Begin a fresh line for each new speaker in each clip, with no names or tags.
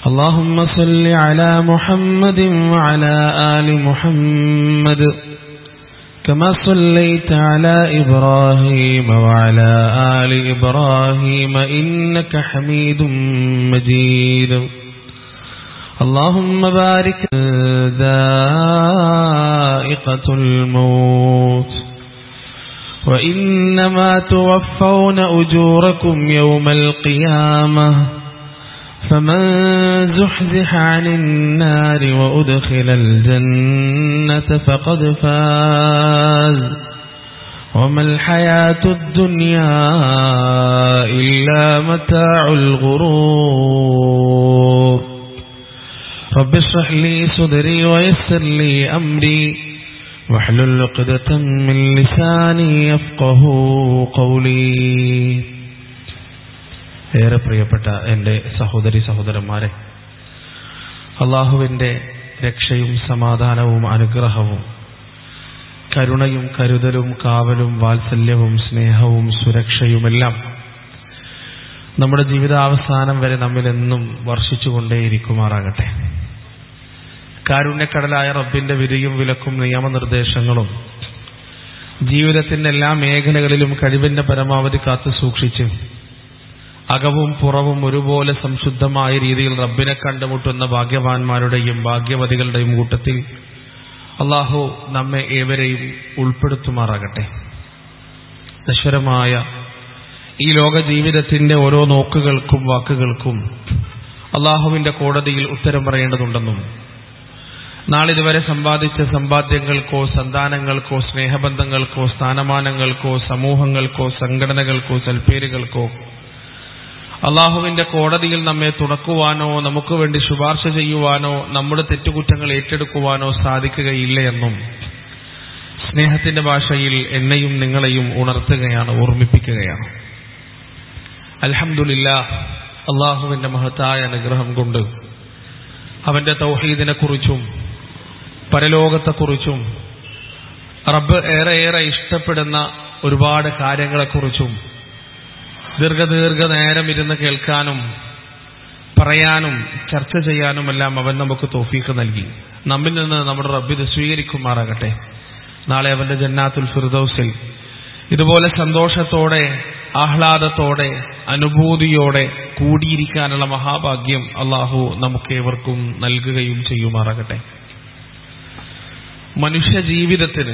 اللهم صل على محمد وعلى آل محمد كما صليت على إبراهيم وعلى آل إبراهيم إنك حميد مجيد اللهم بارك ذائقة الموت وإنما توفون أجوركم يوم القيامة فمن زحزح عن النار وأدخل الجنة فقد فاز وما الحياة الدنيا إلا متاع الغرور رب اشرح لي صدري ويسر لي أمري واحلل عقدة من لساني يفقه قولي ഏറെ പ്രിയപ്പെട്ട എൻ്റെ സഹോദരി സഹോദരന്മാരെ അള്ളാഹുവിൻ്റെ രക്ഷയും സമാധാനവും അനുഗ്രഹവും കരുണയും കരുതലും കാവലും വാത്സല്യവും സ്നേഹവും സുരക്ഷയുമെല്ലാം നമ്മുടെ ജീവിതാവസാനം വരെ നമ്മിലെന്നും വർഷിച്ചുകൊണ്ടേയിരിക്കുമാറാകട്ടെ കാരുണ്യക്കടലായ റബ്ബിന്റെ വിധിയും വിലക്കും നിയമനിർദ്ദേശങ്ങളും ജീവിതത്തിന്റെ എല്ലാ മേഖലകളിലും കഴിവിന്റെ പരമാവധി കാത്തു സൂക്ഷിച്ച് അകവും പുറവും ഒരുപോലെ സംശുദ്ധമായ രീതിയിൽ റബ്ബിനെ കണ്ടുമുട്ടുന്ന ഭാഗ്യവാന്മാരുടെയും ഭാഗ്യവതികളുടെയും കൂട്ടത്തിൽ അള്ളാഹു നമ്മെ ഏവരെയും ഉൾപ്പെടുത്തുമാറാകട്ടെ നശ്വരമായ ഈ ലോക ജീവിതത്തിന്റെ ഓരോ നോക്കുകൾക്കും വാക്കുകൾക്കും അള്ളാഹുവിന്റെ കോടതിയിൽ ഉത്തരം പറയേണ്ടതുണ്ടെന്നും നാളിതുവരെ സമ്പാദിച്ച സമ്പാദ്യങ്ങൾക്കോ സന്താനങ്ങൾക്കോ സ്നേഹബന്ധങ്ങൾക്കോ സ്ഥാനമാനങ്ങൾക്കോ സമൂഹങ്ങൾക്കോ സംഘടനകൾക്കോ സൽപ്പേരുകൾക്കോ അള്ളാഹുവിന്റെ കോടതിയിൽ നമ്മെ തുണക്കുവാനോ നമുക്ക് വേണ്ടി ശുപാർശ ചെയ്യുവാനോ നമ്മുടെ തെറ്റുകുറ്റങ്ങൾ ഏറ്റെടുക്കുവാനോ സാധിക്കുകയില്ല എന്നും സ്നേഹത്തിന്റെ ഭാഷയിൽ എന്നെയും നിങ്ങളെയും ഉണർത്തുകയാണ് ഓർമ്മിപ്പിക്കുകയാണ് അൽഹമില്ല അള്ളാഹുവിന്റെ മഹത്തായ അനുഗ്രഹം കൊണ്ട് അവന്റെ തൗഹീദിനെ കുറിച്ചും പരലോകത്തെക്കുറിച്ചും റബ്ബ് ഏറെ ഏറെ ഇഷ്ടപ്പെടുന്ന ഒരുപാട് കാര്യങ്ങളെക്കുറിച്ചും ദീർഘദീർഘ നേരം ഇരുന്ന് കേൾക്കാനും പറയാനും ചർച്ച ചെയ്യാനുമെല്ലാം അവൻ നമുക്ക് തോഫീക്ക് നൽകി നമ്മിൽ നിന്ന് നമ്മുടെ റബ്ബിത് സ്വീകരിക്കുമാറാകട്ടെ നാളെ അവന്റെ ജന്നാത്തുൽ ഫിർദൌസിൽ ഇതുപോലെ സന്തോഷത്തോടെ ആഹ്ലാദത്തോടെ അനുഭൂതിയോടെ കൂടിയിരിക്കാനുള്ള മഹാഭാഗ്യം അള്ളാഹു നമുക്കേവർക്കും നൽകുകയും ചെയ്യുമാറാകട്ടെ മനുഷ്യ ജീവിതത്തിന്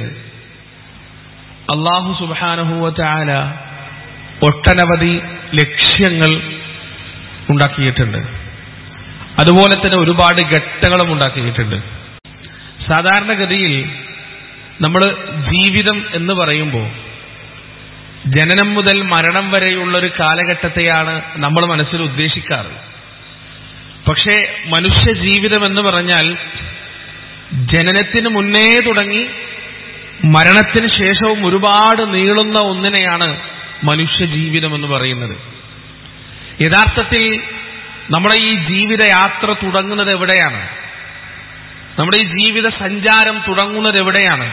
അള്ളാഹു സുബാനഹുവ ചാല ഒട്ടനവധി ലക്ഷ്യങ്ങൾ ഉണ്ടാക്കിയിട്ടുണ്ട് അതുപോലെ തന്നെ ഒരുപാട് ഘട്ടങ്ങളും ഉണ്ടാക്കിയിട്ടുണ്ട് സാധാരണഗതിയിൽ നമ്മൾ ജീവിതം എന്ന് പറയുമ്പോൾ ജനനം മുതൽ മരണം വരെയുള്ള ഒരു കാലഘട്ടത്തെയാണ് നമ്മൾ മനസ്സിൽ ഉദ്ദേശിക്കാറ് പക്ഷേ മനുഷ്യ ജീവിതം എന്ന് പറഞ്ഞാൽ ജനനത്തിന് മുന്നേ തുടങ്ങി മരണത്തിന് ശേഷവും ഒരുപാട് നീളുന്ന ഒന്നിനെയാണ് മനുഷ്യ ജീവിതം എന്ന് പറയുന്നത് യഥാർത്ഥത്തിൽ നമ്മുടെ ഈ ജീവിതയാത്ര തുടങ്ങുന്നത് എവിടെയാണ് നമ്മുടെ ഈ ജീവിത സഞ്ചാരം തുടങ്ങുന്നത് എവിടെയാണ്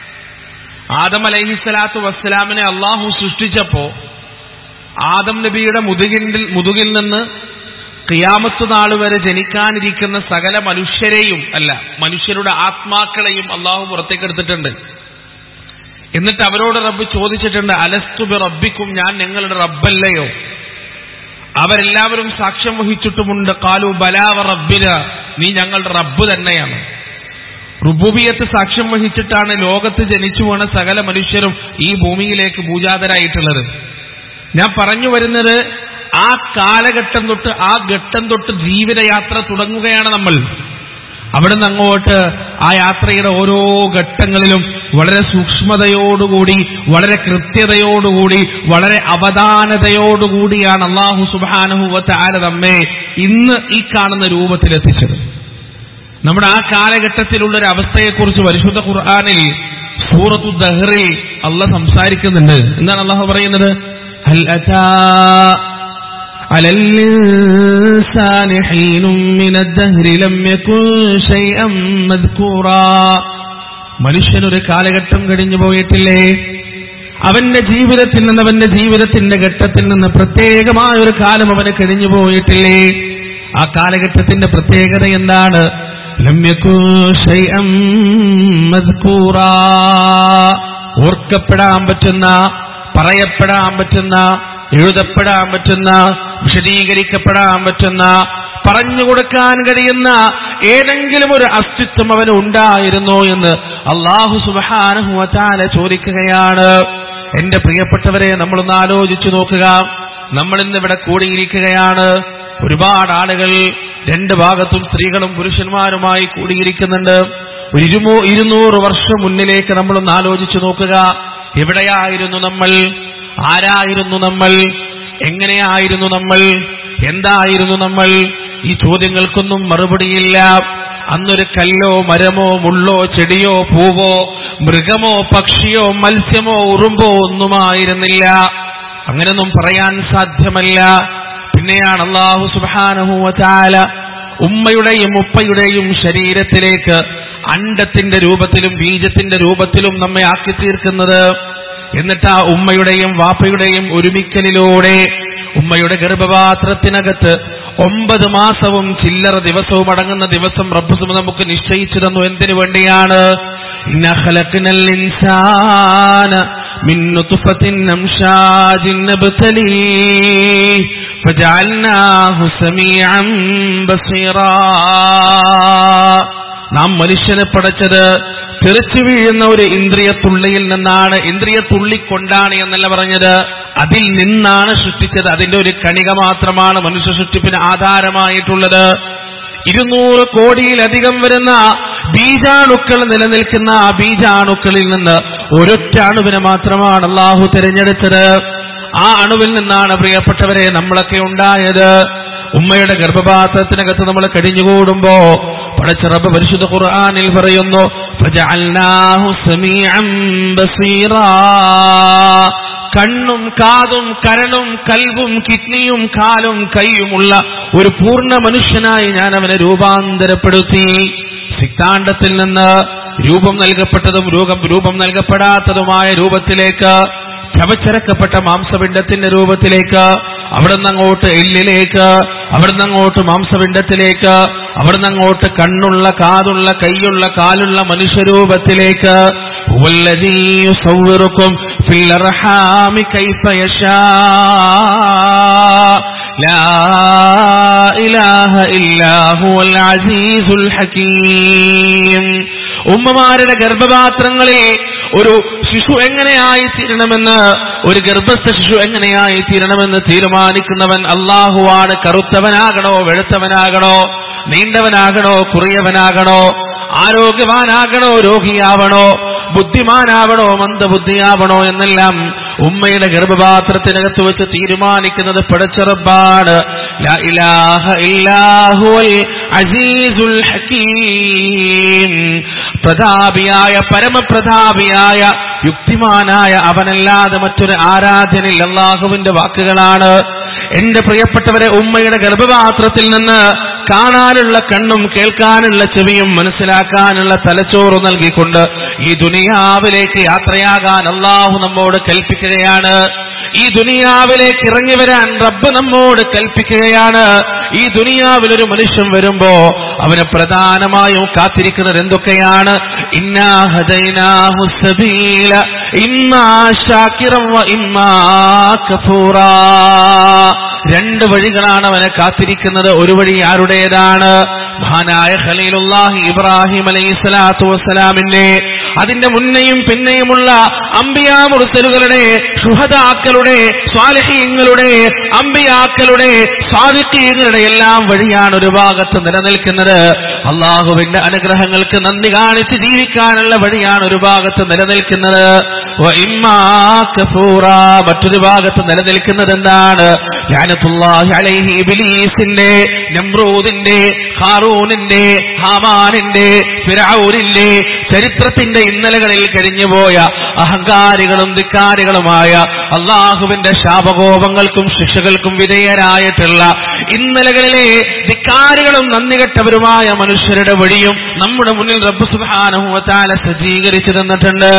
ആദം അലൈഹിസ്സലാത്തു വസ്സലാമിനെ അള്ളാഹു സൃഷ്ടിച്ചപ്പോ ആദം നബിയുടെ മുതുകിൽ മുതുകിൽ നിന്ന് ഖിയാമത്ത് നാൾ വരെ ജനിക്കാനിരിക്കുന്ന സകല മനുഷ്യരെയും അല്ല മനുഷ്യരുടെ ആത്മാക്കളെയും അള്ളാഹു പുറത്തേക്കെടുത്തിട്ടുണ്ട് എന്നിട്ട് അവരോട് റബ്ബ് ചോദിച്ചിട്ടുണ്ട് അലസ്തുബി റബ്ബിക്കും ഞാൻ നിങ്ങളുടെ റബ്ബല്ലയോ അവരെല്ലാവരും സാക്ഷ്യം വഹിച്ചിട്ടുമുണ്ട് കാലു ബലാവ റബ്ബിന നീ ഞങ്ങളുടെ റബ്ബ് തന്നെയാണ് റുബൂബിയത്ത് സാക്ഷ്യം വഹിച്ചിട്ടാണ് ലോകത്ത് ജനിച്ചു പോണ സകല മനുഷ്യരും ഈ ഭൂമിയിലേക്ക് പൂജാതരായിട്ടുള്ളത് ഞാൻ പറഞ്ഞു വരുന്നത് ആ കാലഘട്ടം തൊട്ട് ആ ഘട്ടം തൊട്ട് ജീവിതയാത്ര തുടങ്ങുകയാണ് നമ്മൾ അവിടെ നിന്ന് അങ്ങോട്ട് ആ യാത്രയുടെ ഓരോ ഘട്ടങ്ങളിലും വളരെ സൂക്ഷ്മതയോടുകൂടി വളരെ കൃത്യതയോടുകൂടി വളരെ അവധാനതയോടുകൂടിയാണ് അള്ളാഹു സുബാനുഭവത്തെ ആര നമ്മെ ഇന്ന് ഈ കാണുന്ന രൂപത്തിലെത്തിച്ചത് നമ്മുടെ ആ കാലഘട്ടത്തിലുള്ള ഒരു അവസ്ഥയെക്കുറിച്ച് പരിശുദ്ധ ഖുർആാനിൽ സൂറത്തു ദഹറിൽ അള്ള സംസാരിക്കുന്നുണ്ട് എന്താണ് അള്ളാഹു പറയുന്നത് ഹൽ അതാ على الإنسان حين من الدهر لم يكن شيئا مذكورا മനുഷ്യനൊരു കാലഘട്ടം കഴിഞ്ഞു പോയിട്ടില്ലേ അവന്റെ ജീവിതത്തിൽ നിന്ന് അവന്റെ ജീവിതത്തിന്റെ ഘട്ടത്തിൽ നിന്ന് പ്രത്യേകമായ ഒരു കാലം അവന് കഴിഞ്ഞു പോയിട്ടില്ലേ ആ കാലഘട്ടത്തിന്റെ പ്രത്യേകത എന്താണ് ലം യകൂ ശൈഅം മദ്കൂറാ. ഓർക്കപ്പെടാൻ പറ്റുന്ന പറയപ്പെടാൻ പറ്റുന്ന എഴുതപ്പെടാൻ പറ്റുന്ന വിശദീകരിക്കപ്പെടാൻ പറ്റുന്ന പറഞ്ഞു കൊടുക്കാൻ കഴിയുന്ന ഏതെങ്കിലും ഒരു അസ്തിത്വം അവന് ഉണ്ടായിരുന്നോ എന്ന് അള്ളാഹു സുബാനുഹുവത്താല ചോദിക്കുകയാണ് എന്റെ പ്രിയപ്പെട്ടവരെ നമ്മളൊന്ന് ആലോചിച്ചു നോക്കുക നമ്മൾ ഇന്ന് ഇവിടെ കൂടിയിരിക്കുകയാണ് ഒരുപാട് ആളുകൾ രണ്ട് ഭാഗത്തും സ്ത്രീകളും പുരുഷന്മാരുമായി കൂടിയിരിക്കുന്നുണ്ട് ഒരു ഇരുമൂ ഇരുന്നൂറ് വർഷം മുന്നിലേക്ക് നമ്മളൊന്ന് ആലോചിച്ചു നോക്കുക എവിടെയായിരുന്നു നമ്മൾ ആരായിരുന്നു നമ്മൾ എങ്ങനെയായിരുന്നു നമ്മൾ എന്തായിരുന്നു നമ്മൾ ഈ ചോദ്യങ്ങൾക്കൊന്നും മറുപടിയില്ല അന്നൊരു കല്ലോ മരമോ മുള്ളോ ചെടിയോ പൂവോ മൃഗമോ പക്ഷിയോ മത്സ്യമോ ഉറുമ്പോ ഒന്നുമായിരുന്നില്ല അങ്ങനൊന്നും പറയാൻ സാധ്യമല്ല പിന്നെയാണ് അള്ളാഹു സുബാനഹുവ ചാല ഉമ്മയുടെയും ഉപ്പയുടെയും ശരീരത്തിലേക്ക് അണ്ടത്തിന്റെ രൂപത്തിലും ബീജത്തിന്റെ രൂപത്തിലും നമ്മെ ആക്കി തീർക്കുന്നത് എന്നിട്ട് ആ ഉമ്മയുടെയും വാപ്പയുടെയും ഒരുമിക്കലിലൂടെ ഉമ്മയുടെ ഗർഭപാത്രത്തിനകത്ത് ഒമ്പത് മാസവും ചില്ലറ ദിവസവും അടങ്ങുന്ന ദിവസം റബ്ബ് നമുക്ക് നിശ്ചയിച്ചു തന്നു എന്തിനു വേണ്ടിയാണ് ഇന്ന ഖലഖ്നൽ ഇൻസാന മിൻ നുത്ഫത്തിൻ അംശാജിൻ നബ്തലീഹ് ഫജഅൽനാഹു സമീഅൻ ബസീറാ നാം മനുഷ്യനെ പടച്ചത് തെറിച്ചു വീഴുന്ന ഒരു ഇന്ദ്രിയ തുള്ളിയിൽ നിന്നാണ് ഇന്ദ്രിയ തുള്ളി കൊണ്ടാണ് എന്നല്ല പറഞ്ഞത് അതിൽ നിന്നാണ് സൃഷ്ടിച്ചത് അതിന്റെ ഒരു കണിക മാത്രമാണ് മനുഷ്യ സൃഷ്ടിപ്പിന് ആധാരമായിട്ടുള്ളത് ഇരുന്നൂറ് കോടിയിലധികം വരുന്ന ബീജാണുക്കൾ നിലനിൽക്കുന്ന ആ ബീജാണുക്കളിൽ നിന്ന് ഒരൊറ്റ അണുവിനെ മാത്രമാണ് അള്ളാഹു തിരഞ്ഞെടുത്തത് ആ അണുവിൽ നിന്നാണ് പ്രിയപ്പെട്ടവരെ നമ്മളൊക്കെ ഉണ്ടായത് ഉമ്മയുടെ ഗർഭപാത്രത്തിനകത്ത് നമ്മൾ കഴിഞ്ഞുകൂടുമ്പോ പടച്ച റബ്ബ് പരിശുദ്ധ ഖുർആനിൽ പറയുന്നു ഫജഅൽനാഹു സമീഅൻ ബസീറാ കണ്ണും കാതും കരളും കൽവും കിഡ്നിയും കാലും കൈയുമുള്ള ഒരു പൂർണ്ണ മനുഷ്യനായി ഞാൻ അവനെ രൂപാന്തരപ്പെടുത്തി സിദ്ധാന്തത്തിൽ നിന്ന് രൂപം നൽകപ്പെട്ടതും രൂപം രൂപം നൽകപ്പെടാത്തതുമായ രൂപത്തിലേക്ക് ചവച്ചരക്കപ്പെട്ട മാംസപിണ്ഡത്തിന്റെ രൂപത്തിലേക്ക് അവിടുന്ന് അങ്ങോട്ട് എല്ലിലേക്ക് അവിടുന്ന് അങ്ങോട്ട് മാംസപിണ്ഡത്തിലേക്ക് അവിടുന്ന് അങ്ങോട്ട് കണ്ണുള്ള കാതുള്ള കൈയുള്ള കാലുള്ള മനുഷ്യരൂപത്തിലേക്ക് هو الذي يصوركم في الأرحام كيف يشاء لا إله إلا هو العزيز الحكيم ഉമ്മമാരുടെ ഗർഭപാത്രങ്ങളിൽ ഒരു ശിശു എങ്ങനെയായി തീരണമെന്ന് ഒരു ഗർഭസ്ഥ ശിശു എങ്ങനെയായി തീരണമെന്ന് തീരുമാനിക്കുന്നവൻ അള്ളാഹുവാണ് കറുത്തവനാകണോ വെളുത്തവനാകണോ നീണ്ടവനാകണോ കുറിയവനാകണോ ആരോഗ്യവാനാകണോ രോഗിയാവണോ ബുദ്ധിമാനാവണോ മന്ദബുദ്ധിയാവണോ എന്നെല്ലാം ഉമ്മയുടെ ഗർഭപാത്രത്തിനകത്ത് വെച്ച് തീരുമാനിക്കുന്നത് പടച്ചറബാണ് ലാ ഇലാഹ ഇല്ലാഹുവൽ അസീസുൽ ഹക്കീം പ്രതാപിയായ പരമപ്രതാപിയായ യുക്തിമാനായ അവനല്ലാതെ മറ്റൊരു ആരാധനയിൽ അള്ളാഹുവിന്റെ വാക്കുകളാണ് എന്റെ പ്രിയപ്പെട്ടവരെ ഉമ്മയുടെ ഗർഭപാത്രത്തിൽ നിന്ന് കാണാനുള്ള കണ്ണും കേൾക്കാനുള്ള ചെവിയും മനസ്സിലാക്കാനുള്ള തലച്ചോറ് നൽകിക്കൊണ്ട് ഈ ദുനിയാവിലേക്ക് യാത്രയാകാൻ അള്ളാഹു നമ്മോട് കൽപ്പിക്കുകയാണ് ഈ ദുനിയാവിലേക്ക് ഇറങ്ങി വരാൻ റബ്ബ് നമ്മോട് കൽപ്പിക്കുകയാണ് ഈ ദുനിയാവിൽ ഒരു മനുഷ്യൻ വരുമ്പോ അവന് പ്രധാനമായും കാത്തിരിക്കുന്നത് എന്തൊക്കെയാണ് ഇന്നാ ഹദൈനാഹു സബീല ഇമ്മാ ശാക്കിറം വ ഇമ്മാ കഫൂറാ രണ്ട് വഴികളാണ് അവനെ കാത്തിരിക്കുന്നത് ഒരു വഴി ആരുടേതാണ് മഹാനായ ഖലീലുല്ലാഹി ഇബ്രാഹിം അലൈഹി സ്വലാത്തു വസ്സലാമിന്റെ അതിന്റെ മുന്നെയും പിന്നെയുമുള്ള അമ്പിയാ മുർസലുകളുടെ ഷുഹദാക്കളുടെ സ്വാലഹീങ്ങളുടെ അമ്പിയാക്കളുടെ സ്വാദിക്കീങ്ങളുടെ എല്ലാം വഴിയാണ് ഒരു ഭാഗത്ത് നിലനിൽക്കുന്നത് അള്ളാഹുവിന്റെ അനുഗ്രഹങ്ങൾക്ക് നന്ദി കാണിച്ച് ജീവിക്കാനുള്ള വഴിയാണ് ഒരു ഭാഗത്ത് നിലനിൽക്കുന്നത് വ ഇമ്മാ കഫൂറ മറ്റൊരു ഭാഗത്ത് നിലനിൽക്കുന്നത് എന്താണ് ലാനത്തുല്ലാഹി അലൈഹി ഇബ്ലീസിന്റെ നമ്രൂദിന്റെ ഹാറൂനിന്റെ ഹാമാനിന്റെ ഫിറഔനിന്റെ ചരിത്രത്തിന്റെ ഇന്നലകളിൽ കഴിഞ്ഞുപോയ അഹങ്കാരികളും ധിക്കാരികളുമായ അള്ളാഹുവിന്റെ ശാപകോപങ്ങൾക്കും ശിക്ഷകൾക്കും വിധേയരായിട്ടുള്ള ഇന്നലകളിലെ ധിക്കാരികളും നന്ദികെട്ടവരുമായ മനുഷ്യരുടെ വഴിയും നമ്മുടെ മുന്നിൽ റബ്ബ് സുബ്ഹാനഹു വതആല സജ്ജീകരിച്ചു തന്നിട്ടുണ്ട്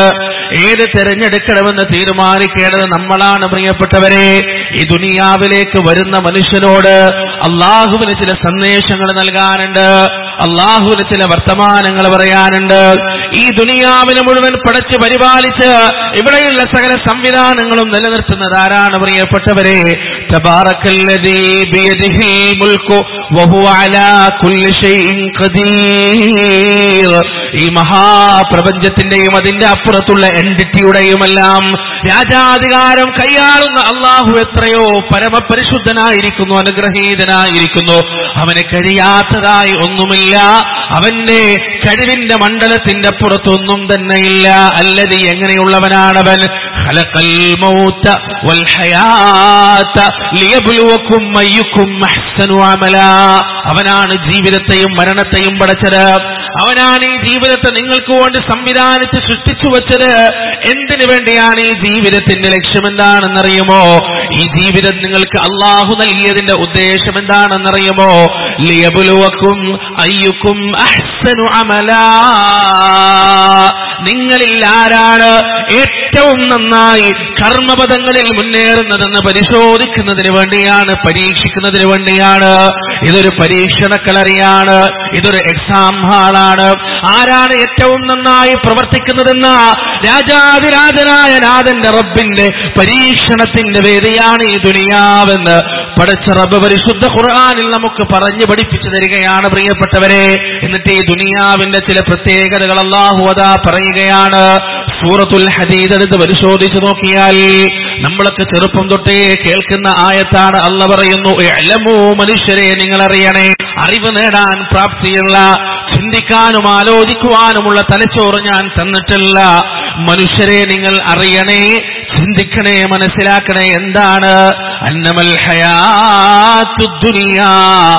ഏത് തെരഞ്ഞെടുക്കണമെന്ന് തീരുമാനിക്കേണ്ടത് നമ്മളാണ് പ്രിയപ്പെട്ടവരെ ഈ ദുനിയാവിലേക്ക് വരുന്ന മനുഷ്യനോട് അള്ളാഹുവിന് ചില സന്ദേശങ്ങൾ നൽകാനുണ്ട് അള്ളാഹുവിന് ചില വർത്തമാനങ്ങൾ പറയാനുണ്ട് ഈ ദുനിയാവിനെ മുഴുവൻ പടച്ച് പരിപാലിച്ച് ഇവിടെയുള്ള സകല സംവിധാനങ്ങളും നിലനിർത്തുന്നത് ആരാണ് പ്രിയപ്പെട്ടവരെ തബാറക്കല്ലദീ ബിയദിഹിൽ മുൽക്കു വഹുവ അലാ കുല്ലി ഷൈഇൻ ഖദീർ ഈ മഹാപ്രപഞ്ചത്തിന്റെയും അതിന്റെ അപ്പുറത്തുള്ള എൻഡിറ്റിയുടെയുമെല്ലാം രാജാധികാരം കൈയാളുന്ന അള്ളാഹു എത്രയോ പരമപരിശുദ്ധനായിരിക്കുന്നു അനുഗ്രഹീതനായിരിക്കുന്നു അവന് കഴിയാത്തതായി ഒന്നുമില്ല അവന്റെ കഴിവിന്റെ മണ്ഡലത്തിന്റെ പുറത്തൊന്നും തന്നെയില്ല അല്ലതി എങ്ങനെയുള്ളവനാണവൻ ഖലഖൽ മൗത വൽ ഹയാത ലിയബ്ലുവക്കും അയ്യുക്കും അഹ്സനു അമലാ അവനാണ് ജീവിതത്തെയും മരണത്തെയും പടച്ചത് അവനാണ് ഈ ജീവിതത്തെ നിങ്ങൾക്ക് വേണ്ടി സംവിധാനിച്ച് സൃഷ്ടിച്ചു വെച്ചത് എന്തിനു വേണ്ടിയാണ് ഈ ജീവിതത്തിന്റെ ലക്ഷ്യം എന്താണെന്നറിയുമോ ഈ ജീവിതം നിങ്ങൾക്ക് അള്ളാഹു നൽകിയതിന്റെ ഉദ്ദേശം എന്താണെന്നറിയുമോ ലിയബുലുവക്കും അയ്യുക്കും അഹ്സനു അമലാ നിങ്ങളിൽ ആരാണ് ഏറ്റവും നന്നായി കർമ്മപദങ്ങളിൽ മുന്നേറുന്നതെന്ന് പരിശോധിക്കുന്നതിന് വേണ്ടിയാണ് പരീക്ഷിക്കുന്നതിന് വേണ്ടിയാണ് ഇതൊരു പരീക്ഷണ കളറിയാണ് ഇതൊരു എക്സാം ഹാളാണ് ആരാണ് ഏറ്റവും നന്നായി പ്രവർത്തിക്കുന്നതെന്ന രാജാതിരാജനായ നാഥന്റെ റബ്ബിന്റെ പരീക്ഷണത്തിന്റെ വേദിയാണ് ഈ ദുനിയാവെന്ന് പടച്ച റബ്ബ് പരിശുദ്ധ ഖുർആനിൽ നമുക്ക് പറഞ്ഞു പഠിപ്പിച്ചു തരികയാണ് പ്രിയപ്പെട്ടവരെ എന്നിട്ട് ഈ ദുനിയാവിന്റെ ചില പ്രത്യേകതകൾ അള്ളാഹു അതാ പറയുകയാണ് സൂറത്തുൽ ഹദീദ് എടുത്ത് പരിശോധിച്ചു നോക്കിയാൽ നമ്മളൊക്കെ ചെറുപ്പം തൊട്ടേ കേൾക്കുന്ന ആയത്താണ് അല്ല പറയുന്നു എലമോ മനുഷ്യരെ നിങ്ങൾ അറിയണേ അറിവ് നേടാൻ പ്രാപ്തിയുള്ള ചിന്തിക്കാനും ആലോചിക്കുവാനുമുള്ള തലച്ചോറ് ഞാൻ തന്നിട്ടില്ല മനുഷ്യരെ നിങ്ങൾ അറിയണേ ചിന്തിക്കണേ മനസ്സിലാക്കണേ എന്താണ് അന്നമൽ ഹയാത്തു ദുനിയാ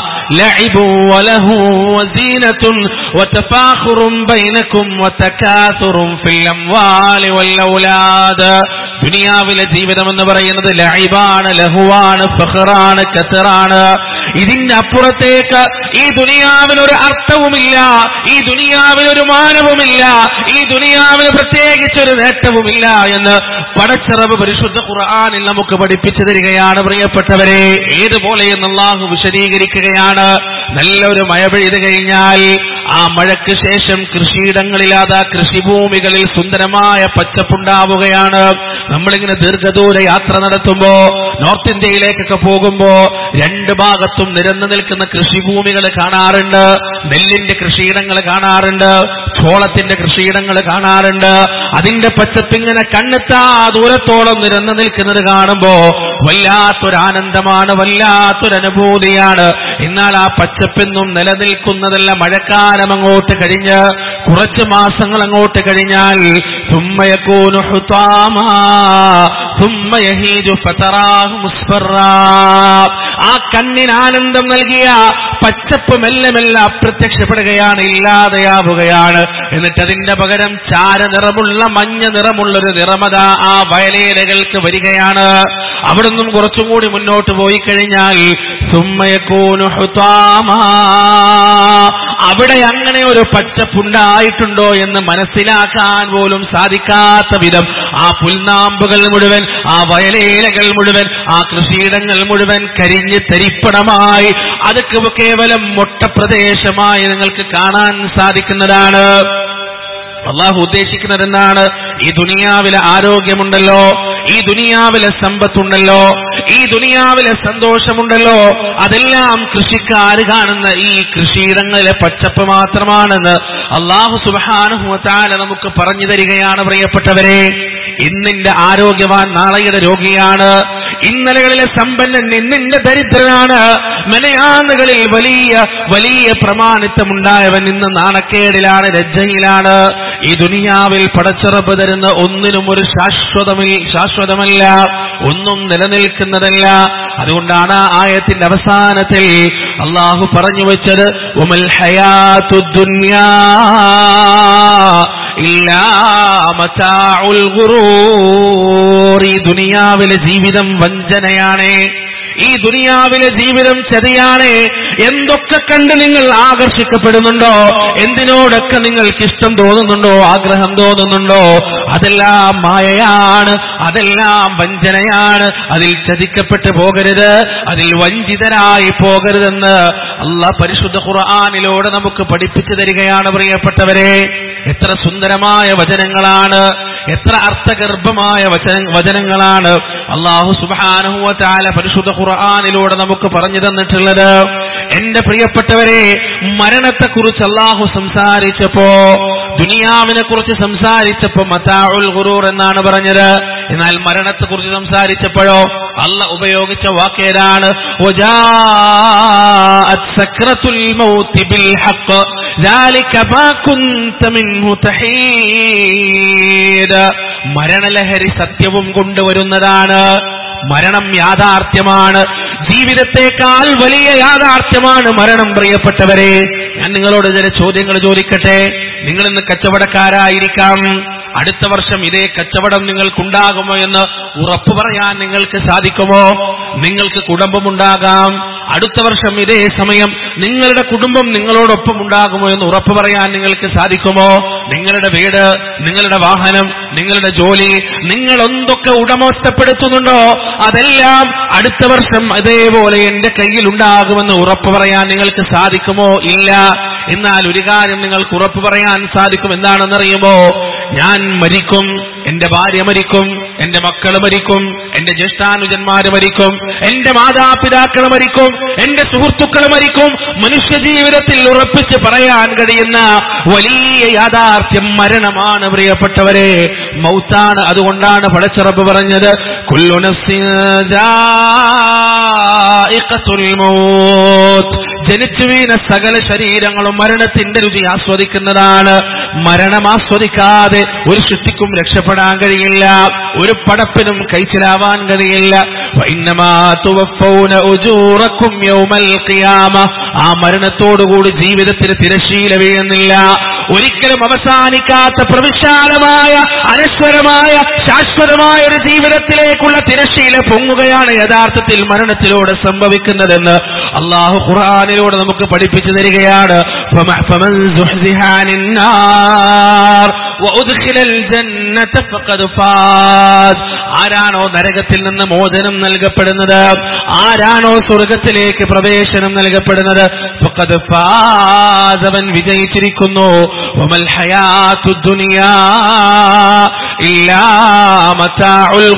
لعب وله وزينة وتفاخر بينكم وتكاثر في الأموال والأولاد ദുനിയാവിലെ ജീവിതം എന്ന് പറയുന്നത് ലൈബാണ് ലഹുവാണ് ഫഹറാണ് കസറാണ് ഇതിന്റെ അപ്പുറത്തേക്ക് ഈ ദുനിയാവിന് ഒരു അർത്ഥവുമില്ല ഈ ദുനിയാവിന് ഒരു മാനവുമില്ല ഈ ദുനിയാവിന് പ്രത്യേകിച്ച് ഒരു നേട്ടവുമില്ല എന്ന് പടച്ചിറവ് പരിശുദ്ധ ഖുർആാനിൽ നമുക്ക് പഠിപ്പിച്ചു തരികയാണ് പ്രിയപ്പെട്ടവരെ ഏതുപോലെ എന്ന് അള്ളാഹു വിശദീകരിക്കുകയാണ് നല്ലൊരു മഴ പെയ്തു കഴിഞ്ഞാൽ ആ മഴയ്ക്ക് ശേഷം കൃഷിയിടങ്ങളിലാതാ കൃഷിഭൂമികളിൽ സുന്ദരമായ പച്ചപ്പുണ്ടാവുകയാണ് നമ്മളിങ്ങനെ ദീർഘദൂര യാത്ര നടത്തുമ്പോ നോർത്ത് ഇന്ത്യയിലേക്കൊക്കെ പോകുമ്പോ രണ്ട് ഭാഗത്തും നിരന്നു നിൽക്കുന്ന കൃഷിഭൂമികൾ കാണാറുണ്ട് നെല്ലിന്റെ കൃഷിയിടങ്ങൾ കാണാറുണ്ട് ചോളത്തിന്റെ കൃഷിയിടങ്ങൾ കാണാറുണ്ട് അതിന്റെ പച്ചപ്പിങ്ങനെ കണ്ണെത്താ ദൂരത്തോളം നിരന്നു നിൽക്കുന്നത് കാണുമ്പോ വല്ലാത്തൊരാനന്ദമാണ് വല്ലാത്തൊരനുഭൂതിയാണ് എന്നാൽ ആ പച്ചപ്പെന്നും നിലനിൽക്കുന്നതല്ല മഴക്കാലം അങ്ങോട്ട് കഴിഞ്ഞ് കുറച്ച് മാസങ്ങൾ അങ്ങോട്ട് കഴിഞ്ഞാൽ സുമ്മയക്കൂനു ഹുത്താമാ ثم يهيج فتراه مصفرا ആ കണ്ണിന് ആനന്ദം നൽകിയ പച്ചപ്പ് മെല്ലെ മെല്ലെ അപ്രത്യക്ഷപ്പെടുകയാണ് ഇല്ലാതെയാവുകയാണ് എന്നിട്ട് അതിന്റെ പകരം ചാര നിറമുള്ള മഞ്ഞ നിറമുള്ളൊരു നിറമത ആ വയലേലകൾക്ക് വരികയാണ് അവിടുന്നും കുറച്ചും കൂടി മുന്നോട്ട് പോയി കഴിഞ്ഞാൽ സുമ്മയക്കൂനു ഹുതാമാ അവിടെ അങ്ങനെ ഒരു പച്ചപ്പുണ്ടായിട്ടുണ്ടോ എന്ന് മനസ്സിലാക്കാൻ പോലും സാധിക്കാത്ത വിധം ആ പുൽനാമ്പുകൾ മുഴുവൻ ആ വയലേലകൾ മുഴുവൻ ആ കൃഷിയിടങ്ങൾ മുഴുവൻ കരിഞ്ഞ് തരിപ്പണമായി അത് കേവലം മൊട്ടപ്രദേശമായി നിങ്ങൾക്ക് കാണാൻ സാധിക്കുന്നതാണ് അള്ളാഹു ഉദ്ദേശിക്കുന്നത് എന്താണ് ഈ ദുനിയാവിലെ ആരോഗ്യമുണ്ടല്ലോ ഈ ദുനിയാവിലെ സമ്പത്തുണ്ടല്ലോ ഈ ദുനിയാവിലെ സന്തോഷമുണ്ടല്ലോ അതെല്ലാം കൃഷിക്കാർ കാണുന്ന ഈ കൃഷിയിടങ്ങളിലെ പച്ചപ്പ് മാത്രമാണെന്ന് അള്ളാഹു സുബാനുഹുത്താല നമുക്ക് പറഞ്ഞു തരികയാണ് പ്രിയപ്പെട്ടവരെ ഇന്നിന്റെ ആരോഗ്യവാൻ നാളെയുടെ രോഗിയാണ് ഇന്നലകളിലെ സമ്പന്നൻ ഇന്നിന്റെ ദരിദ്രനാണ് മെനയാന്നുകളിൽ വലിയ വലിയ പ്രമാണിത്വമുണ്ടായവൻ ഇന്ന് നാണക്കേടിലാണ് ലജ്ജയിലാണ് ഈ ദുനിയാവിൽ പടച്ചുറപ്പ് തരുന്ന ഒന്നിനും ഒരു ശാശ്വതമിൽ ശാശ്വതമല്ല ഒന്നും നിലനിൽക്കുന്നതല്ല അതുകൊണ്ടാണ് ആ ആയത്തിന്റെ അവസാനത്തിൽ അള്ളാഹു പറഞ്ഞു വെച്ചത് ഉമൽ ഹയാത്തു ദുന്യാ ഇല്ലാ മതാഉൽ ഗുറൂർ ഈ ദുനിയാവിലെ ജീവിതം വഞ്ചനയാണ് ഈ ദുനിയാവിലെ ജീവിതം ചതിയാണ് എന്തൊക്കെ കണ്ട് നിങ്ങൾ ആകർഷിക്കപ്പെടുന്നുണ്ടോ എന്തിനോടൊക്കെ നിങ്ങൾക്ക് ഇഷ്ടം തോന്നുന്നുണ്ടോ ആഗ്രഹം തോന്നുന്നുണ്ടോ അതെല്ലാം മായയാണ് അതെല്ലാം വഞ്ചനയാണ് അതിൽ ചതിക്കപ്പെട്ടു പോകരുത് അതിൽ വഞ്ചിതരായി പോകരുതെന്ന് അള്ളാഹ് പരിശുദ്ധ ഖുർആാനിലൂടെ നമുക്ക് പഠിപ്പിച്ചു തരികയാണ് പ്രിയപ്പെട്ടവരെ എത്ര സുന്ദരമായ വചനങ്ങളാണ് എത്ര അർത്ഥഗർഭമായ വചന വചനങ്ങളാണ് അള്ളാഹു സുബാനുഹുവ താല പരിശുദ്ധ ഖുർആാനിലൂടെ നമുക്ക് പറഞ്ഞു തന്നിട്ടുള്ളത് എന്റെ പ്രിയപ്പെട്ടവരെ മരണത്തെക്കുറിച്ച് അള്ളാഹു സംസാരിച്ചപ്പോ ദുനിയാവിനെ കുറിച്ച് സംസാരിച്ചപ്പോ മതാഉൽ ഖുറൂർ എന്നാണ് പറഞ്ഞത് എന്നാൽ മരണത്തെക്കുറിച്ച് സംസാരിച്ചപ്പോഴോ അല്ല ഉപയോഗിച്ച വാക്കേതാണ് وجاءت سكرة الموت بالحق ذلك ما كنت منه تحيد മരണലഹരി സത്യവും കൊണ്ടുവരുന്നതാണ് മരണം യാഥാർത്ഥ്യമാണ് ജീവിതത്തെക്കാൾ വലിയ യാഥാർത്ഥ്യമാണ് മരണം പ്രിയപ്പെട്ടവരെ ഞാൻ നിങ്ങളോട് ചില ചോദ്യങ്ങൾ ചോദിക്കട്ടെ നിങ്ങൾ ഇന്ന് കച്ചവടക്കാരായിരിക്കാം അടുത്ത വർഷം ഇതേ കച്ചവടം നിങ്ങൾക്കുണ്ടാകുമോ എന്ന് ഉറപ്പു പറയാൻ നിങ്ങൾക്ക് സാധിക്കുമോ നിങ്ങൾക്ക് കുടുംബമുണ്ടാകാം അടുത്ത വർഷം ഇതേ സമയം നിങ്ങളുടെ കുടുംബം നിങ്ങളോടൊപ്പം ഉണ്ടാകുമോ എന്ന് ഉറപ്പു പറയാൻ നിങ്ങൾക്ക് സാധിക്കുമോ നിങ്ങളുടെ വീട് നിങ്ങളുടെ വാഹനം നിങ്ങളുടെ ജോലി നിങ്ങൾ എന്തൊക്കെ ഉടമസ്ഥപ്പെടുത്തുന്നുണ്ടോ അതെല്ലാം അടുത്ത വർഷം അതേപോലെ എന്റെ കയ്യിൽ ഉണ്ടാകുമെന്ന് ഉറപ്പു പറയാൻ നിങ്ങൾക്ക് സാധിക്കുമോ ഇല്ല എന്നാൽ ഒരു കാര്യം നിങ്ങൾക്ക് ഉറപ്പു പറയാൻ സാധിക്കും എന്താണെന്നറിയുമോ ഞാൻ മരിക്കും എന്റെ ഭാര്യ മരിക്കും എന്റെ മക്കൾ മരിക്കും എന്റെ ജ്യേഷ്ഠാനുജന്മാര് മരിക്കും എന്റെ മാതാപിതാക്കൾ മരിക്കും എന്റെ സുഹൃത്തുക്കൾ മരിക്കും മനുഷ്യ ജീവിതത്തിൽ ഉറപ്പിച്ച് പറയാൻ കഴിയുന്ന വലിയ യാഥാർത്ഥ്യം മരണമാണ് പ്രിയപ്പെട്ടവരെ മൗത്താണ് അതുകൊണ്ടാണ് പടച്ചിറപ്പ് പറഞ്ഞത് കുല്ലു നഫ്സിൻ ദാഇഖത്തുൽ മൗത്ത് ജനിച്ചു വീണ സകല ശരീരങ്ങളും മരണത്തിന്റെ രുചി ആസ്വദിക്കുന്നതാണ് മരണം ആസ്വദിക്കാതെ ഒരു സൃഷ്ടിക്കും രക്ഷപ്പെടാൻ കഴിയില്ല ഒരു പടപ്പിനും കൈച്ചിലാവാൻ കഴിയില്ല വൈന്നമാ തുവഫൗന ഉജൂറക്കും യൗമൽ ഖിയാമ ആ മരണത്തോടുകൂടി ജീവിതത്തിന് തിരശീല വീഴുന്നില്ല ഒരിക്കലും അവസാനിക്കാത്ത പ്രവിശാലമായ അനശ്വരമായ ശാശ്വതമായ ഒരു ജീവിതത്തിലേക്കുള്ള തിരശീല പൊങ്ങുകയാണ് യഥാർത്ഥത്തിൽ മരണത്തിലൂടെ സംഭവിക്കുന്നതെന്ന് അള്ളാഹു ഖുർആാനിലൂടെ നമുക്ക് പഠിപ്പിച്ചു തരികയാണ് فمن- فمن زحزح عن النار وأدخل الجنة فقد فاز ആരാണോ നരകത്തിൽ നിന്ന് മോചനം നൽകപ്പെടുന്നത് ആരാണോ സ്വർഗത്തിലേക്ക് പ്രവേശനം നൽകപ്പെടുന്നത് ഫഖദ് ഫാസ് അവൻ വിജയിച്ചിരിക്കുന്നു വമൽ ഹയാത്തു ദുനിയാ ഇല്ലാ മതാഉൽ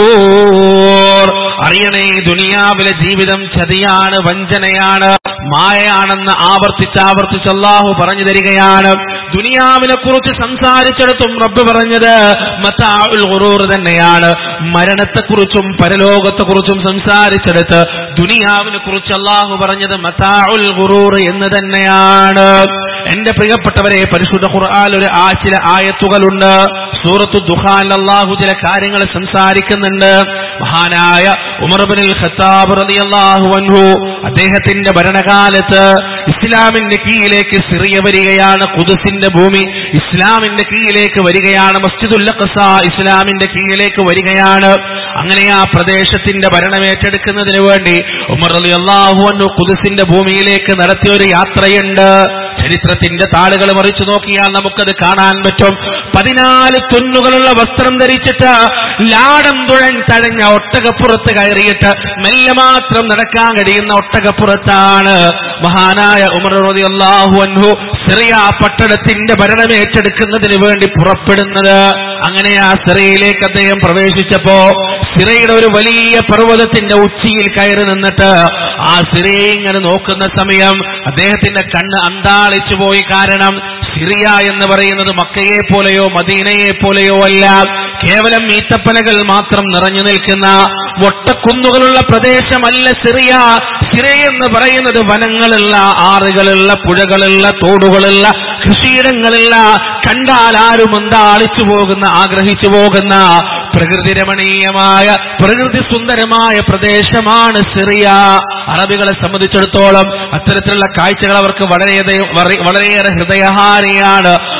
ഖുറൂർ അറിയണേ ഈ ദുനിയാവിലെ ജീവിതം ചതിയാണ് വഞ്ചനയാണ് മായയാണെന്ന് ആവർത്തിച്ച് ആവർത്തിച്ച് അള്ളാഹു പറഞ്ഞു തരികയാണ് ദുനിയാവിനെ കുറിച്ച് സംസാരിച്ചിടത്തും റബ്ബ് പറഞ്ഞത് മതാഉൽ ഖുറൂർ തന്നെയാണ് മരണത്തെക്കുറിച്ചും പരലോകത്തെക്കുറിച്ചും സംസാരിച്ചെടുത്ത് ദുനിയാവിനെ കുറിച്ച് അള്ളാഹു പറഞ്ഞത് മതാഉൽ ഖുറൂർ എന്ന് തന്നെയാണ് എന്റെ പ്രിയപ്പെട്ടവരെ പരിശുദ്ധ ഖുർആൻ ഒരു ആ ചില ആയത്തുകളുണ്ട് സൂറത്തു ദുഹാൻ അള്ളാഹു ചില കാര്യങ്ങൾ സംസാരിക്കുന്നുണ്ട് മഹാനായ ഉമർബിനിൽ ഖത്താബ് റളിയല്ലാഹു അൻഹു അദ്ദേഹത്തിന്റെ ഭരണകാലത്ത് ഇസ്ലാമിന്റെ കീഴിലേക്ക് സിറിയ വരികയാണ് കുദസിന്റെ ഭൂമി ഇസ്ലാമിന്റെ കീഴിലേക്ക് വരികയാണ് മസ്ജിദുൽ അഖ്സ ഇസ്ലാമിന്റെ കീഴിലേക്ക് വരികയാണ് അങ്ങനെ ആ പ്രദേശത്തിന്റെ ഭരണമേറ്റെടുക്കുന്നതിന് വേണ്ടി ഉമർ റളിയല്ലാഹു അൻഹു കുദസിന്റെ ഭൂമിയിലേക്ക് നടത്തിയ ഒരു യാത്രയുണ്ട് ചരിത്രത്തിന്റെ താളുകൾ മറിച്ചു നോക്കിയാൽ നമുക്കത് കാണാൻ പറ്റും പതിനാല് തുന്നുകളുള്ള വസ്ത്രം ധരിച്ചിട്ട് ലാടം തുഴൻ തഴഞ്ഞ ഒട്ടകപ്പുറത്ത് കയറിയിട്ട് മെല്ലെ മാത്രം നടക്കാൻ കഴിയുന്ന ഒട്ടകപ്പുറത്താണ് മഹാനായ ഉമർ റളിയല്ലാഹു അൻഹു സിറിയ പട്ടണത്തിന്റെ ഭരണമേറ്റെടുക്കുന്നതിന് വേണ്ടി പുറപ്പെടുന്നത് അങ്ങനെ ആ സിറിയയിലേക്ക് അദ്ദേഹം പ്രവേശിച്ചപ്പോ സിറയുടെ ഒരു വലിയ പർവ്വതത്തിന്റെ ഉച്ചിയിൽ കയറി നിന്നിട്ട് ആ സിറിയെ ഇങ്ങനെ നോക്കുന്ന സമയം അദ്ദേഹത്തിന്റെ കണ്ണ് അന്താളിച്ചു പോയി കാരണം സിറിയ എന്ന് പറയുന്നത് മക്കയെ പോലെയോ മദീനയെ പോലെയോ അല്ല കേവലം ഈത്തപ്പനകൾ മാത്രം നിറഞ്ഞു നിൽക്കുന്ന ഒട്ടക്കുന്നുകളുള്ള പ്രദേശമല്ല സിറിയ സിറിയ എന്ന് പറയുന്നത് വനങ്ങളുള്ള ആറുകളുള്ള പുഴകളുള്ള തോടുകളുള്ള കൃഷിയിടങ്ങളുള്ള കണ്ടാൽ ആരും അന്താളിച്ചു പോകുന്ന ആഗ്രഹിച്ചു പോകുന്ന പ്രകൃതി രമണീയമായ പ്രകൃതി സുന്ദരമായ പ്രദേശമാണ് സിറിയ അറബികളെ സംബന്ധിച്ചിടത്തോളം അത്തരത്തിലുള്ള കാഴ്ചകൾ അവർക്ക് വളരെ വളരെയേറെ ഹൃദയഹാരിയാണ്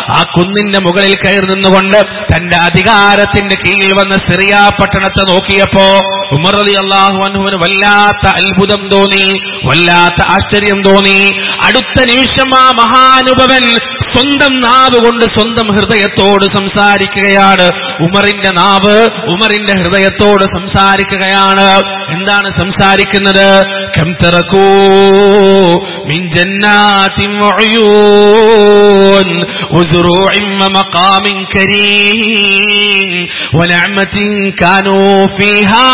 ആ കുന്നിന്റെ മുകളിൽ കയറി നിന്നുകൊണ്ട് തന്റെ അധികാരത്തിന്റെ കീഴിൽ വന്ന സിറിയ പട്ടണത്തെ നോക്കിയപ്പോ ഉമർ അലി അള്ളാഹു അനുവിന് വല്ലാത്ത അത്ഭുതം തോന്നി വല്ലാത്ത ആശ്ചര്യം തോന്നി അടുത്ത നിമിഷം ആ മഹാനുഭവൻ സ്വന്തം നാവ് കൊണ്ട് സ്വന്തം ഹൃദയത്തോട് സംസാരിക്കുകയാണ് ഉമറിന്റെ നാവ് ഉമറിന്റെ ഹൃദയത്തോട് സംസാരിക്കുകയാണ് എന്താണ് സംസാരിക്കുന്നത് കം തറക്കൂ മിൻ ജന്നാത്തിൻ വഉയൂൻ وزروع ومقام كريم ونعمة كانوا فيها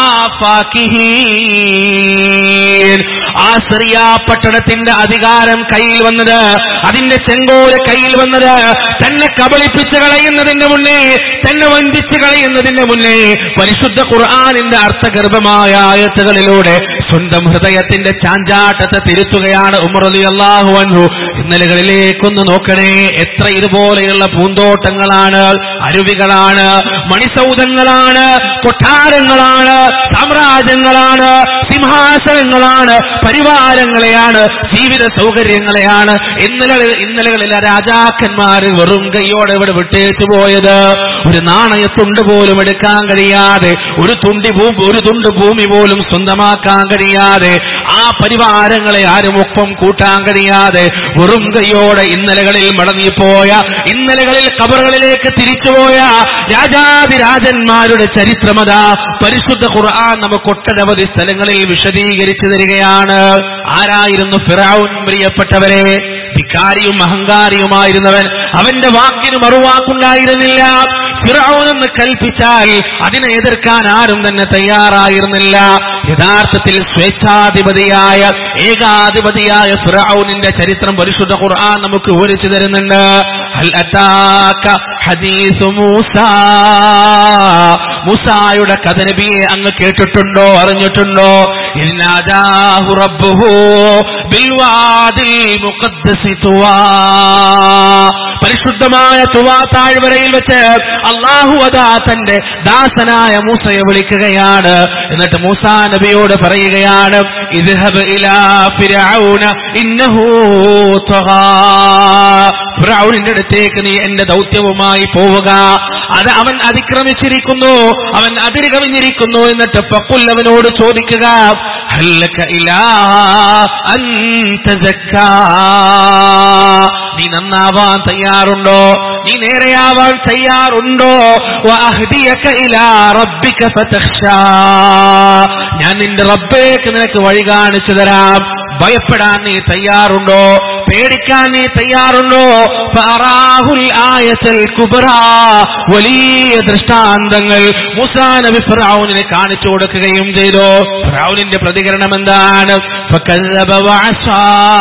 فاكهين ആ സിറിയ പട്ടണത്തിന്റെ അധികാരം കയ്യിൽ വന്നത് അതിന്റെ ചെങ്കോല് കയ്യിൽ വന്നത് തന്നെ കബളിപ്പിച്ച് കളയുന്നതിന്റെ മുന്നേ തന്നെ വഞ്ചിച്ച് കളയുന്നതിന്റെ മുന്നേ പരിശുദ്ധ ഖുർആാനിന്റെ അർത്ഥഗർഭമായ ആയത്തുകളിലൂടെ സ്വന്തം ഹൃദയത്തിന്റെ ചാഞ്ചാട്ടത്തെ തിരുത്തുകയാണ് ഉമർ അലി അള്ളാഹു അൻഹു ഇന്നലകളിലേക്കൊന്ന് നോക്കണേ എത്ര ഇതുപോലെയുള്ള പൂന്തോട്ടങ്ങളാണ് അരുവികളാണ് മണിസൗധങ്ങളാണ് കൊട്ടാരങ്ങളാണ് സാമ്രാജ്യങ്ങളാണ് സിംഹാസനങ്ങളാണ് പരിവാരങ്ങളെയാണ് ജീവിത സൗകര്യങ്ങളെയാണ് ഇന്നലെ ഇന്നലകളിലെ രാജാക്കന്മാർ വെറും കൈയോടെ ഇവിടെ വിട്ടേച്ചു പോയത് ഒരു നാണയത്തുണ്ട് പോലും എടുക്കാൻ കഴിയാതെ ഒരു തുണ്ടി ഭൂ ഒരു തുണ്ട് ഭൂമി പോലും സ്വന്തമാക്കാൻ കഴിയാതെ ആ പരിവാരങ്ങളെ ആരും ഒപ്പം കൂട്ടാൻ കഴിയാതെ വെറും കൈയോടെ ഇന്നലകളിൽ മടങ്ങിപ്പോയ ഇന്നലകളിൽ കബറുകളിലേക്ക് തിരിച്ചുപോയ രാജാതിരാജന്മാരുടെ ചരിത്രമത പരിശുദ്ധ ഖുർആൻ നമുക്ക് ഒട്ടനവധി സ്ഥലങ്ങളിൽ വിശദീകരിച്ചു തരികയാണ് ആരായിരുന്നു ഫിറൌൻ പ്രിയപ്പെട്ടവരെ ധിക്കാരിയും അഹങ്കാരിയുമായിരുന്നവൻ അവന്റെ വാക്കിന് മറുവാക്കുണ്ടായിരുന്നില്ല ഫിറൌൻ എന്ന് കൽപ്പിച്ചാൽ അതിനെ എതിർക്കാൻ ആരും തന്നെ തയ്യാറായിരുന്നില്ല യഥാർത്ഥത്തിൽ സ്വേച്ഛാധിപതിയായ ഏകാധിപതിയായ ഫിറൌനിന്റെ ചരിത്രം പരിശുദ്ധ ഖുർആൻ നമുക്ക് വിവരിച്ചു തരുന്നുണ്ട് ഹൽ അതാക ഹദീസു മൂസ മൂസായുടെ കഥ നബിയെ അങ്ങ് കേട്ടിട്ടുണ്ടോ അറിഞ്ഞിട്ടുണ്ടോ ഇന്നാജാഹു റബ്ബുഹു ബിൽവാദിൽ മുഖദ്ദസി തുവാ പരിശുദ്ധമായ തുവാ താഴ്വരയിൽ വെച്ച് അള്ളാഹു അതാ തന്റെ ദാസനായ മൂസയെ വിളിക്കുകയാണ് എന്നിട്ട് മൂസാ നബിയോട് പറയുകയാണ് ഇദ്ഹബ് ഇലാ ഫിർഔന ഇന്നഹു തഗാ ഫിർഔനിന്റെ അടുത്തേക്ക് നീ എന്റെ ദൗത്യവുമായി പോവുക അത് അവൻ അതിക്രമിച്ചിരിക്കുന്നു അവൻ അതിരുകവിഞ്ഞിരിക്കുന്നു എന്നിട്ട് പക്കുൽ അവനോട് ചോദിക്കുക ഹല്ലക ഇലാ അൻ തസക്കാ. നീ നന്നാവാൻ തയ്യാറുണ്ടോ നീ നേരെയാവാൻ തയ്യാറുണ്ടോ വഅഹ്ദിയക ഇലാ റബ്ബിക ഫതഖ്ശാ. ഞാൻ നിന്റെ റബ്ബേക്ക് നിനക്ക് വഴി കാണിച്ചു തരാം ഭയപ്പെടാൻ നീ തയ്യാറുണ്ടോ പേടിക്കാൻ നീ തയ്യാറുണ്ടോ ഫഅറാഹുൽ ആയത്തുൽ കുബ്ര വലിയ ദൃഷ്ടാന്തങ്ങൾ മൂസാ നബി ഫിറഔനിനെ കാണിച്ചു കൊടുക്കുകയും ചെയ്തു ഫിറഔനിന്റെ പ്രതികരണം എന്താണ് ഫകല്ലബ വഅസാ.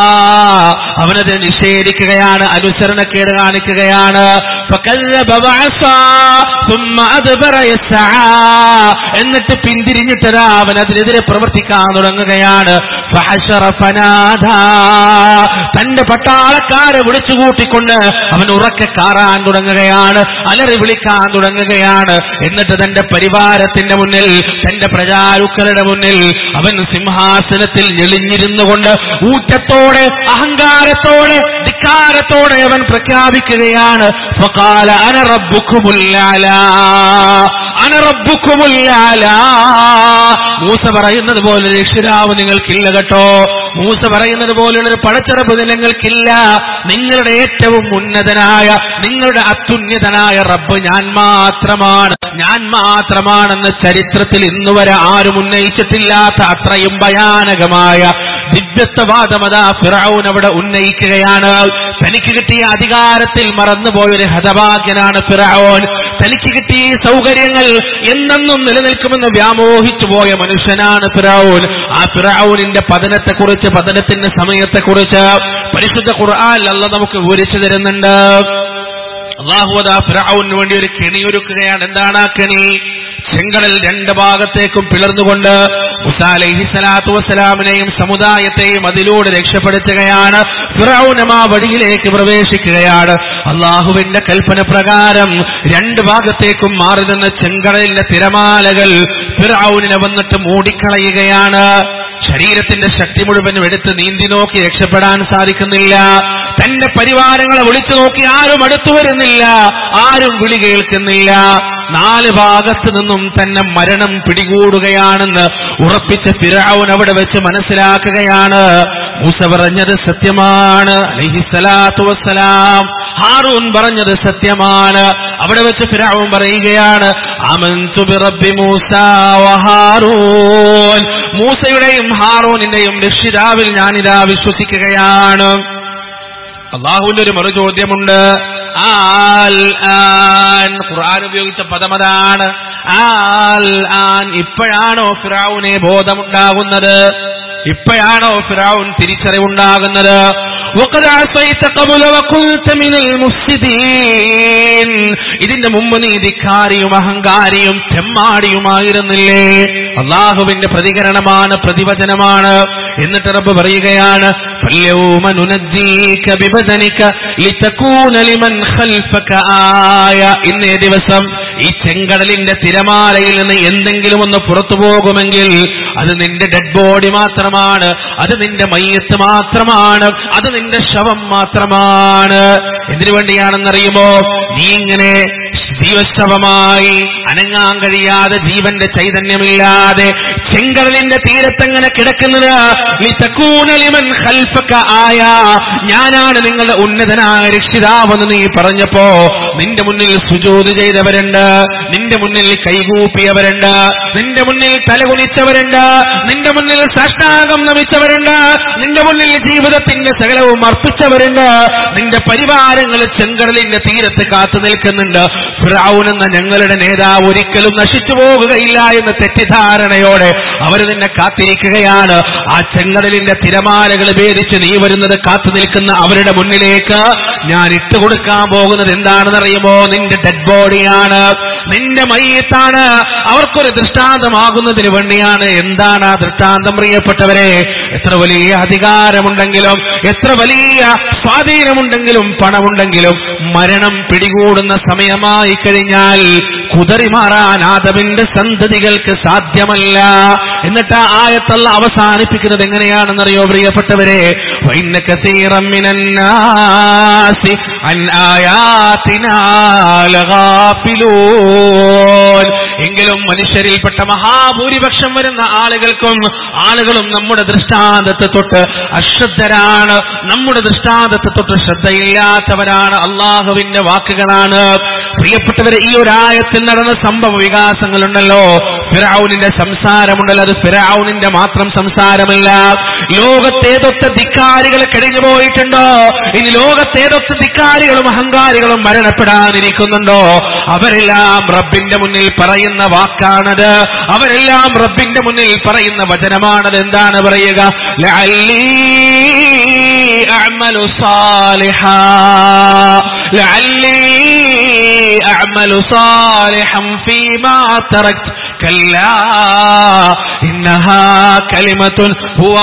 അവനത് നിഷേധിക്കുകയാണ് അനുസരണക്കേട് കാണിക്കുകയാണ് ഫകല്ലബ വഅസാ. ثم أدبر يسعى. എന്നിട്ട് പിന്തിരിഞ്ഞിട്ടതാ അവൻ അതിനെതിരെ പ്രവർത്തിക്കാൻ തുടങ്ങുകയാണ് ഫഹശറ ഫനാദാ. തന്റെ പട്ടാളക്കാരെ വിളിച്ചു കൂട്ടിക്കൊണ്ട് അവൻ ഉറക്കെ കാറാൻ തുടങ്ങുകയാണ് അലറി വിളിക്കാൻ തുടങ്ങുകയാണ് എന്നിട്ട് തന്റെ പരിവാരത്തിന്റെ മുന്നിൽ തന്റെ പ്രജാരുക്കളുടെ മുന്നിൽ അവൻ സിംഹാസനത്തിൽ ഞെളിഞ്ഞിരുന്നു കൊണ്ട് ഊറ്റത്തോടെ അഹങ്കാരത്തോടെ ധിക്കാരത്തോടെ അവൻ പ്രഖ്യാപിക്കുകയാണ് ഫഖാല അന റബ്ബുക്കുമുൽ അലാ. അന റബ്ബുക്കുമുൽ അലാ. മൂസ പറയുന്നത് പോലെ രക്ഷിതാവ് നിങ്ങൾക്കില്ല കേട്ടോ മൂസ പറയുന്നത് പോലുള്ള ഒരു പടച്ചിറപ്പ് നിലങ്ങൾക്കില്ല നിങ്ങളുടെ ഏറ്റവും ഉന്നതനായ നിങ്ങളുടെ അത്യുന്നതനായ റബ്ബ് ഞാൻ മാത്രമാണ് ഞാൻ മാത്രമാണെന്ന് ചരിത്രത്തിൽ ഇന്നുവരെ ആരും ഉന്നയിച്ചിട്ടില്ലാത്ത അത്രയും ഭയാനകമായ ദിവ്യത്വവാദമതാ ഫിറൌൻ അവിടെ ഉന്നയിക്കുകയാണ് തനിക്ക് കിട്ടിയ അധികാരത്തിൽ മറന്നുപോയൊരു ഹതഭാഗ്യനാണ് ഫിറൌൻ തനിക്ക് കിട്ടിയ ഈ സൗകര്യങ്ങൾ എന്നെന്നും നിലനിൽക്കുമെന്ന് വ്യാമോഹിച്ചു പോയ മനുഷ്യനാണ് ഫിറൌൻ ആ ഫിറൌനിന്റെ പതനത്തെക്കുറിച്ച് പതനത്തിന്റെ സമയത്തെക്കുറിച്ച് പരിശുദ്ധ ഖുർആൻ അല്ല നമുക്ക് വിവരിച്ചു തരുന്നുണ്ട് അള്ളാഹു അതാ ഫിറൌന് വേണ്ടി ഒരു കെണി ഒരുക്കുകയാണ് എന്താണ് ആ കെണി ചെങ്കടൽ രണ്ട് ഭാഗത്തേക്കും പിളർന്നുകൊണ്ട് മുസ അലൈഹി സ്വലാത്തു വസ്സലാമിനെയും സമുദായത്തെയും അതിലൂടെ രക്ഷപ്പെടുത്തുകയാണ് ഫിറൌനം ആ വഴിയിലേക്ക് പ്രവേശിക്കുകയാണ് അള്ളാഹുവിന്റെ കൽപ്പന പ്രകാരം രണ്ട് ഭാഗത്തേക്കും മാറി നിന്ന ചെങ്കടലിന്റെ തിരമാലകൾ ഫിറൌനിനെ വന്നിട്ട് മൂടിക്കളയുകയാണ് ശരീരത്തിന്റെ ശക്തി മുഴുവനും എടുത്ത് നീന്തി നോക്കി രക്ഷപ്പെടാൻ സാധിക്കുന്നില്ല തന്റെ പരിവാരങ്ങളെ വിളിച്ചു നോക്കി ആരും അടുത്തു വരുന്നില്ല ആരും വിളി കേൾക്കുന്നില്ല നാല് ഭാഗത്തു നിന്നും തന്നെ മരണം പിടികൂടുകയാണെന്ന് ഉറപ്പിച്ച ഫിറൌൻ അവിടെ വെച്ച് മനസ്സിലാക്കുകയാണ് മൂസ പറഞ്ഞത് സത്യമാണ് അലഹിസലാത്തു വസ്സലാം ഹാറൂൻ പറഞ്ഞത് സത്യമാണ് അവിടെ വെച്ച് ഫിറൌൻ പറയുകയാണ് അമൻതു ബിറബ്ബി മൂസ വഹാറൂൻ മൂസയുടെയും ഹാറൂനിന്റെയും രക്ഷിതാവിൽ ഞാനിതാ വിശ്വസിക്കുകയാണ് അള്ളാഹുവിന്റെ ഒരു മറു ചോദ്യമുണ്ട് ആൽ ആൻ ഖുർആൻ ഉപയോഗിച്ച പദമതാണ് ആൽ ആൻ ഇപ്പോഴാണോ ഫിറാവുനെ ബോധമുണ്ടാകുന്നത് ഇപ്പോഴാണോ ഫിറാവുൻ തിരിച്ചറിവുണ്ടാകുന്നത് وقد عصيت قبل وكنت من المفسدين ഇതിന്റെ മുമ്പ് നീ ധിക്കാരിയും അഹങ്കാരിയും തെമ്മാടിയുമായിരുന്നില്ലേ അള്ളാഹുവിന്റെ പ്രതികരണമാണ് പ്രതിവചനമാണ് എന്നിട്ട് റബ്ബ് പറയുകയാണ് فَالْيَوْمَ نُنَجِّيكَ بِبَدَنِكَ لِتَكُونَ لِمَنْ خَلْفَكَ آيَةً ഇന്നേ ദിവസം ഈ ചെങ്കടലിന്റെ തിരമാലയിൽ നിന്ന് എന്തെങ്കിലും ഒന്ന് പുറത്തു പോകുമെങ്കിൽ അത് നിന്റെ ഡെഡ് ബോഡി മാത്രമാണ് അത് നിന്റെ മയ്യത്ത് മാത്രമാണ് അത് നിന്റെ ശവം മാത്രമാണ് എന്തിനു വേണ്ടിയാണെന്നറിയുമോ നീ ഇങ്ങനെ ജീവശവമായി അനങ്ങാൻ കഴിയാതെ ജീവന്റെ ചൈതന്യമില്ലാതെ ചെങ്കടലിന്റെ തീരത്തങ്ങനെ കിടക്കുന്നത് ലിതകൂന ലിമൻ ഖൽഫക ആയ ഞാനാണ് നിങ്ങളുടെ ഉന്നതനായ രക്ഷിതാവെന്ന് നീ പറഞ്ഞപ്പോ നിന്റെ മുന്നിൽ സുജൂത് ചെയ്തവരുണ്ട് നിന്റെ മുന്നിൽ കൈകൂപ്പിയവരുണ്ട് നിന്റെ മുന്നിൽ തലകുനിച്ചവരുണ്ട് നിന്റെ മുന്നിൽ സാഷ്ടാംഗം നമിച്ചവരുണ്ട് നിന്റെ മുന്നിൽ ജീവിതത്തിന്റെ സകലവും അർപ്പിച്ചവരുണ്ട് നിന്റെ പരിവാരങ്ങൾ ചെങ്കടലിന്റെ തീരത്ത് കാത്തു നിൽക്കുന്നുണ്ട് ഫിറഔൻ എന്ന ഞങ്ങളുടെ നേതാവ് ഒരിക്കലും നശിച്ചു പോകുകയില്ല എന്ന തെറ്റിദ്ധാരണയോടെ അവർ നിന്നെ കാത്തിരിക്കുകയാണ് ആ ചെങ്കടലിന്റെ തിരമാലകൾ ഭേദിച്ച് നീ വരുന്നത് കാത്തു നിൽക്കുന്ന അവരുടെ മുന്നിലേക്ക് ഞാൻ ഇട്ടുകൊടുക്കാൻ പോകുന്നത് എന്താണെന്നറിയുമോ നിന്റെ ഡെഡ് ബോഡിയാണ് നിന്റെ മയ്യത്താണ് അവർക്കൊരു ദൃഷ്ടാന്തമാകുന്നതിന് വേണ്ടിയാണ് എന്താണ് ആ ദൃഷ്ടാന്തം പ്രിയപ്പെട്ടവരെ എത്ര വലിയ അധികാരമുണ്ടെങ്കിലും എത്ര വലിയ സ്വാധീനമുണ്ടെങ്കിലും പണമുണ്ടെങ്കിലും മരണം പിടികൂടുന്ന സമയമായി കഴിഞ്ഞാൽ കുതറി മാറാൻ ആദമിന്റെ സന്തതികൾക്ക് സാധ്യമല്ല എന്നിട്ട് ആ ആയത്തല്ല അവസാനിപ്പിക്കുന്നത് എങ്ങനെയാണെന്നറിയോ പ്രിയപ്പെട്ടവരെ وَإِنَّ كَثِيرًا مِنَ النَّاسِ عَنْ آيَاتِنَا لَغَافِلُونَ എങ്കിലും മനുഷ്യരിൽപ്പെട്ട മഹാഭൂരിപക്ഷം വരുന്ന ആളുകൾക്കും ആളുകളും നമ്മുടെ ദൃഷ്ടാന്തത്തെ തൊട്ട് അശ്രദ്ധരാണ് നമ്മുടെ ദൃഷ്ടാന്തത്തെ തൊട്ട് ശ്രദ്ധയില്ലാത്തവരാണ് അള്ളാഹുവിന്റെ വാക്കുകളാണ് പ്രിയപ്പെട്ടവരെ ഈ ഒരായത്തിൽ നടന്ന സംഭവ വികാസങ്ങളുണ്ടല്ലോ ഫിറൌനിന്റെ സംസാരമുണ്ടല്ലോ അത് ഫിറൌനിന്റെ മാത്രം സംസാരമല്ല ലോകത്തേതൊക്കെ ധിക്കാരികൾ കഴിഞ്ഞു പോയിട്ടുണ്ടോ ഇനി ലോകത്തേതൊക്കെ ധിക്കാരികളും അഹങ്കാരികളും മരണപ്പെടാനിരിക്കുന്നുണ്ടോ അവരെല്ലാം റബ്ബിന്റെ മുന്നിൽ പറയുന്ന വാക്കാണത് അവരെല്ലാം റബ്ബിന്റെ മുന്നിൽ പറയുന്ന വചനമാണത് എന്താണ് പറയുക ലഅല്ലീ അഅ്മലു സാലിഹാ ലഅല്ലീ അഅ്മലു സാലിഹൻ ഫീമാ തറക്ത് كلا إنها كلمة هو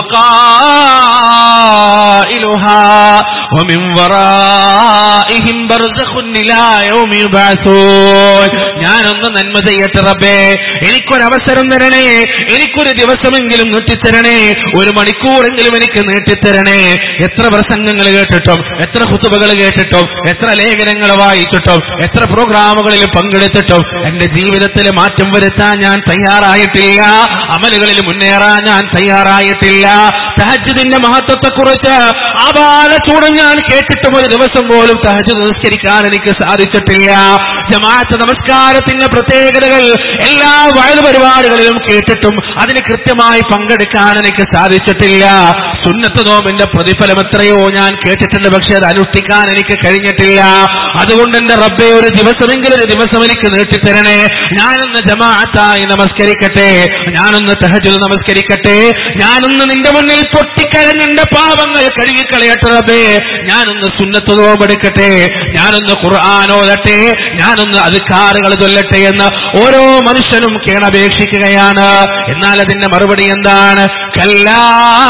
قائلها ومن ورائهم برزخ إلى يوم يبعثون ഞാനൊന്ന് നന്മ ചെയ്യട്ടെ റബ്ബേ എനിക്കൊരവസരം തരണേ എനിക്കൊരു ദിവസമെങ്കിലും നീട്ടിത്തരണേ ഒരു മണിക്കൂറെങ്കിലും എനിക്ക് നീട്ടിത്തരണേ എത്ര പ്രസംഗങ്ങൾ കേട്ടിട്ടും എത്ര കുത്തുബകൾ കേട്ടിട്ടും എത്ര ലേഖനങ്ങൾ വായിച്ചിട്ടും എത്ര പ്രോഗ്രാമുകളിൽ പങ്കെടുത്തിട്ടും എന്റെ ജീവിതത്തിൽ മാറ്റം വരുത്താൻ ഞാൻ തയ്യാറായിട്ടില്ല അമലുകളിൽ മുന്നേറാൻ ഞാൻ തയ്യാറായിട്ടില്ല തഹജുദിന്റെ മഹത്വത്തെക്കുറിച്ച് ആപാലച്ചൂടും ഞാൻ കേട്ടിട്ടും ഒരു ദിവസം പോലും തഹജുദ് നിസ്കരിക്കാൻ എനിക്ക് സാധിച്ചിട്ടില്ല ജമാഅത്ത് നമസ്കാരത്തിന്റെ പ്രത്യേകതകൾ എല്ലാ വയൽ പരിപാടികളിലും കേട്ടിട്ടും അതിന് കൃത്യമായി പങ്കെടുക്കാൻ എനിക്ക് സാധിച്ചിട്ടില്ല സുന്നത്ത് നോമിന്റെ പ്രതിഫലം എത്രയോ ഞാൻ കേട്ടിട്ടുണ്ട് പക്ഷെ അത് അനുഷ്ഠിക്കാൻ എനിക്ക് കഴിഞ്ഞിട്ടില്ല അതുകൊണ്ട് എന്റെ റബ്ബെ ഒരു ദിവസമെങ്കിലും ഒരു ദിവസം എനിക്ക് നീട്ടിത്തരണേ ഞാനൊന്ന് ജമാഅത്തായി നമസ്കരിക്കട്ടെ ഞാനൊന്ന് തഹജുദ് നമസ്കരിക്കട്ടെ ഞാനൊന്ന് നിന്റെ മുന്നിൽ പൊട്ടിക്കരഞ്ഞ് എന്റെ പാപങ്ങൾ കഴുകിക്കളയട്ടെ റബ്ബേ ഞാനൊന്ന് സുന്നത്ത് നോമ്പെടുക്കട്ടെ ഞാനൊന്ന് ഖുർആാനോദട്ടെ ഞാനൊന്ന് അധികാറുകൾ ചൊല്ലട്ടെ എന്ന് ഓരോ മനുഷ്യനും കേണപേക്ഷിക്കുകയാണ് എന്നാൽ അതിന്റെ മറുപടി എന്താണ് കല്ലാ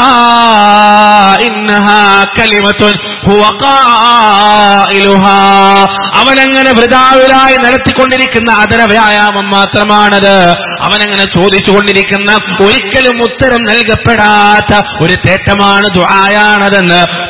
ഇന്നഹാ കലിമത്തുൻ ഹുവ ഖായിലുഹാ. അവനങ്ങനെ വൃതാവിലായി നടത്തിക്കൊണ്ടിരിക്കുന്ന അതര വ്യായാമം മാത്രമാണത് അവനങ്ങനെ ചോദിച്ചുകൊണ്ടിരിക്കുന്ന ഒരിക്കലും ഉത്തരം നൽകപ്പെടാത്ത ഒരു തേറ്റമാണ് ദുആയാണതെന്ന്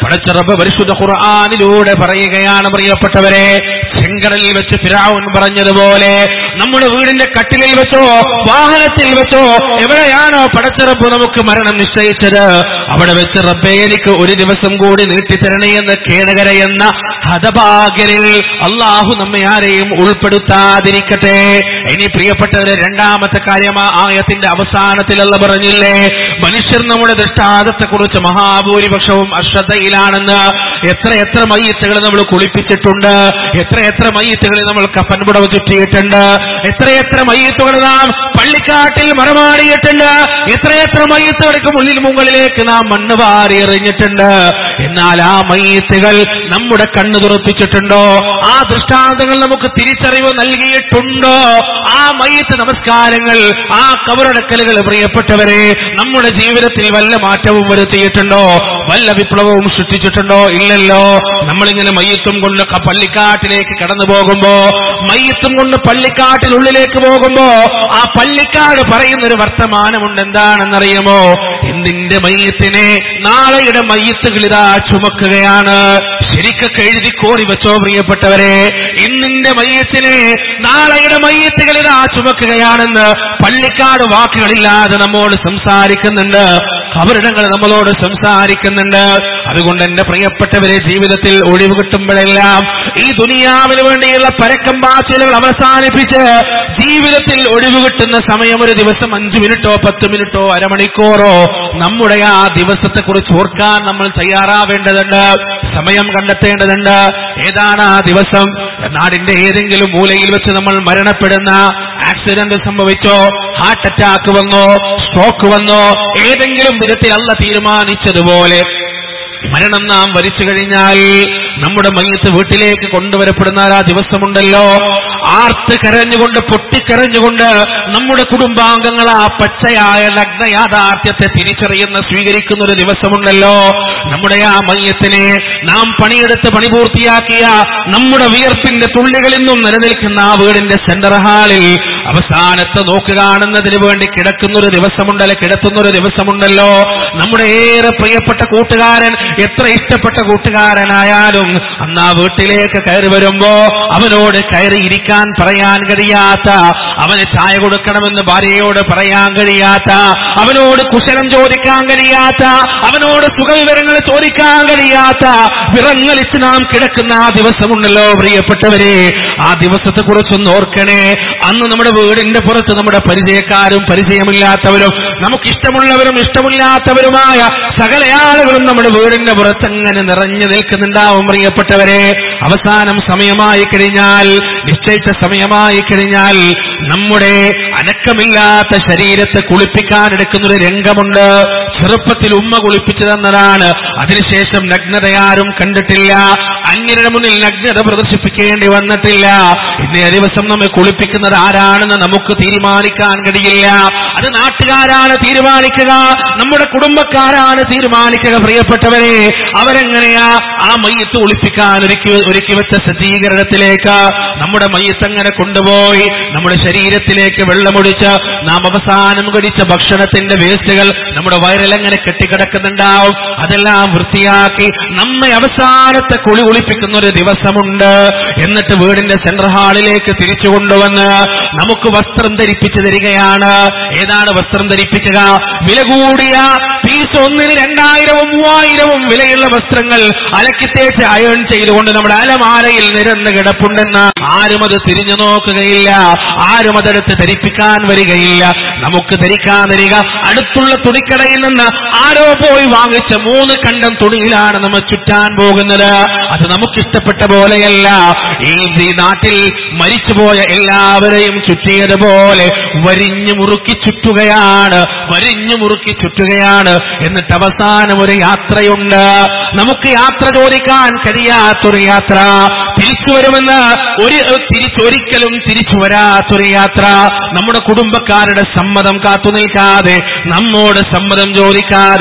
പടച്ചിറപ്പ് പരിശുദ്ധ ഖുർആാനിലൂടെ പറയുകയാണ് പ്രിയപ്പെട്ടവരെ ചെങ്കടലിൽ വെച്ച് ഫിറാവുൻ പറഞ്ഞതുപോലെ നമ്മുടെ വീടിന്റെ കട്ടിലിൽ വെച്ചോ വാഹനത്തിൽ വെച്ചോ എവിടെയാണോ പടച്ചിറപ്പ് നമുക്ക് മരണം നിശ്ചയിച്ചത് അവിടെ വെച്ച് റബ്ബേ എനിക്ക് ഒരു ദിവസം കൂടി നീട്ടിത്തരണേ എന്ന് കേണകരയെന്ന ഹതഭാഗ്യരിൽ അള്ളാഹു നമ്മെ ആരെയും ഉൾപ്പെടുത്താതിരിക്കട്ടെ ഇനി പ്രിയപ്പെട്ടവരെ രണ്ടാമത്തെ കാര്യം ആ ആയത്തിന്റെ അവസാനത്തിലല്ല പറഞ്ഞില്ലേ മനുഷ്യർ നമ്മുടെ ദൃഷ്ടാന്തത്തെ കുറിച്ച് മഹാഭൂരിപക്ഷവും അശ്രദ്ധയിലാണെന്ന് എത്ര എത്ര മയ്യത്തുകൾ നമ്മൾ കുളിപ്പിച്ചിട്ടുണ്ട് എത്ര എത്ര മയ്യത്തുകളിൽ നമ്മൾ കഫൻ പുടവ് ചുറ്റിയിട്ടുണ്ട് എത്രയെത്ര മയ്യത്തുകൾ നാം പള്ളിക്കാട്ടിൽ മറമാടിയിട്ടുണ്ട് എത്രയെത്ര മയ്യത്തുകൾക്ക് മുന്നിൽ മുകളിലേക്ക് നാം മണ്ണ് വാരി എറിഞ്ഞിട്ടുണ്ട് എന്നാൽ ആ മയ്യത്തുകൾ നമ്മുടെ കണ്ണ് തുറപ്പിച്ചിട്ടുണ്ടോ ആ ദൃഷ്ടാന്തങ്ങൾ നമുക്ക് തിരിച്ചറിവ് നൽകിയിട്ടുണ്ടോ ആ മയ്യത്ത് നമസ്കാരങ്ങൾ ആ കബറടക്കലുകൾ പ്രിയപ്പെട്ടവരെ നമ്മുടെ ജീവിതത്തിൽ വല്ല മാറ്റവും വരുത്തിയിട്ടുണ്ടോ വല്ല വിപ്ലവവും സൃഷ്ടിച്ചിട്ടുണ്ടോ ഇല്ലല്ലോ നമ്മളിങ്ങനെ മയ്യത്തും കൊണ്ട് ക- പള്ളിക്കാട്ടിലേക്ക് കടന്നു പോകുമ്പോ മയ്യത്തും കൊണ്ട് പള്ളിക്കാട്ടിനുള്ളിലേക്ക് പോകുമ്പോ ആ പള്ളിക്കാട് പറയുന്നൊരു വർത്തമാനമുണ്ട് എന്താണെന്നറിയുമോ എന്തിന്റെ മയ്യത്തിനെ നാളെയുടെ മയ്യത്തുകൾ ഇതാ ചുമക്കുകയാണ് ശരിക്കൊക്കെ എഴുതി കോറി വെച്ചോ പ്രിയപ്പെട്ടവരെ ഇന്നിന്റെ മയ്യത്തിനെ നാളെയുടെ മയ്യത്തുകൾ ഇതാ ചുമക്കുകയാണെന്ന് പള്ളിക്കാട് വാക്കുകളില്ലാതെ നമ്മോട് സംസാരിക്കുന്നുണ്ട് അവരിടങ്ങൾ നമ്മളോട് സംസാരിക്കുന്നുണ്ട് അതുകൊണ്ട് എന്റെ പ്രിയപ്പെട്ടവരെ ജീവിതത്തിൽ ഒഴിവ് കിട്ടുമ്പോഴെല്ലാം ഈ ദുനിയാവിന് വേണ്ടിയുള്ള പരക്കം പാച്ചിലുകൾ അവസാനിപ്പിച്ച് ജീവിതത്തിൽ ഒഴിവ് കിട്ടുന്ന സമയം ഒരു ദിവസം അഞ്ചു മിനിറ്റോ പത്ത് മിനിറ്റോ അരമണിക്കൂറോ നമ്മുടെ ആ ദിവസത്തെ കുറിച്ച് ഓർക്കാൻ നമ്മൾ തയ്യാറാവേണ്ടതുണ്ട് സമയം കണ്ടെത്തേണ്ടതുണ്ട് ഏതാണ് ആ ദിവസം നാടിന്റെ ഏതെങ്കിലും മൂലയിൽ വെച്ച് നമ്മൾ മരണപ്പെടുന്ന ആക്സിഡന്റ് സംഭവിച്ചോ ഹാർട്ട് അറ്റാക്ക് വന്നോ സ്ട്രോക്ക് വന്നോ ഏതെങ്കിലും വിധത്തിൽ അല്ല തീരുമാനിച്ചതുപോലെ മരണം നാം വരിച്ചു കഴിഞ്ഞാൽ നമ്മുടെ മയ്യത്ത് വീട്ടിലേക്ക് കൊണ്ടുവരപ്പെടുന്ന ആ ദിവസമുണ്ടല്ലോ ആർത്ത് കരഞ്ഞുകൊണ്ട് പൊട്ടിക്കരഞ്ഞുകൊണ്ട് നമ്മുടെ കുടുംബാംഗങ്ങൾ ആ പച്ചയായ നഗ്ന യാഥാർത്ഥ്യത്തെ തിരിച്ചറിയുന്ന സ്വീകരിക്കുന്ന ഒരു ദിവസമുണ്ടല്ലോ നമ്മുടെ ആ മയ്യത്തിനെ നാം പണിയെടുത്ത് പണി പൂർത്തിയാക്കിയ നമ്മുടെ വിയർപ്പിന്റെ തുള്ളികളിൽ നിന്നും നിലനിൽക്കുന്ന ആ വീടിന്റെ സെന്റർ ഹാളിൽ അവസാനത്തെ നോക്ക് കാണുന്നതിന് വേണ്ടി കിടക്കുന്ന ഒരു ദിവസമുണ്ടല്ലോ കിടത്തുന്ന ഒരു ദിവസമുണ്ടല്ലോ നമ്മുടെ ഏറെ പ്രിയപ്പെട്ട കൂട്ടുകാരൻ എത്ര ഇഷ്ടപ്പെട്ട കൂട്ടുകാരനായാലും അന്ന് ആ വീട്ടിലേക്ക് കയറി വരുമ്പോ അവനോട് കയറി ഇരിക്കാൻ പറയാൻ കഴിയാത്ത അവന് ചായ കൊടുക്കണമെന്ന് ഭാര്യയോട് പറയാൻ കഴിയാത്ത അവനോട് കുശലം ചോദിക്കാൻ കഴിയാത്ത അവനോട് സുഖവിവരങ്ങൾ ചോദിക്കാൻ കഴിയാത്ത വിറങ്ങലിച്ച് നാം കിടക്കുന്ന ആ ദിവസമുണ്ടല്ലോ പ്രിയപ്പെട്ടവരെ ആ ദിവസത്തെ കുറിച്ചൊന്ന് ഓർക്കണേ അന്ന് നമ്മുടെ വീടിന്റെ പുറത്ത് നമ്മുടെ പരിചയക്കാരും പരിചയമില്ലാത്തവരും നമുക്കിഷ്ടമുള്ളവരും ഇഷ്ടമില്ലാത്തവരുമായ സകല ആളുകളും നമ്മുടെ വീടിന്റെ പുറത്ത് അങ്ങനെ നിറഞ്ഞു നിൽക്കുന്നുണ്ടാവും പ്രിയപ്പെട്ടവരെ അവസാനം സമയമായി കഴിഞ്ഞാൽ നിശ്ചയിച്ച സമയമായി കഴിഞ്ഞാൽ നമ്മുടെ അനക്കമില്ലാത്ത ശരീരത്തെ കുളിപ്പിക്കാൻ എടുക്കുന്ന ഒരു രംഗമുണ്ട് ചെറുപ്പത്തിൽ ഉമ്മ കുളിപ്പിച്ചു തന്നതാണ് അതിനുശേഷം നഗ്നതയാരും കണ്ടിട്ടില്ല അന്യരുടെ മുന്നിൽ നഗ്നത പ്രദർശിപ്പിക്കേണ്ടി വന്നിട്ടില്ല ഇന്നേ ദിവസം നമ്മെ കുളിപ്പിക്കുന്നത് ആരാണെന്ന് നമുക്ക് തീരുമാനിക്കാൻ കഴിയില്ല അത് നാട്ടുകാരാണ് തീരുമാനിക്കുക നമ്മുടെ കുടുംബക്കാരാണ് തീരുമാനിക്കുക പ്രിയപ്പെട്ടവരെ അവരെങ്ങനെയാ ആ മയ്യത്ത് ഒളിപ്പിക്കാൻ ഒരുക്കി ഒരുക്കി വെച്ച സജ്ജീകരണത്തിലേക്ക് നമ്മുടെ മയ്യത്ത് അങ്ങനെ കൊണ്ടുപോയി നമ്മുടെ ശരീരത്തിലേക്ക് വെള്ളമൊഴിച്ച് നാം അവസാനം കഴിച്ച ഭക്ഷണത്തിന്റെ വേസ്റ്റുകൾ നമ്മുടെ വയറിലങ്ങനെ കെട്ടിക്കിടക്കുന്നുണ്ടാവും അതെല്ലാം വൃത്തിയാക്കി നമ്മെ അവസാനത്തെ കുളി കുളിപ്പിക്കുന്ന ഒരു ദിവസമുണ്ട് എന്നിട്ട് വീടിന്റെ സെൻട്രൽ ഹാളിലേക്ക് തിരിച്ചു കൊണ്ടുവന്ന് നമുക്ക് വസ്ത്രം ധരിപ്പിച്ചു തരികയാണ് ഏതാണ് വസ്ത്രം ധരിപ്പിക്കുക വില കൂടിയ പീസ് ഒന്നിന് രണ്ടായിരവും മൂവായിരവും വിലയുള്ള വസ്ത്രങ്ങൾ അലക്കിത്തേച്ച് അയൺ ചെയ്തുകൊണ്ട് നമ്മുടെ അലമാരയിൽ നിരന്ന് കിടപ്പുണ്ടെന്ന് ആരും അത് തിരിഞ്ഞു നോക്കുകയില്ല ആരും അതെടുത്ത് ധരിപ്പിക്കാൻ വരികയില്ല നമുക്ക് ധരിക്കാൻ വരിക അടുത്തുള്ള തുണിക്കടയിൽ നിന്ന് ആരോ പോയി വാങ്ങിച്ച മൂന്ന് കണ്ടം തുണിയിലാണ് നമ്മൾ ചുറ്റാൻ പോകുന്നത് അത് നമുക്കിഷ്ടപ്പെട്ട പോലെയല്ല ഈ ഈ നാട്ടിൽ മരിച്ചുപോയ എല്ലാവരെയും ചുറ്റിയതുപോലെ വരിഞ്ഞു മുറുക്കി ചുറ്റുകയാണ് വരിഞ്ഞു മുറുക്കി ചുറ്റുകയാണ് എന്നിട്ട് അവസാനം ഒരു യാത്രയുണ്ട് നമുക്ക് യാത്ര ചോദിക്കാൻ കഴിയാത്തൊരു യാത്ര തിരിച്ചു വരുമെന്ന് ഒരു തിരിച്ചൊരിക്കലും തിരിച്ചു വരാത്തൊരു യാത്ര നമ്മുടെ കുടുംബക്കാരുടെ സമ്മതം കാത്തു നിൽക്കാതെ നമ്മോട് സമ്മതം ചോദിക്കാതെ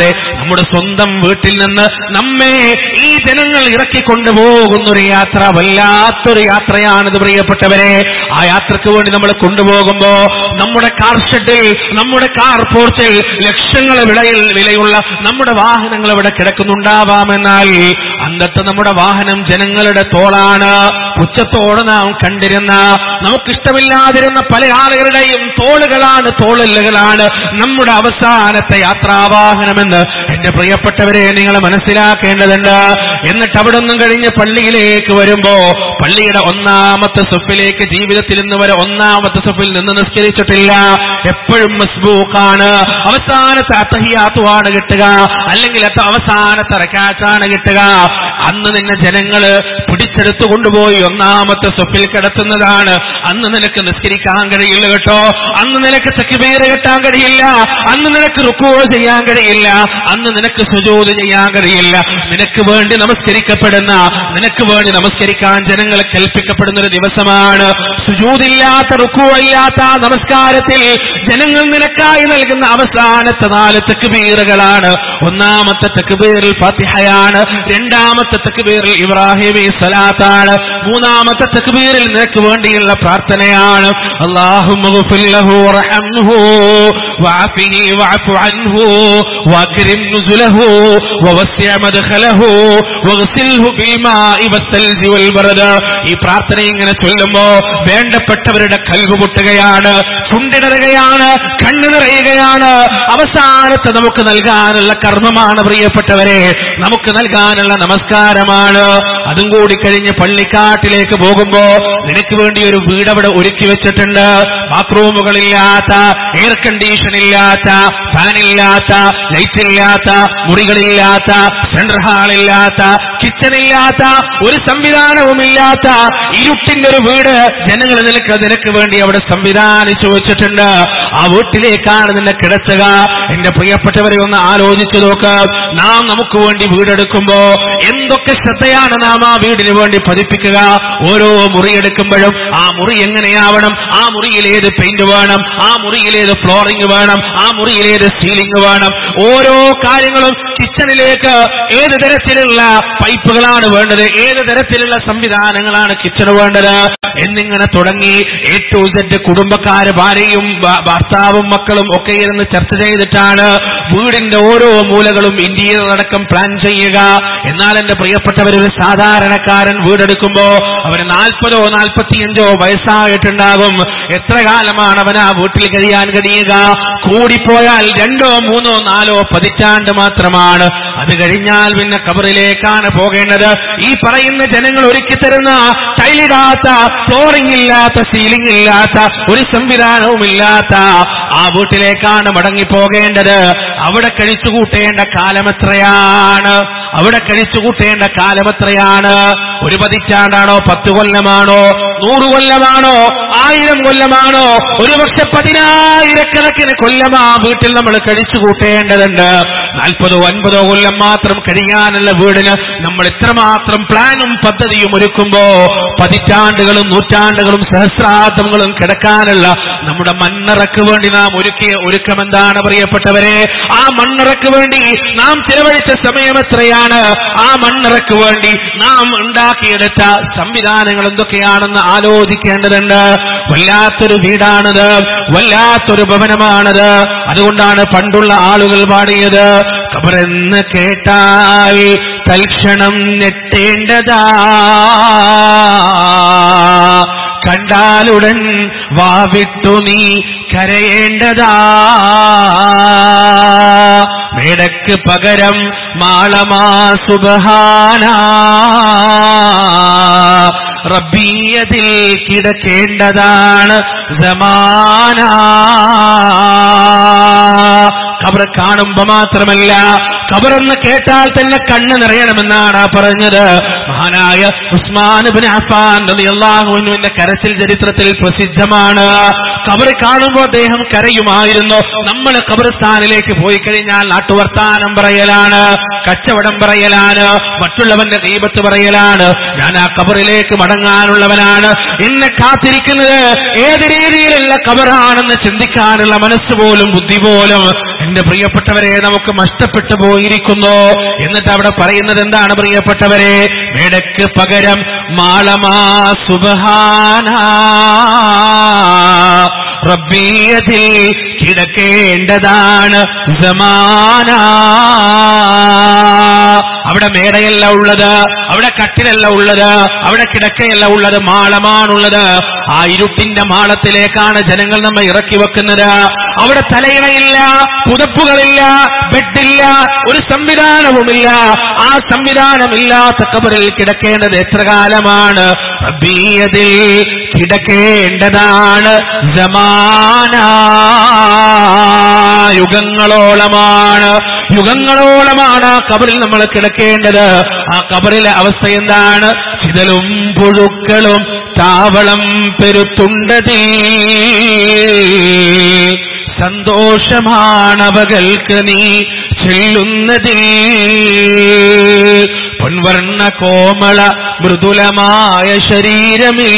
നമ്മുടെ സ്വന്തം വീട്ടിൽ നിന്ന് നമ്മെ ഈ ജനങ്ങൾ ഇറക്കിക്കൊണ്ടുപോകുന്ന ഒരു യാത്ര വല്ലാത്തൊരു യാത്രയാണിത് പ്രിയപ്പെട്ടവരെ ആ യാത്രക്ക് വേണ്ടി നമ്മൾ കൊണ്ടുപോകുമ്പോ നമ്മുടെ കാർ ഷെഡിൽ നമ്മുടെ കാർ പോർച്ചിൽ ലക്ഷങ്ങളെ വിലയിൽ വിലയുള്ള നമ്മുടെ വാഹനങ്ങൾ ഇവിടെ കിടക്കുന്നുണ്ടാവാമെന്നാൽ അന്നത്തെ നമ്മുടെ വാഹനം ജനങ്ങളുടെ തോളാണ് പുച്ഛത്തോടെ നാം കണ്ടിരുന്ന നമുക്കിഷ്ടമില്ലാതിരുന്ന പല ആളുകളുടെയും തോളുകളാണ് തോളലുകളാണ് നമ്മുടെ അവസാനത്തെ യാത്രാവാഹനമെന്ന് എന്റെ പ്രിയപ്പെട്ടവരെ നിങ്ങൾ മനസ്സിലാക്കേണ്ടതുണ്ട് എന്നിട്ട് അവിടെ നിന്നും കഴിഞ്ഞ് പള്ളിയിലേക്ക് വരുമ്പോ പള്ളിയുടെ ഒന്നാമത്തെ സൊഫിലേക്ക് ജീവിതത്തിൽ ഇന്ന് വരെ ഒന്നാമത്തെ സൊഫിൽ നിന്ന് നിസ്കരിച്ചിട്ടില്ല എപ്പോഴും മസ്ബൂക്കാണ് അവസാനത്തെ അത്തഹിയാത്തുവാണ് കിട്ടുക അല്ലെങ്കിൽ അത് അവസാനത്തെ റക്കാറ്റാണ് കിട്ടുക അന്ന് നിന്നെ ജനങ്ങള് പിടിച്ചെടുത്തു കൊണ്ടുപോയി ഒന്നാമത്തെ സൊഫിൽ കിടത്തുന്നതാണ് അന്ന് നിനക്ക് നിസ്കരിക്കാൻ കഴിയില്ല കേട്ടോ അന്ന് നിനക്ക് തെക്കുപേര് കെട്ടാൻ കഴിയില്ല അന്ന് നിനക്ക് റുക്കോ ചെയ്യാൻ കഴിയില്ല അന്ന് നിനക്ക് സുജോത് ചെയ്യാൻ കഴിയില്ല നിനക്ക് വേണ്ടി നമസ്കരിക്കപ്പെടുന്ന നിനക്ക് വേണ്ടി നമസ്കരിക്കാൻ ജനങ്ങളെ കൽപ്പിക്കപ്പെടുന്ന ഒരു ദിവസമാണ് സുജൂതില്ലാത്ത റുക്കോ ഇല്ലാത്ത ആ നമസ്കാരത്തിൽ ജനങ്ങൾ നിനക്കായി നൽകുന്ന അവസാനത്തെ നാല് തെക്കുബീറുകളാണ് ഒന്നാമത്തെ തെക്കുബീറിൽ ഫാത്തിഹയാണ് രണ്ടാമത്തെ തെക്കുബീറിൽ ഇബ്രാഹിമി സലാത്താണ് മൂന്നാമത്തെ തെക്കുബീറിൽ നിനക്ക് വേണ്ടിയുള്ള പ്രാർത്ഥനയാണ് اللهم اغفر له وارحمه وعافه واعف عنه واكرم نزله ووسع مدخله واغسله بالماء والثلج والبرد ഈ പ്രാർത്ഥന ഇങ്ങനെ ചൊല്ലുമ്പോ വേണ്ടപ്പെട്ടവരുടെ കൽവ് പൊട്ടുകയാണ് ചുണ്ടിടറുകയാണ് കണ്ണു നിറയുകയാണ് അവസാനത്തെ നമുക്ക് നൽകാനുള്ള കർമ്മമാണ് പ്രിയപ്പെട്ടവരെ നമുക്ക് നൽകാനുള്ള നമസ്കാരമാണ് അതും കൂടി കഴിഞ്ഞ് പള്ളിക്കാട്ടിലേക്ക് പോകുമ്പോ നിനക്ക് വേണ്ടി ഒരു വീട് അവിടെ ഒരുക്കി വെച്ചിട്ടുണ്ട് ബാത്റൂമുകളില്ലാത്ത എയർ കണ്ടീഷൻ ഇല്ലാത്ത ഫാൻ ഇല്ലാത്ത ലൈറ്റ് ഇല്ലാത്ത മുറികളില്ലാത്ത സെൻട്രൽ ഹാളില്ലാത്ത കിച്ചൺ ഇല്ലാത്ത ഒരു സംവിധാനവും ഇല്ലാത്ത ഇരുട്ടിന്റെ ഒരു വീട് ജനങ്ങൾ നിനക്ക് നിനക്ക് വേണ്ടി അവിടെ സംവിധാനിച്ചു വെച്ചിട്ടുണ്ട് ആ വീട്ടിലേക്കാണ് നിന്നെ കിടത്തുക എന്റെ പ്രിയപ്പെട്ടവരെ ഒന്ന് ആലോചിച്ചു നോക്ക് നാം നമുക്ക് വേണ്ടി വീടെടുക്കുമ്പോ എന്തൊക്കെ ശ്രദ്ധയാണ് നാം ആ വീടിന് വേണ്ടി പതിപ്പിക്കുക ഓരോ മുറി എടുക്കുമ്പോഴും ആ മുറി എങ്ങനെയാവണം ആ മുറിയിൽ ഏത് പെയിന്റ് വേണം ആ മുറിയിൽ ഏത് ഫ്ലോറിംഗ് വേണം ആ മുറിയിൽ ഏത് സീലിംഗ് വേണം ഓരോ കാര്യങ്ങളും കിച്ചണിലേക്ക് ഏത് തരത്തിലുള്ള പൈപ്പുകളാണ് വേണ്ടത് ഏത് തരത്തിലുള്ള സംവിധാനങ്ങളാണ് കിച്ചണ് വേണ്ടത് എന്നിങ്ങനെ തുടങ്ങി എ ടു സെഡ് കുടുംബക്കാര് ഭാര്യയും ഭ- ഭർത്താവും മക്കളും ഒക്കെ ഇരുന്ന് ചർച്ച ചെയ്തിട്ടാണ് വീടിന്റെ ഓരോ മൂലകളും ഇന്ത്യയിൽ അടക്കം പ്ലാൻ ചെയ്യുക എന്നാൽ എന്റെ പ്രിയപ്പെട്ടവർ ഒരു സാധാരണക്കാരൻ വീടെടുക്കുമ്പോ അവന് നാൽപ്പതോ നാൽപ്പത്തിയഞ്ചോ വയസ്സായിട്ടുണ്ടാകും എത്ര കാലമാണ് അവൻ ആ വീട്ടിൽ കഴിയാൻ കഴിയുക കൂടിപ്പോയാൽ രണ്ടോ മൂന്നോ നാലോ പതിറ്റാണ്ട് മാത്രമാണ് അത് കഴിഞ്ഞാൽ പിന്നെ കബറിലേക്കാണ് പോകേണ്ടത് ഈ പറയുന്ന ജനങ്ങൾ ഒരുക്കി തരുന്ന ടൈലിടാത്ത ഫ്ലോറിംഗ് ഇല്ലാത്ത സീലിംഗ് ഇല്ലാത്ത ഒരു സംവിധാനവും ഇല്ലാത്ത ആ വീട്ടിലേക്കാണ് മടങ്ങി പോകേണ്ടത് അവിടെ കഴിച്ചു കൂട്ടേണ്ട കാലം എത്രയാണ് അവിടെ കഴിച്ചു കൂട്ടേണ്ട കാലം എത്രയാണ് ഒരു പതിറ്റാണ്ടാണോ പത്ത് കൊല്ലമാണോ നൂറ് കൊല്ലമാണോ ആയിരം കൊല്ലമാണോ ഒരുപക്ഷെ പതിനായിരക്കണക്കിന് കൊല്ലം ആ വീട്ടിൽ നമ്മൾ കഴിച്ചു കൂട്ടേണ്ടതുണ്ട് നാൽപ്പതോ അൻപതോ കൊല്ലം മാത്രം കഴിയാനുള്ള വീടിന് നമ്മൾ ഇത്രമാത്രം പ്ലാനും പദ്ധതിയും ഒരുക്കുമ്പോ പതിറ്റാണ്ടുകളും നൂറ്റാണ്ടുകളും സഹസ്രാബ്ദങ്ങളും കിടക്കാനുള്ള നമ്മുടെ മണ്ണറക്ക് വേണ്ടി നാം ഒരുക്കിയ ഒരുക്കം എന്താണ് പ്രിയപ്പെട്ടവരെ ആ മണ്ണറക്ക് വേണ്ടി നാം ചിലവഴിച്ച സമയം എത്രയാണ് ആ മണ്ണറക്ക് വേണ്ടി നാം ഉണ്ടാക്കിയെടുത്ത സംവിധാനങ്ങൾ എന്തൊക്കെയാണെന്ന് ആലോചിക്കേണ്ടതുണ്ട് വല്ലാത്തൊരു വീടാണത് വല്ലാത്തൊരു ഭവനമാണത് അതുകൊണ്ടാണ് പണ്ടുള്ള ആളുകൾ പാടിയത് കബറെന്ന് കേട്ടാൽ തൽക്ഷണം ഞെട്ടേണ്ടതാ കണ്ടാലുടൻ വാവിട്ടു നീ കരയേണ്ടതാ മേടക്ക് പകരം മാളമാ സുബഹാന റബ്ബിയതിൽ കിടക്കേണ്ടതാണ് സമാന ഖബർ കാണുമ്പോ മാത്രമല്ല ഖബറെന്ന് കേട്ടാൽ തന്നെ കണ്ണ് നിറയണമെന്നാണ് പറഞ്ഞത് മഹാനായ ഉസ്മാൻ ബിൻ അഫാൻ റളിയല്ലാഹു അൻഹുവിന്റെ കരച്ചിൽ ചരിത്രത്തിൽ പ്രസിദ്ധമാണ് കബറ് കാണുമ്പോൾ അദ്ദേഹം കരയുമായിരുന്നു നമ്മൾ കബർസ്ഥാനിലേക്ക് പോയി കഴിഞ്ഞാൽ നാട്ടുവർത്താനം പറയലാണ് കച്ചവടം പറയലാണ് മറ്റുള്ളവന്റെ ദീപത്ത് പറയലാണ് ഞാൻ ആ കബറിലേക്ക് മടങ്ങാനുള്ളവനാണ് എന്നെ കാത്തിരിക്കുന്നത് ഏത് രീതിയിലുള്ള കബറാണെന്ന് ചിന്തിക്കാനുള്ള മനസ്സ് പോലും ബുദ്ധി പോലും എന്റെ പ്രിയപ്പെട്ടവരെ നമുക്ക് നഷ്ടപ്പെട്ടു പോയിരിക്കുന്നു എന്നിട്ട് അവിടെ പറയുന്നത് എന്താണ് പ്രിയപ്പെട്ടവരെ മേടക്ക് പകരം മാളമാ സുബഹാന റബ്ബിയതിൽ കിടക്കേണ്ടതാണ് സമാന അവിടെ മേടയല്ല ഉള്ളത് അവിടെ കട്ടിലല്ല ഉള്ളത് അവിടെ കിടക്കയല്ല ഉള്ളത് മാളമാണുള്ളത് ആ ഇരുട്ടിന്റെ മാളത്തിലേക്കാണ് ജനങ്ങൾ നമ്മെ ഇറക്കി വെക്കുന്നത് അവിടെ തലയിണയില്ല പുതപ്പുകളില്ല ബെഡില്ല ഒരു സംവിധാനവുമില്ല ആ സംവിധാനമില്ലാത്ത കബറിൽ കിടക്കേണ്ടത് എത്ര കാലമാണ് റബ്ബിയതിൽ കിടക്കേണ്ടതാണ് ജമാന യുഗങ്ങളോളമാണ് യുഗങ്ങളോളമാണ് ആ കബറിൽ നമ്മൾ കിടക്കേണ്ടത് ആ കബറിലെ അവസ്ഥ എന്താണ് ചിതലും പുഴുക്കളും താവളം പെരുത്തുണ്ടതീ സന്തോഷമാണവകൾക്ക് നീ ചെല്ലുന്നതിൽ പൊൻവർണ്ണ കോമള മൃദുലമായ ശരീരമേ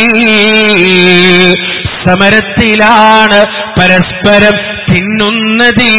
സമരത്തിലാണ് പരസ്പരം തിന്നുന്നതിൽ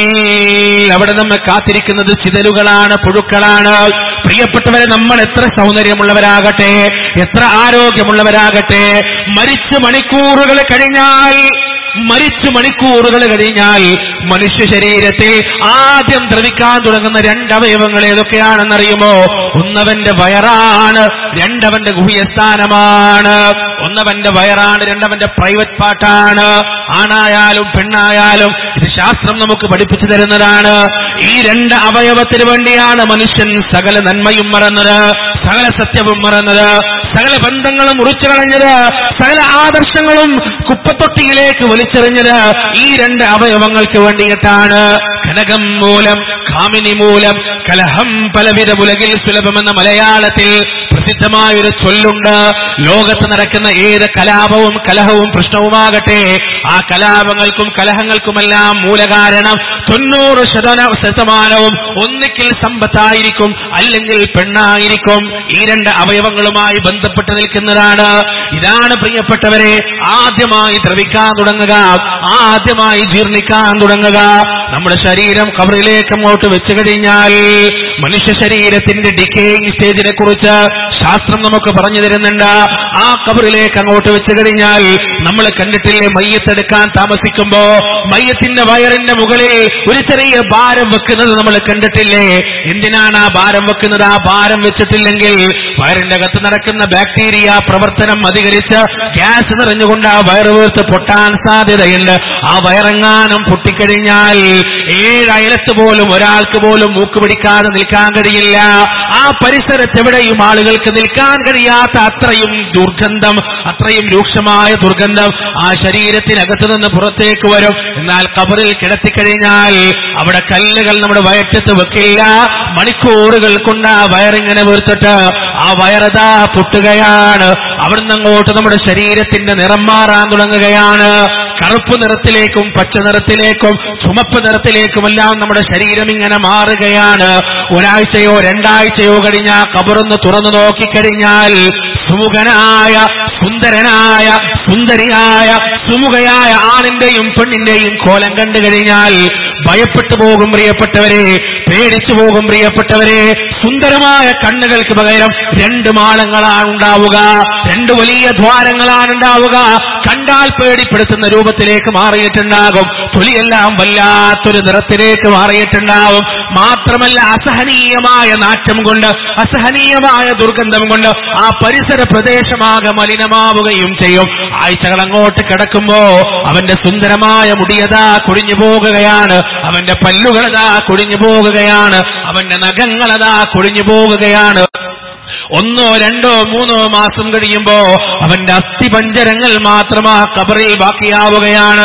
അവിടെ നമ്മെ കാത്തിരിക്കുന്നത് ചിതലുകളാണ് പുഴുക്കളാണ് പ്രിയപ്പെട്ടവരെ നമ്മൾ എത്ര സൗന്ദര്യമുള്ളവരാകട്ടെ എത്ര ആരോഗ്യമുള്ളവരാകട്ടെ മരിച്ച് മണിക്കൂറുകൾ കഴിഞ്ഞാൽ മരിച്ചു മണിക്കൂറുകൾ കഴിഞ്ഞാൽ മനുഷ്യ ശരീരത്തിൽ ആദ്യം ദ്രവിക്കാൻ തുടങ്ങുന്ന രണ്ടവയവങ്ങൾ ഏതൊക്കെയാണെന്നറിയുമോ ഒന്നവന്റെ വയറാണ് രണ്ടവന്റെ ഗുഹ്യസ്ഥാനമാണ് ഒന്നവന്റെ വയറാണ് രണ്ടവന്റെ പ്രൈവറ്റ് പാർട്ടാണ് ആണായാലും പെണ്ണായാലും ഇത് ശാസ്ത്രം നമുക്ക് പഠിപ്പിച്ചു തരുന്നതാണ് ഈ രണ്ട് അവയവത്തിന് വേണ്ടിയാണ് മനുഷ്യൻ സകല നന്മയും മറന്നത് സകല സത്യവും മറന്നത് സകല ബന്ധങ്ങളും മുറിച്ചു കളഞ്ഞത് സകല ആദർശങ്ങളും കുപ്പത്തൊട്ടിയിലേക്ക് വലിച്ചെറിഞ്ഞത് ഈ രണ്ട് അവയവങ്ങൾക്ക് വേണ്ടിയിട്ടാണ് കനകം മൂലം കാമിനി മൂലം കലഹം പലവിധ ഉലകിൽ സുലഭമെന്ന മലയാളത്തിൽ പ്രസിദ്ധമായ ഒരു ചൊല്ലുണ്ട് ലോകത്ത് നടക്കുന്ന ഏത് കലാപവും കലഹവും പ്രശ്നവുമാകട്ടെ ആ കലാപങ്ങൾക്കും കലഹങ്ങൾക്കുമെല്ലാം മൂലകാരണം തൊണ്ണൂറ് ശതമാന ശതമാനവും ഒന്നിക്കിൽ സമ്പത്തായിരിക്കും അല്ലെങ്കിൽ പെണ്ണായിരിക്കും ഈ രണ്ട് അവയവങ്ങളുമായി ബന്ധപ്പെട്ട് നിൽക്കുന്നതാണ് ഇതാണ് പ്രിയപ്പെട്ടവരെ ആദ്യമായി ദ്രവിക്കാൻ തുടങ്ങുക ആദ്യമായി ജീർണിക്കാൻ തുടങ്ങുക നമ്മുടെ ശരീരം കവറിലേക്ക് അങ്ങോട്ട് വെച്ചു കഴിഞ്ഞാൽ മനുഷ്യ ശരീരത്തിന്റെ ഡിക്കേയിങ് സ്റ്റേജിനെ കുറിച്ച് ശാസ്ത്രം നമുക്ക് പറഞ്ഞു തരുന്നുണ്ട് ആ കബറിലേക്ക് അങ്ങോട്ട് വെച്ചു കഴിഞ്ഞാൽ നമ്മൾ കണ്ടിട്ടില്ലേ മയ്യത്തെടുക്കാൻ താമസിക്കുമ്പോ മയ്യത്തിന്റെ വയറിന്റെ മുകളിൽ ഒരു ചെറിയ ഭാരം വെക്കുന്നത് നമ്മൾ കണ്ടിട്ടില്ലേ എന്തിനാണ് ആ ഭാരം വെക്കുന്നത് ആ ഭാരം വെച്ചിട്ടില്ലെങ്കിൽ വയറിന്റെ അകത്ത് നടക്കുന്ന ബാക്ടീരിയ പ്രവർത്തനം അധികരിച്ച് ഗ്യാസ് നിറഞ്ഞുകൊണ്ട് ആ വയറ് വീർത്ത് പൊട്ടാൻ സാധ്യതയുണ്ട് ആ വയറെങ്ങാനും പൊട്ടിക്കഴിഞ്ഞാൽ ഏഴ് അയലത്ത് പോലും ഒരാൾക്ക് പോലും മൂക്ക് പിടിക്കാതെ നിൽക്കാൻ കഴിയില്ല ആ പരിസരത്ത് എവിടെയും ആളുകൾക്ക് നിൽക്കാൻ കഴിയാത്ത അത്രയും ദുർഗന്ധം അത്രയും രൂക്ഷമായ ദുർഗന്ധം ആ ശരീരത്തിനകത്ത് നിന്ന് പുറത്തേക്ക് വരും എന്നാൽ കബറിൽ കിടത്തിക്കഴിഞ്ഞാൽ അവിടെ കല്ലുകൾ നമ്മുടെ വയറ്റത്ത് വെക്കില്ല മണിക്കൂറുകൾ കൊണ്ട് ആ വയറിങ്ങനെ വീർത്തിട്ട് ആ വയറതാ പൊട്ടുകയാണ് അവിടുന്ന് അങ്ങോട്ട് നമ്മുടെ ശരീരത്തിന്റെ നിറം മാറാൻ തുടങ്ങുകയാണ് കറുപ്പ് നിറത്തിലേക്കും പച്ച നിറത്തിലേക്കും ചുമപ്പ് നിറത്തിലേക്കുമെല്ലാം നമ്മുടെ ശരീരം ഇങ്ങനെ മാറുകയാണ് ഒരാഴ്ചയോ രണ്ടാഴ്ചയോ കഴിഞ്ഞ കബറൊന്ന് തുറന്നു നോക്കിക്കഴിഞ്ഞാൽ സുമുഖനായ സുന്ദരനായ സുന്ദരിയായ സുമുഖയായ ആണിന്റെയും പെണ്ണിന്റെയും കോലം കണ്ടു കഴിഞ്ഞാൽ ഭയപ്പെട്ടു പോകും പ്രിയപ്പെട്ടവരെ പേടിച്ചു പോകും പ്രിയപ്പെട്ടവരെ സുന്ദരമായ കണ്ണുകൾക്ക് പകരം രണ്ട് മാളങ്ങളാണ് ഉണ്ടാവുക രണ്ട് വലിയ ദ്വാരങ്ങളാണ് ഉണ്ടാവുക കണ്ടാൽ പേടിപ്പെടുത്തുന്ന രൂപത്തിലേക്ക് മാറിയിട്ടുണ്ടാകും തൊലിയെല്ലാം വല്ലാത്തൊരു നിറത്തിലേക്ക് മാറിയിട്ടുണ്ടാവും മാത്രമല്ല അസഹനീയമായ നാറ്റം കൊണ്ട് അസഹനീയമായ ദുർഗന്ധം കൊണ്ട് ആ പരിസര പ്രദേശമാകെ മലിനമാവുകയും ചെയ്യും ആഴ്ചകൾ അങ്ങോട്ട് കിടക്കുമ്പോ അവന്റെ സുന്ദരമായ മുടിയതാ കുടിഞ്ഞു പോകുകയാണ് അവന്റെ പല്ലുകളതാ കുടിഞ്ഞു പോകുകയാണ് അവന്റെ നഖങ്ങളതാ കുടിഞ്ഞു പോകുകയാണ് ഒന്നോ രണ്ടോ മൂന്നോ മാസം കഴിയുമ്പോ അവന്റെ അസ്ഥിപഞ്ചരങ്ങൾ മാത്രം ആ കബറിൽ ബാക്കിയാവുകയാണ്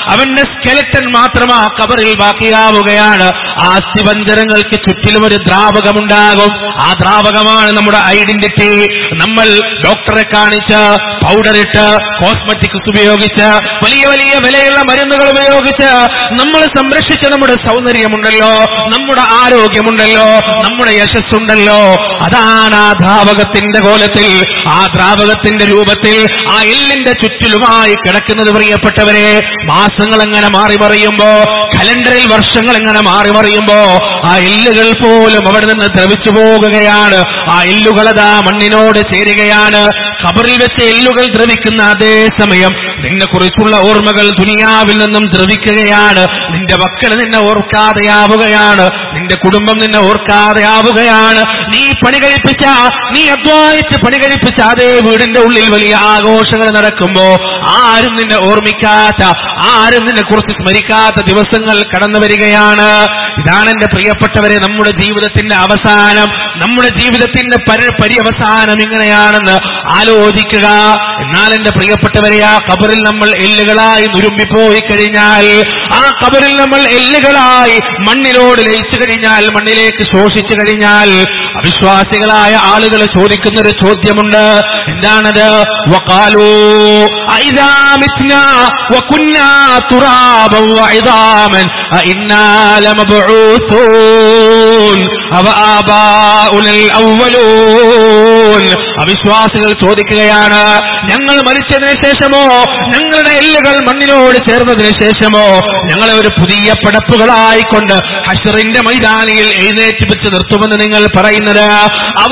അവന്റെ സ്കെലറ്റൻ മാത്രം ആ കബറിൽ ബാക്കിയാവുകയാണ് ആ അസ്ഥിപഞ്ചരങ്ങൾക്ക് ചുറ്റിലും ഒരു ദ്രാവകമുണ്ടാകും ആ ദ്രാവകമാണ് നമ്മുടെ ഐഡന്റിറ്റി നമ്മൾ ഡോക്ടറെ കാണിച്ച് പൗഡർ ഇട്ട് കോസ്മെറ്റിക്സ് ഉപയോഗിച്ച് വലിയ വലിയ വിലയുള്ള മരുന്നുകൾ ഉപയോഗിച്ച് നമ്മൾ സംരക്ഷിച്ച നമ്മുടെ സൗന്ദര്യമുണ്ടല്ലോ നമ്മുടെ ആരോഗ്യമുണ്ടല്ലോ നമ്മുടെ യശസ്സുണ്ടല്ലോ അതാണ് ആ ദ്രാവകത്തിന്റെ കോലത്തിൽ ആ ദ്രാവകത്തിന്റെ രൂപത്തിൽ ആ എല്ലിന്റെ ചുറ്റിലുമായി കിടക്കുന്നത് പ്രിയപ്പെട്ടവരെ മാസങ്ങൾ എങ്ങനെ മാറി മറിയുമ്പോ കലണ്ടറിൽ വർഷങ്ങൾ എങ്ങനെ മാറി മറിയുമ്പോ ആ എല്ലുകൾ പോലും അവിടെ നിന്ന് ദ്രവിച്ചു പോകുകയാണ് ആ എല്ലുകളതാ മണ്ണിനോട് ചേരുകയാണ് ഖബറിൽ വെച്ച് എല്ലുകൾ ദ്രവിക്കുന്ന അതേ സമയം നിന്നെ കുറിച്ചുള്ള ഓർമ്മകൾ ദുനിയാവിൽ നിന്നും ദ്രവിക്കുകയാണ് നിന്റെ മക്കൾ നിന്നെ ഓർക്കാതെയാവുകയാണ് നിന്റെ കുടുംബം നിന്നെ ഓർക്കാതെയാവുകയാണ് നീ പണി കഴിപ്പിച്ച നീ അധ്വാനിച്ച് പണി കഴിപ്പിച്ച അതേ വീടിന്റെ ഉള്ളിൽ വലിയ ആഘോഷങ്ങൾ നടക്കുമ്പോ ആരും നിന്നെ ഓർമ്മിക്കാത്ത ആരും നിന്നെ കുറിച്ച് സ്മരിക്കാത്ത ദിവസങ്ങൾ കടന്നു വരികയാണ് ഇതാണ് എന്റെ പ്രിയപ്പെട്ടവരെ നമ്മുടെ ജീവിതത്തിന്റെ അവസാനം നമ്മുടെ ജീവിതത്തിന്റെ പരി- പര്യവസാനം ഇങ്ങനെയാണെന്ന് ആലോചിക്കുക എന്നാൽ എന്റെ പ്രിയപ്പെട്ടവരെ ആ കബറിൽ നമ്മൾ എല്ലുകളായി നുരുമ്പിപ്പോയി കഴിഞ്ഞാൽ ആ കബറിൽ നമ്മൾ എല്ലുകളായി മണ്ണിനോട് ലയിച്ചു കഴിഞ്ഞാൽ മണ്ണിലേക്ക് ശോഷിച്ചു കഴിഞ്ഞാൽ അവിശ്വാസികളായ ആളുകൾ ചോദിക്കുന്ന ഒരു ചോദ്യമുണ്ട് എന്താണത് വഖാലൂ അഇദാ മിത്നാ വകുന്നാ തുറാബൻ വഇദാമൻ അഇന്നാ ലമബ്ഊസൂൻ അവ ആബാഉൽ അവ്വലൂൻ അവിശ്വാസികൾ ചോദിക്കുകയാണ് ഞങ്ങൾ മരിച്ചതിന് ശേഷമോ ഞങ്ങളുടെ എല്ലുകൾ മണ്ണിനോട് ചേർന്നതിന് ശേഷമോ ഞങ്ങളെ ഒരു പുതിയ പടപ്പുകളായിക്കൊണ്ട് ഹഷറിന്റെ മൈതാനിയിൽ എഴുന്നേറ്റ് വെച്ച് നിർത്തുമെന്ന് നിങ്ങൾ പറയുന്നത് അവ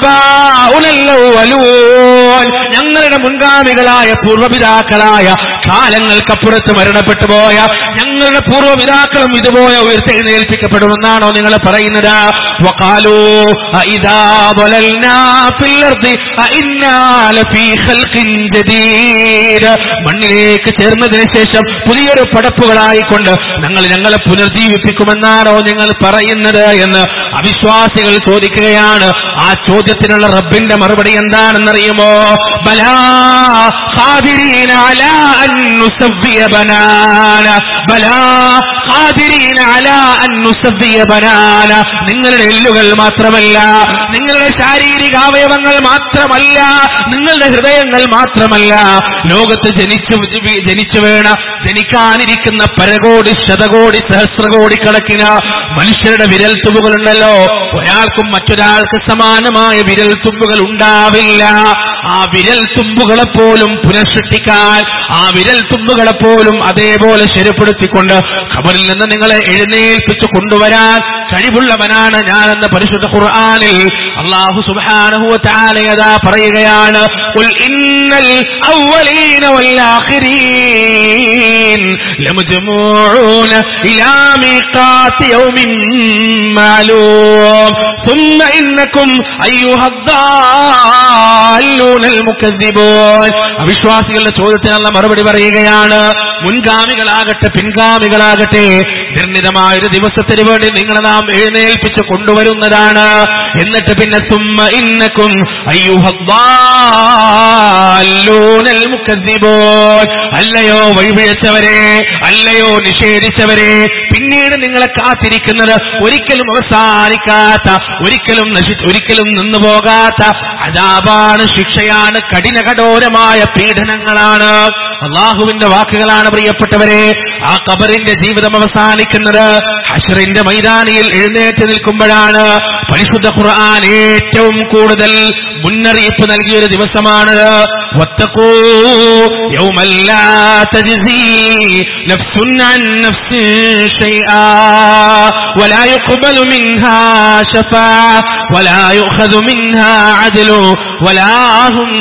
ആബാഉലല്ലവ്വലൂൻ ഞങ്ങളുടെ മുൻഗാമികളായ പൂർവ്വപിതാക്കളായ കാലങ്ങൾക്കപ്പുറത്ത് മരണപ്പെട്ടു പോയ ഞങ്ങളുടെ പൂർവ്വപിതാക്കളും ഇതുപോലെ ഉയർത്തെഴുന്നേൽപ്പിക്കപ്പെടുമെന്നാണോ നിങ്ങൾ പറയുന്നത് വഖാലൂ അഇദാ ضللنا في الأرض أإنا لفي خلق جديد മണ്ണിലേക്ക് ചേർന്നതിന് ശേഷം പുതിയൊരു പടപ്പുകളായിക്കൊണ്ട് ഞങ്ങൾ ഞങ്ങളെ പുനർജീവിപ്പിക്കുമെന്നാണോ നിങ്ങൾ പറയുന്നത് എന്ന് അവിശ്വാസികൾ ചോദിക്കുകയാണ് ആ ചോദ്യത്തിനുള്ള റബ്ബിന്റെ മറുപടി എന്താണെന്നറിയുമോ ബലാ ഖാദിരീന അലാ അൻ നുസവ്വിയ ബനാന ബലാ ഖാദിരീന അലാ അൻ നുസവ്വിയ ബനാന നിങ്ങളുടെ എല്ലുകൾ മാത്രമല്ല നിങ്ങളുടെ ശാരീരിക അവയവങ്ങൾ മാത്രമല്ല നിങ്ങളുടെ ഹൃദയങ്ങൾ മാത്രമല്ല ലോകത്ത് ജനിച്ചു ജനിച്ചു വേണ ജനിക്കാനിരിക്കുന്ന പരകോടി ശതകോടി സഹസ്രകോടി കണക്കിന് മനുഷ്യരുടെ വിരൽ തുമ്പുകളുണ്ടല്ലോ ഒരാൾക്കും മറ്റൊരാൾക്ക് സമാനമായ വിരൽ തുമ്പുകൾ ഉണ്ടാവില്ല ആ വിരൽ തുമ്പുകളെ പോലും പുനഃസൃഷ്ടിക്കാൻ ആ വിരൽ തുമ്പുകളെ പോലും അതേപോലെ ശരിപ്പെടുത്തിക്കൊണ്ട് ഖബറിൽ നിന്ന് നിങ്ങളെ എഴുന്നേൽപ്പിച്ചു കൊണ്ടുവരാൻ കഴിവുള്ളവനാണ് ഞാനെന്ന് പരിശുദ്ധ ഖുർആനിൽ അള്ളാഹു സുബ്ഹാനഹു വ തആല യഥാ പറയുകയാണ് ഖുൽ ഇന്നൽ അവ്വലീന വൽ ആഖിരീൻ ലമജ്മൂഊന ഇലാ മീഖാത്തി യൗമിൻ മാലൂം ثم إنكم أيها الضالون المكذبون അവിശ്വാസികളുടെ ചോദ്യത്തിനുള്ള മറുപടി പറയുകയാണ് മുൻഗാമികളാകട്ടെ പിൻഗാമികളാകട്ടെ നിർണിതമായ ഒരു ദിവസത്തിന് വേണ്ടി നിങ്ങളെ നാം എഴുന്നേൽപ്പിച്ച് കൊണ്ടുവരുന്നതാണ് എന്നിട്ട് പിന്നെ സുമ്മ ഇന്നക്കും അയ്യൂഹൽ മുക്കദ്ദിബൂൻ അല്ലയോ വഴിപിഴച്ചവരെ അല്ലയോ നിഷേധിച്ചവരെ പിന്നീട് നിങ്ങളെ കാത്തിരിക്കുന്നത് ഒരിക്കലും അവസാനിക്കാത്ത ഒരിക്കലും നശി ഒരിക്കലും നിന്നു പോകാത്ത അതാപാണ് ശിക്ഷയാണ് കഠിന കഠോരമായ പീഡനങ്ങളാണ് അള്ളാഹുവിന്റെ വാക്കുകളാണ് പ്രിയപ്പെട്ടവരെ ആ കബറിന്റെ ജീവിതം അവസാനിക്കുന്നത് ഹഷറിന്റെ മൈതാനിയിൽ എഴുന്നേറ്റ് നിൽക്കുമ്പോഴാണ് പരിശുദ്ധ ഖുർആൻ ഏറ്റവും കൂടുതൽ മുന്നറിയിപ്പ് നൽകിയ ഒരു ദിവസമാണ് واتقوا يوما لا تجزي نفس عن نفس شيئا ولا يقبل منها شفاعة ولا يؤخذ منها عدل ولا هم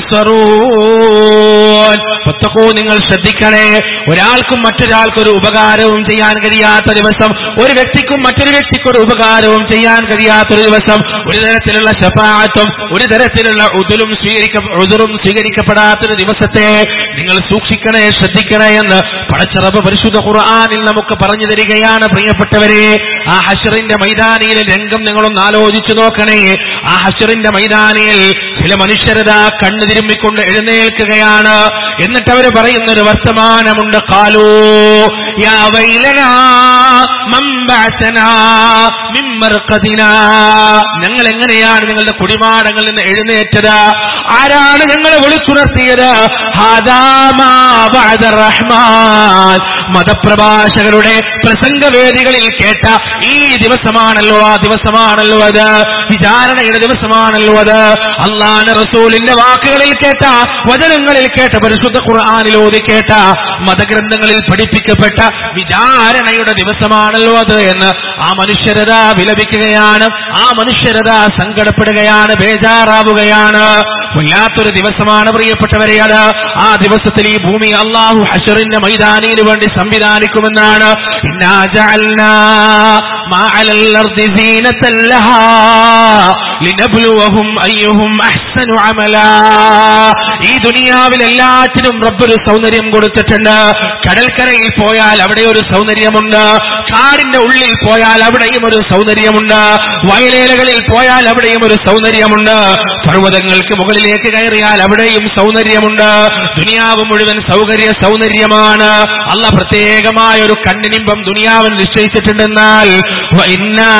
ينصرون فاتقوا നിങ്ങൾ ശ്രദ്ധിക്കണേ ഒരാൾക്കും മറ്റൊരാൾക്കും ഒരു ഉപകാരവും ചെയ്യാൻ കഴിയാത്ത ദിവസം ഒരു വ്യക്തിക്കും മറ്റൊരു വ്യക്തിക്കും ഒരു ഉപകാരവും ചെയ്യാൻ കഴിയാത്തൊരു ദിവസം ഒരു തരത്തിലുള്ള ശപാത്തും ഒരു തരത്തിലുള്ള ഉദുലും സ്വീകരിക്ക ഉദുറും സ്വീകരിക്കപ്പെടാത്തൊരു ദിവസത്തെ നിങ്ങൾ സൂക്ഷിക്കണേ ശ്രദ്ധിക്കണേ എന്ന് പടച്ചറബ് പരിശുദ്ധ ഖുർആാനിൽ നമുക്ക് പറഞ്ഞു തരികയാണ് പ്രിയപ്പെട്ടവരെ ആ ഹഷറിന്റെ മൈതാനിയിലെ രംഗം നിങ്ങളൊന്ന് ആലോചിച്ചു നോക്കണേ ആ ഹഷറിന്റെ മൈതാനിയിൽ ചില മനുഷ്യരതാ കണ്ണു തിരുമ്മിക്കൊണ്ട് എഴുന്നേൽക്കുകയാണ് എന്നിട്ട് അവർ പറയുന്ന ഒരു വർത്തമാനമുണ്ട് കാലോ യാ വൈലനാ മൻ ബഅസനാ മിൻ മർഖദിനാ ഞങ്ങൾ എങ്ങനെയാണ് നിങ്ങളുടെ കുടിമാടങ്ങളിൽ നിന്ന് എഴുന്നേറ്റത് ആരാണ് ഞങ്ങളെ വിളിച്ചുണർത്തിയത് ഹാദാ മാ വഅദ റഹ്മാൻ മതപ്രഭാഷകരുടെ പ്രസംഗവേദികളിൽ കേട്ട ഈ ദിവസമാണല്ലോ ആ ദിവസമാണല്ലോ അത് വിചാരണയുടെ ദിവസമാണല്ലോ അത് അള്ളാന്റെ റസൂലിന്റെ വാക്കുകളിൽ കേട്ട വചനങ്ങളിൽ കേട്ട പരിശുദ്ധ ഖുർആാനിൽ ഓതി കേട്ട മതഗ്രന്ഥങ്ങളിൽ പഠിപ്പിക്കപ്പെട്ട വിചാരണയുടെ ദിവസമാണല്ലോ അത് എന്ന് ആ മനുഷ്യരത വിലപിക്കുകയാണ് ആ മനുഷ്യരത സങ്കടപ്പെടുകയാണ് ബേജാറാവുകയാണ് വല്ലാത്തൊരു ദിവസമാണ് പ്രിയപ്പെട്ടവരെ അത് ആ ദിവസത്തിൽ ഈ ഭൂമി അള്ളാഹു ഹഷറിന്റെ മൈതാനിന് വേണ്ടി സംവിധാനിക്കുമെന്നാണ് ഇന്നാ ജഅൽനാ മാ അലൽ അർദി സീനത്തൻ ലഹാ ലിനബ്ലുവഹും അയ്യുഹും അഹ്സനു അമലാ ഈ ദുനിയാവിൽ എല്ലാറ്റിനും റബ്ബൊരു സൗന്ദര്യം കൊടുത്തിട്ടുണ്ട് കടൽക്കരയിൽ പോയാൽ അവിടെ ഒരു സൗന്ദര്യമുണ്ട് കാടിന്റെ ഉള്ളിൽ പോയാൽ അവിടെയും ഒരു സൗന്ദര്യമുണ്ട് വയലേലകളിൽ പോയാൽ അവിടെയും ഒരു സൗന്ദര്യമുണ്ട് പർവ്വതങ്ങൾക്ക് മുകളിലേക്ക് കയറിയാൽ അവിടെയും സൗന്ദര്യമുണ്ട് ദുനിയാവ് മുഴുവൻ സൗകര്യ സൗന്ദര്യമാണ് അല്ല പ്രത്യേകമായ ഒരു കണ്ണിനിമ്പം ദുനിയാവൻ നിശ്ചയിച്ചിട്ടുണ്ടെന്നാൽ وإنا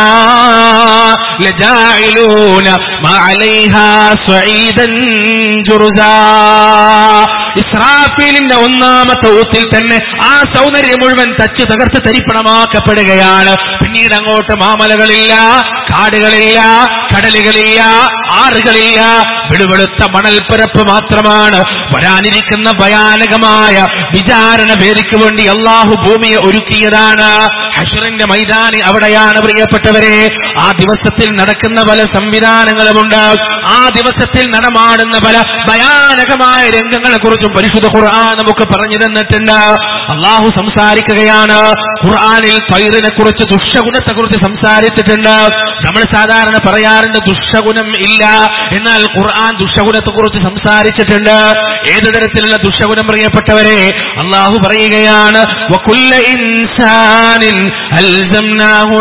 لجاعلون ما عليها صعيدا جرزا ഇസ്രാഫീലിന്റെ ഒന്നാമത്തെ ഊത്തിൽ തന്നെ ആ സൗന്ദര്യം മുഴുവൻ തച്ച് തകർത്ത് തരിപ്പണമാക്കപ്പെടുകയാണ് പിന്നീട് അങ്ങോട്ട് മാമലകളില്ല കാടുകളില്ല കടലുകളില്ല ആറുകളില്ല വിടുവെളുത്ത മണൽപ്പരപ്പ് മാത്രമാണ് വരാനിരിക്കുന്ന ഭയാനകമായ വിചാരണ വേദിക്ക് വേണ്ടി അള്ളാഹു ഭൂമിയെ ഒരുക്കിയതാണ് ഹഷറിന്റെ മൈതാനി അവിടെയാണ് പ്രിയപ്പെട്ടവരെ ആ ദിവസത്തിൽ നടക്കുന്ന പല സംവിധാനങ്ങളുമുണ്ട് ആ ദിവസത്തിൽ നടമാടുന്ന പല ഭയാനകമായ രംഗങ്ങളെ കുറിച്ചും പരിശുദ്ധ ഖുർആൻ നമുക്ക് പറഞ്ഞു തന്നിട്ടുണ്ട് അള്ളാഹു സംസാരിക്കുകയാണ് ഖുർആനിൽ തൈറിനെ കുറിച്ച് ദുഷ്ടഗുണത്തെ കുറിച്ച് സംസാരിച്ചിട്ടുണ്ട് നമ്മൾ സാധാരണ പറയാറുണ്ട് ദുഷ്ടഗുണം ഇല്ല എന്നാൽ ഖുർആൻ ദുഷ്ടഗുണത്തെ കുറിച്ച് സംസാരിച്ചിട്ടുണ്ട് ഏത് തരത്തിലുള്ള ദുഷ്ടഗുണം പ്രിയപ്പെട്ടവരെ അള്ളാഹു പറയുകയാണ് വകുല്ല ഇൻസാനിൻ അൽസംനാഹു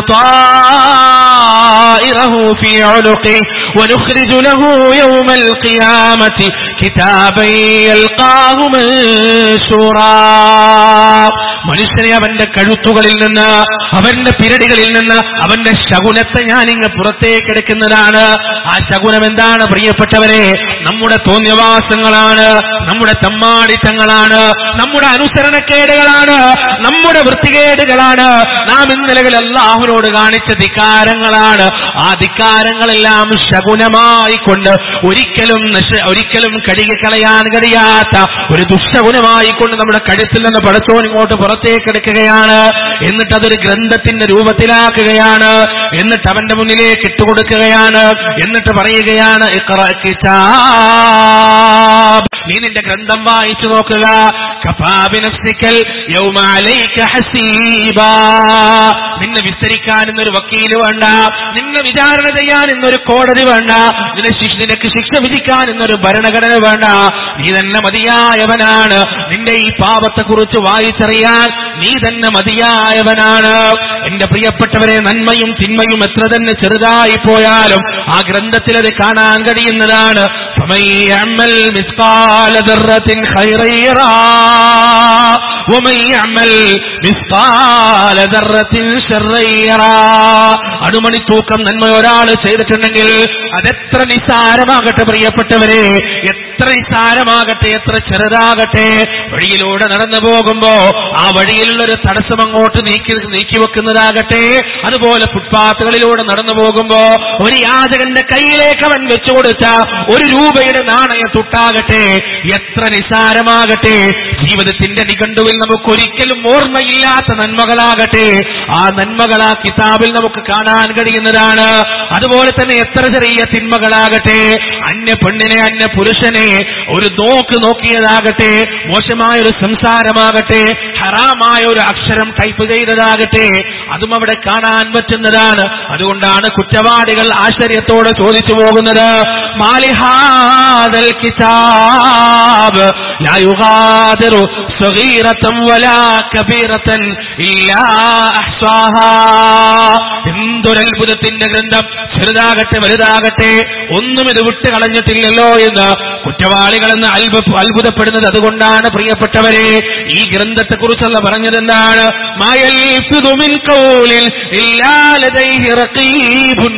طائره في عنقه ونخرج له يوم القيامة كتابا يلقاه منشورا മനുഷ്യനെ അവന്റെ കഴുത്തുകളിൽ നിന്ന് അവന്റെ പിരടികളിൽ നിന്ന് അവന്റെ ശകുനത്തെ ഞാൻ ഇങ്ങ് പുറത്തേക്ക് എടുക്കുന്നതാണ് ആ ശകുനം എന്താണ് പ്രിയപ്പെട്ടവരെ നമ്മുടെ തോന്നിയവാസങ്ങളാണ് നമ്മുടെ തമ്മാടിത്തങ്ങളാണ് നമ്മുടെ അനുസരണക്കേടുകളാണ് നമ്മുടെ വൃത്തികേടുകളാണ് നാം ഇന്നലകൾ അള്ളാഹുവിനോട് കാണിച്ച ധിക്കാരങ്ങളാണ് ആ ധിക്കാരങ്ങളെല്ലാം ശകുനമായി കൊണ്ട് ഒരിക്കലും നശ- ഒരിക്കലും കഴുകിക്കളയാൻ കഴിയാത്ത ഒരു ദുഷ്ടഗുണമായി കൊണ്ട് നമ്മുടെ കഴുത്തിൽ നിന്ന് പടച്ചോൻ ഇങ്ങോട്ട് പുറത്തേക്ക് എടുക്കുകയാണ് എന്നിട്ട് അതൊരു ഗ്രന്ഥത്തിന്റെ രൂപത്തിലാക്കുകയാണ് എന്നിട്ട് അവന്റെ മുന്നിലേക്ക് ഇട്ടുകൊടുക്കുകയാണ് എന്നിട്ട് പറയുകയാണ് ഇഖ്റ കിതാബ്. നീ നിന്റെ ഗ്രന്ഥം വായിച്ചു നോക്കുക കഫാ ബിനഫ്സിക്കൽ യൗമ അലൈക ഹസീബാ നിന്നെ വിസ്തരിക്കാൻ ഇന്നൊരു വക്കീല് വേണ്ട നിന്നെ വിചാരണ ചെയ്യാൻ ഇന്നൊരു കോടതി വേണ്ട നിന്നെ ശിക്ഷ നിനക്ക് ശിക്ഷ വിധിക്കാൻ ഇന്നൊരു ഭരണഘടന വേണ്ട നീ തന്നെ മതിയായവനാണ് നിന്റെ ഈ പാപത്തെ കുറിച്ച് വായിച്ചറിയാൻ നീ തന്നെ മതിയായവനാണ് എന്റെ പ്രിയപ്പെട്ടവരെ നന്മയും തിന്മയും എത്ര തന്നെ ചെറുതായി പോയാലും ആ ഗ്രന്ഥത്തിൽ അത് കാണാൻ കഴിയുന്നതാണ് فمن يعمل مثقال ذرة خيرا يرى ومن يعمل مثقال ذرة شرا يرى അണുമണി തൂക്കം നന്മ ഒരാൾ ചെയ്തിട്ടുണ്ടെങ്കിൽ അതെത്ര നിസ്സാരമാകട്ടെ പ്രിയപ്പെട്ടവരെ എത്ര നിസ്സാരമാകട്ടെ എത്ര ചെറുതാകട്ടെ വഴിയിലൂടെ നടന്നു പോകുമ്പോ ആ വഴിയിലുള്ള ഒരു തടസ്സം അങ്ങോട്ട് നീക്കി നീക്കി വെക്കുന്നതാകട്ടെ അതുപോലെ ഫുട്പാത്തുകളിലൂടെ നടന്നു പോകുമ്പോ ഒരു യാചകന്റെ കയ്യിലേക്ക് അവൻ വെച്ചു കൊടുത്ത ഒരു രൂപയുടെ നാണയ തുട്ടാകട്ടെ എത്ര നിസ്സാരമാകട്ടെ ജീവിതത്തിന്റെ നിഘണ്ടുവിൽ നമുക്ക് ഒരിക്കലും ഓർമ്മയില്ലാത്ത നന്മകളാകട്ടെ ആ നന്മകൾ ആ കിതാബിൽ നമുക്ക് കാണാൻ കഴിയുന്നതാണ് അതുപോലെ തന്നെ എത്ര ചെറിയ തിന്മകളാകട്ടെ അന്യ പെണ്ണിനെ അന്യ പുരുഷനെ ഒരു നോക്ക് നോക്കിയതാകട്ടെ മോശമായ ഒരു സംസാരമാകട്ടെ ഹറാമായ ഒരു അക്ഷരം ടൈപ്പ് ചെയ്തതാകട്ടെ അതും അവിടെ കാണാൻ പറ്റുന്നതാണ് അതുകൊണ്ടാണ് കുറ്റവാളികൾ ആശ്ചര്യത്തോടെ ചോദിച്ചു പോകുന്നത് മാലിഹാദൽ കിതാബ് ലാ യുഗാദിറു സഗീറതൻ വലാ കബീറതൻ ഇല്ലാ അഹ്സാഹാ എന്തൊരത്ഭുതത്തിന്റെ ഗ്രന്ഥം ചെറുതാകട്ടെ വലുതാകട്ടെ ഒന്നും ഇത് വിട്ട് കളഞ്ഞിട്ടില്ലല്ലോ എന്ന് കുറ്റവാളികളെന്ന് അത്ഭു അത്ഭുതപ്പെടുന്നത് അതുകൊണ്ടാണ് പ്രിയപ്പെട്ടവരെ ഈ ഗ്രന്ഥത്തെ കുറിച്ചുള്ള പറഞ്ഞത് എന്താണ് മായൽഫിദു മിൻ ഖൗലിൻ ഇല്ലാ ലദൈഹി റഖീബുൻ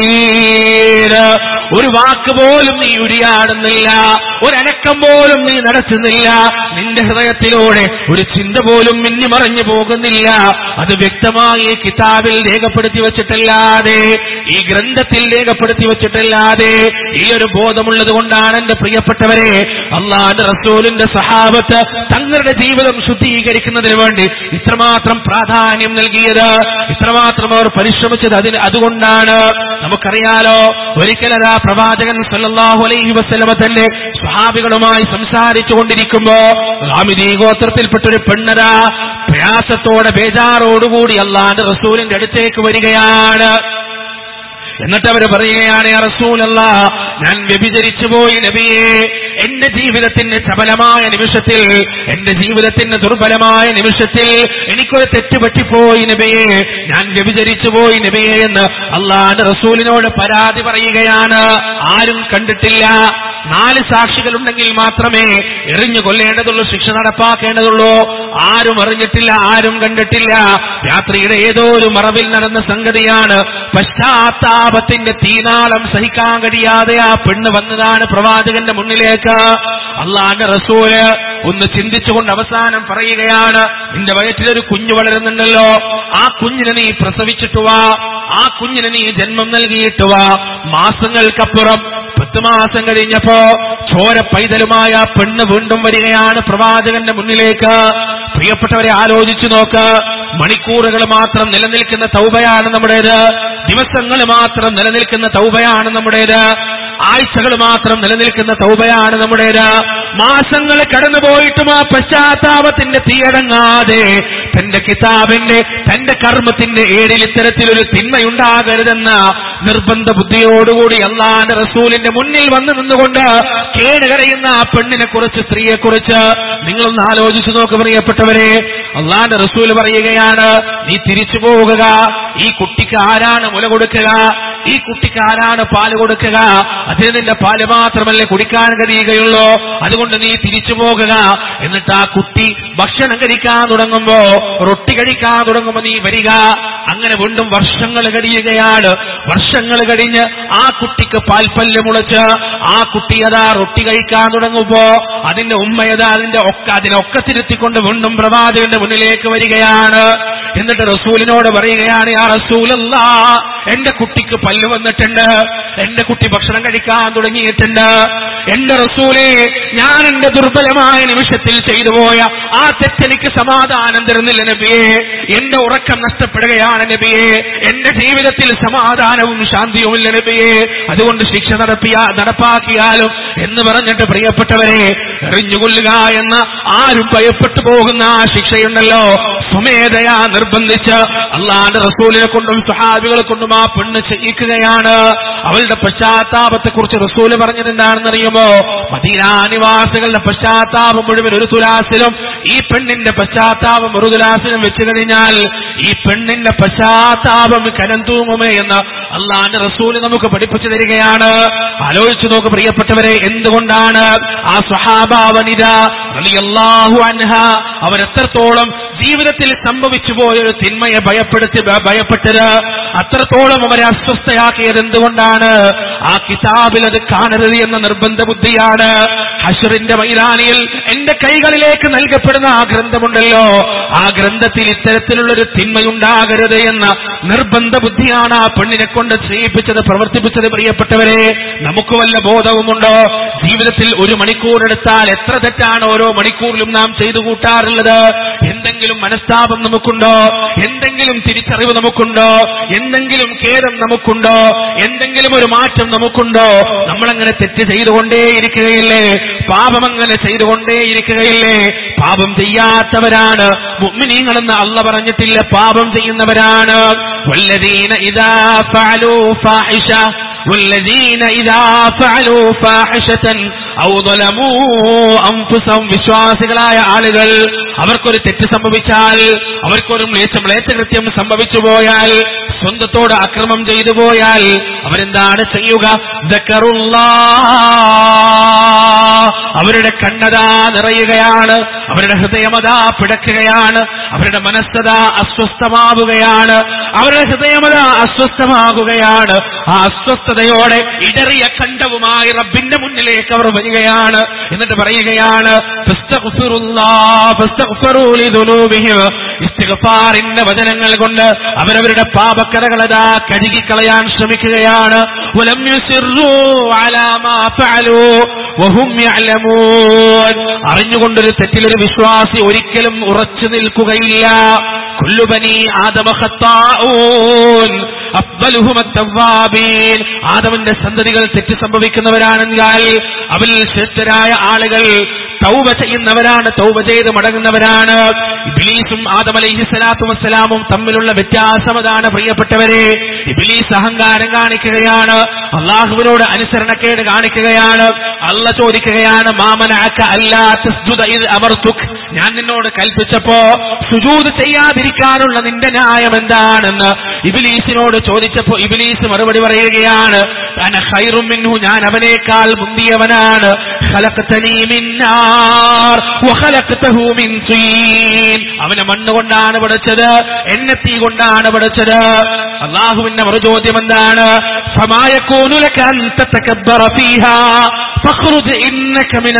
നസീർ ഒരു വാക്ക് പോലും നീ ഉരിയാടുന്നില്ല ഒരനക്കം പോലും നീ നടത്തുന്നില്ല നിന്റെ ഹൃദയത്തിലൂടെ ഒരു ചിന്ത പോലും മിന്നി മറഞ്ഞു പോകുന്നില്ല അത് വ്യക്തമായി ഈ കിതാബിൽ രേഖപ്പെടുത്തി വെച്ചിട്ടല്ലാതെ ഈ ഗ്രന്ഥത്തിൽ രേഖപ്പെടുത്തി വെച്ചിട്ടല്ലാതെ ഈ ഒരു ബോധമുള്ളത് കൊണ്ടാണ് എന്റെ പ്രിയപ്പെട്ടവരെ അള്ളാന്റെ റസൂലിന്റെ സഹാബത്ത് തങ്ങളുടെ ജീവിതം ശുദ്ധീകരിക്കുന്നതിന് വേണ്ടി ഇത്രമാത്രം പ്രാധാന്യം നൽകിയത് ഇത്രമാത്രം അവർ പരിശ്രമിച്ചത് അതിന് അതുകൊണ്ടാണ് നമുക്കറിയാലോ ഒരിക്കലതാ പ്രവാചകൻ സല്ലല്ലാഹു അലൈഹി വസല്ലമ തന്നെ സ്വഹാബികളുമായി സംസാരിച്ചു കൊണ്ടിരിക്കുമ്പോ ഹാമിദി ഗോത്രത്തിൽപ്പെട്ട ഒരു പെണ്ണരാ പ്രയാസത്തോടെ ബേജാറോടുകൂടി അള്ളാന്റെ റസൂലിന്റെ അടുത്തേക്ക് വരികയാണ് എന്നിട്ട് അവർ പറയുകയാണ് "യാ റസൂലല്ല ഞാൻ വ്യഭിചരിച്ചു പോയി നബിയെ എന്റെ ജീവിതത്തിന്റെ ചപലമായ നിമിഷത്തിൽ എന്റെ ജീവിതത്തിന്റെ ദുർബലമായ നിമിഷത്തിൽ എനിക്കൊരു തെറ്റ് പറ്റിപ്പോയി നബിയെ ഞാൻ വ്യഭിചരിച്ചു പോയി നബിയെ എന്ന് അള്ളാന്റെ റസൂലിനോട് പരാതി പറയുകയാണ് ആരും കണ്ടിട്ടില്ല നാല് സാക്ഷികളുണ്ടെങ്കിൽ മാത്രമേ എറിഞ്ഞു കൊല്ലേണ്ടതുള്ളൂ ശിക്ഷ നടപ്പാക്കേണ്ടതുള്ളൂ ആരും അറിഞ്ഞിട്ടില്ല ആരും കണ്ടിട്ടില്ല രാത്രിയുടെ ഏതോ ഒരു മറവിൽ നടന്ന സംഗതിയാണ് പശ്ചാത്താപത്തിന്റെ തീനാളം സഹിക്കാൻ കഴിയാതെ ആ പെണ്ണ് വന്നതാണ് പ്രവാചകന്റെ മുന്നിലേക്ക് അള്ളാന്റെ റസൂല് ഒന്ന് ചിന്തിച്ചുകൊണ്ട് അവസാനം പറയുകയാണ് നിന്റെ വയറ്റിലൊരു കുഞ്ഞു വളരുന്നുണ്ടല്ലോ ആ കുഞ്ഞിനെ നീ പ്രസവിച്ചിട്ട് വാ ആ കുഞ്ഞിന് നീ ജന്മം നൽകിയിട്ട് വാ മാസങ്ങൾക്കപ്പുറം പത്ത് മാസം കഴിഞ്ഞപ്പോ ചോര പൈതലുമായ ആ പെണ്ണ് വീണ്ടും വരികയാണ് പ്രവാചകന്റെ മുന്നിലേക്ക് പ്രിയപ്പെട്ടവരെ ആലോചിച്ചു നോക്ക് മണിക്കൂറുകൾ മാത്രം നിലനിൽക്കുന്ന തൗബയാണ് നമ്മുടേത് ദിവസങ്ങൾ മാത്രം നിലനിൽക്കുന്ന തൗബയാണ് നമ്മുടേത് ആഴ്ചകൾ മാത്രം നിലനിൽക്കുന്ന തൗബയാണ് നമ്മുടേത് മാസങ്ങൾ കടന്നുപോയിട്ടും ആ പശ്ചാത്താപത്തിന്റെ തീയടങ്ങാതെ തന്റെ കിതാബിന്റെ തന്റെ കർമ്മത്തിന്റെ ഏഴിൽ ഇത്തരത്തിലൊരു തിന്മയുണ്ടാകരുതെന്ന നിർബന്ധ ബുദ്ധിയോടുകൂടി അള്ളാന്റെ റസൂലിന്റെ മുന്നിൽ വന്നു നിന്നുകൊണ്ട് കേടുകരയുന്ന ആ പെണ്ണിനെ കുറിച്ച് സ്ത്രീയെ കുറിച്ച് നിങ്ങളൊന്ന് ആലോചിച്ചു നോക്ക് പ്രിയപ്പെട്ടവരെ അള്ളാന്റെ റസൂൽ പറയുകയാണ് നീ തിരിച്ചു പോകുക ഈ കുട്ടിക്ക് ആരാണ് മുല കൊടുക്കുക ഈ കുട്ടിക്ക് ആരാണ് പാല് കൊടുക്കുക അതിന് നിന്റെ പാല് മാത്രമല്ലേ കുടിക്കാൻ കഴിയുകയുള്ളൂ അതുകൊണ്ട് നീ തിരിച്ചു പോകുക എന്നിട്ട് ആ കുട്ടി ഭക്ഷണം കഴിക്കാൻ തുടങ്ങുമ്പോ റൊട്ടി കഴിക്കാൻ തുടങ്ങുമ്പോ നീ വരിക അങ്ങനെ വീണ്ടും വർഷങ്ങൾ കഴിയുകയാണ് വർഷങ്ങൾ കഴിഞ്ഞ് ആ കുട്ടിക്ക് പാൽപ്പല്ല് മുളച്ച് ആ കുട്ടി അതാ റൊട്ടി കഴിക്കാൻ തുടങ്ങുമ്പോ അതിന്റെ ഉമ്മയതാ അതിന്റെ ഒക്ക അതിനെ ഒക്കത്തിരുത്തിക്കൊണ്ട് വീണ്ടും പ്രവാചകന്റെ മുന്നിലേക്ക് വരികയാണ് എന്നിട്ട് റസൂലിനോട് പറയുകയാണ് ആ റസൂലല്ല എന്റെ കുട്ടിക്ക് പല്ല് വന്നിട്ടുണ്ട് എന്റെ കുട്ടി ഭക്ഷണം കഴിക്കാൻ തുടങ്ങിയിട്ടുണ്ട് എന്റെ റസൂലെ ഞാൻ എന്റെ ദുർബലമായ നിമിഷത്തിൽ ചെയ്തു പോയ ആ തെറ്റെനിക്ക് സമാധാനം തരുന്നില്ല നബിയെ എന്റെ ഉറക്കം നഷ്ടപ്പെടുകയാണ് നബിയെ എന്റെ ജീവിതത്തിൽ സമാധാനവും ശാന്തിയുമില്ല നബിയെ അതുകൊണ്ട് ശിക്ഷ നടത്തിയ നടപ്പാക്കിയാലും എന്ന് പറഞ്ഞിട്ട് പ്രിയപ്പെട്ടവരെ എറിഞ്ഞുകൊള്ളുക എന്ന ആരും ഭയപ്പെട്ടു പോകുന്ന ആ ശിക്ഷയുണ്ടല്ലോ സ്വമേധയാ നിർബന്ധിച്ച് അള്ളാന്റെ റസൂലിനെ കൊണ്ടും സഹാബികളെ കൊണ്ടും ആ പെണ്ണ് ചെയ്യിക്കുകയാണ് അവളുടെ പശ്ചാത്താപത്തെ കുറിച്ച് റസൂല് പറഞ്ഞത് എന്താണെന്നറിയുമോ മദീനാനിവാസികളുടെ പശ്ചാത്താപം മുഴുവൻ ഒരു തുലാസിലും ഈ പെണ്ണിന്റെ പശ്ചാത്താപം ഒരു തുലാസിലും വെച്ചു കഴിഞ്ഞാൽ ഈ പെണ്ണിന്റെ പശ്ചാത്താപം കരം തൂങ്ങുമേ എന്ന് അള്ളാന്റെ റസൂല് നമുക്ക് പഠിപ്പിച്ചു തരികയാണ് ആലോചിച്ചു നോക്ക് പ്രിയപ്പെട്ടവരെ എന്തുകൊണ്ടാണ് ആ സ്വഹാബ വനിത റളിയല്ലാഹു അൻഹ അവരെത്രത്തോളം ജീവിതത്തിൽ സംഭവിച്ചു പോയ ഒരു തിന്മയെ ഭയപ്പെടുത്തി ഭ- ഭയപ്പെട്ടത് അത്രത്തോളം അവരെ അസ്വസ്ഥയാക്കിയത് എന്തുകൊണ്ടാണ് ആ കിതാബിൽ അത് കാണരുത് എന്ന നിർബന്ധ ബുദ്ധിയാണ് ഹഷറിന്റെ മൈതാനിയിൽ എന്റെ കൈകളിലേക്ക് നൽകപ്പെടുന്ന ആ ഗ്രന്ഥമുണ്ടല്ലോ ആ ഗ്രന്ഥത്തിൽ ഇത്തരത്തിലുള്ള ഒരു തിന്മയുണ്ടാകരുത് എന്ന നിർബന്ധ ബുദ്ധിയാണ് ആ പെണ്ണിനെ കൊണ്ട് ചെയ്യിപ്പിച്ചത് പ്രവർത്തിപ്പിച്ചത് പ്രിയപ്പെട്ടവരെ നമുക്ക് വല്ല ബോധവുമുണ്ടോ ജീവിതത്തിൽ ഒരു മണിക്കൂർ എടുത്താൽ എത്ര തെറ്റാണ് ഓരോ മണിക്കൂറിലും നാം ചെയ്തു കൂട്ടാറുള്ളത് എന്തെങ്കിലും മനസ്താപം നമുക്കുണ്ടോ എന്തെങ്കിലും തിരിച്ചറിവ് നമുക്കുണ്ടോ എന്തെങ്കിലും ഖേദം നമുക്കുണ്ടോ എന്തെങ്കിലും ഒരു മാറ്റം നമുക്കുണ്ടോ നമ്മളങ്ങനെ തെറ്റ് ചെയ്തുകൊണ്ടേയിരിക്കുകയില്ലേ പാപം അങ്ങനെ ചെയ്തുകൊണ്ടേയിരിക്കുകയില്ലേ പാപം ചെയ്യാത്തവരാണ് മുഅ്മിനീങ്ങളെന്ന് അല്ല പറഞ്ഞിട്ടില്ല പാപം ചെയ്യുന്നവരാണ് വല്ലദീന ഇദാ ഫഅലൂ ഫാഹിഷ والذين إذا فعلوا فاحشة ഔ ظلموا أنفسهم വിശ്വാസികളായ ആളുകൾ അവർക്കൊരു തെറ്റ് സംഭവിച്ചാൽ അവർക്കൊരു മ്ലേച്ഛ മ്ലേച്ഛകൃത്യം സംഭവിച്ചു പോയാൽ സ്വന്തത്തോട് അക്രമം ചെയ്തു പോയാൽ അവരെന്താണ് ചെയ്യുക ദക്കറുല്ലാ അവരുടെ കണ്ണതാ നിറയുകയാണ് അവരുടെ ഹൃദയമതാ പിടക്കുകയാണ് അവരുടെ മനസ്സത അസ്വസ്ഥമാവുകയാണ് അവരുടെ ഹൃദയമത അസ്വസ്ഥമാകുകയാണ് ആ അസ്വസ്ഥതയോടെ ഇടറിയ കണ്ഠവുമായി റബ്ബിന്റെ മുന്നിലേക്ക് അവർ വരികയാണ് എന്നിട്ട് പറയുകയാണ് ഫസ്തഗ്ഫിറുല്ലാ, ഫസ്തഗ്ഫിറൂ ലിദുനൂബിഹിം. ഇസ്തിഗ്ഫാറിന്റെ വചനങ്ങൾ കൊണ്ട് അവരവരുടെ പാപക്കരകളതാ കഴുകിക്കളയാൻ ശ്രമിക്കുകയാണ് വലം യുസിറൂ അലാ മാ ഫഅലൂ വഹും യഅലമൂൻ. അറിഞ്ഞുകൊണ്ടൊരു തെറ്റിലൊരു വിശ്വാസി ഒരിക്കലും ഉറച്ചു നിൽക്കുകയില്ല കുല്ലുബനി ആദമ ഖത്താഊൻ അഫ്ദലുഹും അത്തവ്വാബീൻ ആദമിന്റെ സന്തതികൾ തെറ്റ് സംഭവിക്കുന്നവരാണെങ്കിൽ അവരിൽ ശ്രേഷ്ഠരായ ആളുകൾ തൗബ ചെയ്യുന്നവരാണ് തൗബ ചെയ്ത് മടങ്ങുന്നവരാണ് ഇബിലീസും ആദം അലൈഹി സ്വലാത്തു വസ്സലാമും തമ്മിലുള്ള വ്യത്യാസം അതാണ് പ്രിയപ്പെട്ടവരെ ഇബിലീസ് അഹങ്കാരം കാണിക്കുകയാണ് അള്ളാഹുവിനോട് അനുസരണക്കേട് കാണിക്കുകയാണ് അല്ല ചോദിക്കുകയാണ് മാമനാക്ക അല്ലാ തസ്ജുദ ഇദ് അമർത്തുക് ഞാൻ നിന്നോട് കൽപ്പിച്ചപ്പോ സുജൂദ് ചെയ്യാതിരിക്കാനുള്ള നിന്റെ ന്യായം എന്താണെന്ന് ഇബിലീസിനോട് ചോദിച്ചപ്പോ ഇബിലീസ് മറുപടി പറയുകയാണ് അന ഖൈറും മിൻഹു ഞാൻ അവനേക്കാൾ മുന്തിയവനാണ് ഖലഖ്തനീ മിൻ നാർ വഖലഖ്തഹു മിൻ തീൻ അവനെ മണ്ണ് കൊണ്ടാണ് പഠിച്ചത് എന്നെ തീ കൊണ്ടാണ് പഠിച്ചത് അള്ളാഹുവിന്റെ മറുചോദ്യം എന്താണ് فما يكون لك أن تتكبر فيها فاخرج إنك من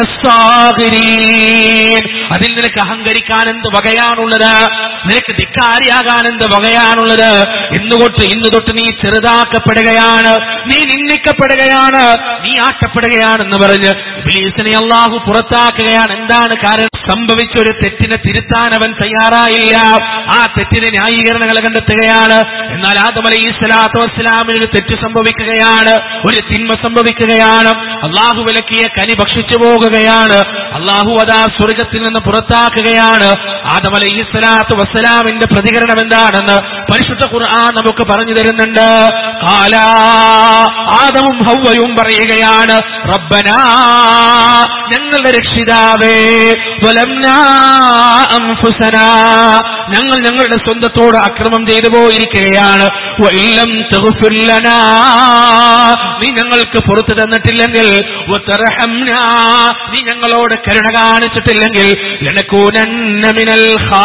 الصاغرين അതിൽ നിനക്ക് അഹങ്കരിക്കാൻ എന്ത് വകയാണുള്ളത് നിനക്ക് ധിക്കാരിയാകാൻ എന്ത് വകയാണുള്ളത് ഇന്ന് തൊട്ട് ഇന്ന് തൊട്ട് നീ ചെറുതാക്കപ്പെടുകയാണ് നീ നിന്ദിക്കപ്പെടുകയാണ് നീ ആക്കപ്പെടുകയാണെന്ന് പറഞ്ഞ് ഇബ്ലീസിനെ അള്ളാഹു പുറത്താക്കുകയാണ് എന്താണ് കാരണം സംഭവിച്ച ഒരു തെറ്റിനെ തിരുത്താൻ അവൻ തയ്യാറായില്ല ആ തെറ്റിന് ന്യായീകരണങ്ങൾ കണ്ടെത്തുകയാണ് എന്നാൽ ആദം അലൈഹി സ്വലാത്തു വസ്സലാമിന് ഒരു തെറ്റ് സംഭവിക്കുകയാണ് ഒരു തിന്മ സംഭവിക്കുകയാണ് അള്ളാഹു വിലക്കിയ കനി ഭക്ഷിച്ചു പോകുകയാണ് അള്ളാഹു അതാ സ്വർഗത്തിൽ നിന്ന് പുറത്താക്കുകയാണ് ആദം അലൈഹി സ്വലാത്തു വസ്സലാമിന്റെ പ്രതികരണം എന്താണെന്ന് പരിശുദ്ധ ഖുർആൻ നമുക്ക് പറഞ്ഞു തരുന്നുണ്ട് കാലാ ആദമും ഹൗവയും പറയുകയാണ് റബ്ബനാ ഞങ്ങളുടെ രക്ഷിതാവേ വലംനാ അൻഫുസനാ ഞങ്ങൾ ഞങ്ങളുടെ സ്വന്തത്തോട് അക്രമം ചെയ്തു പോയിരിക്കുകയാണ് വഇല്ലം തഗ്ഫിർ ലനാ നീ ഞങ്ങൾക്ക് പുറത്തു തന്നിട്ടില്ലെങ്കിൽ വതർഹംനാ നീ ഞങ്ങളോട് കരുണ കാണിച്ചിട്ടില്ലെങ്കിൽ ലനകൂനന്ന മിനൽ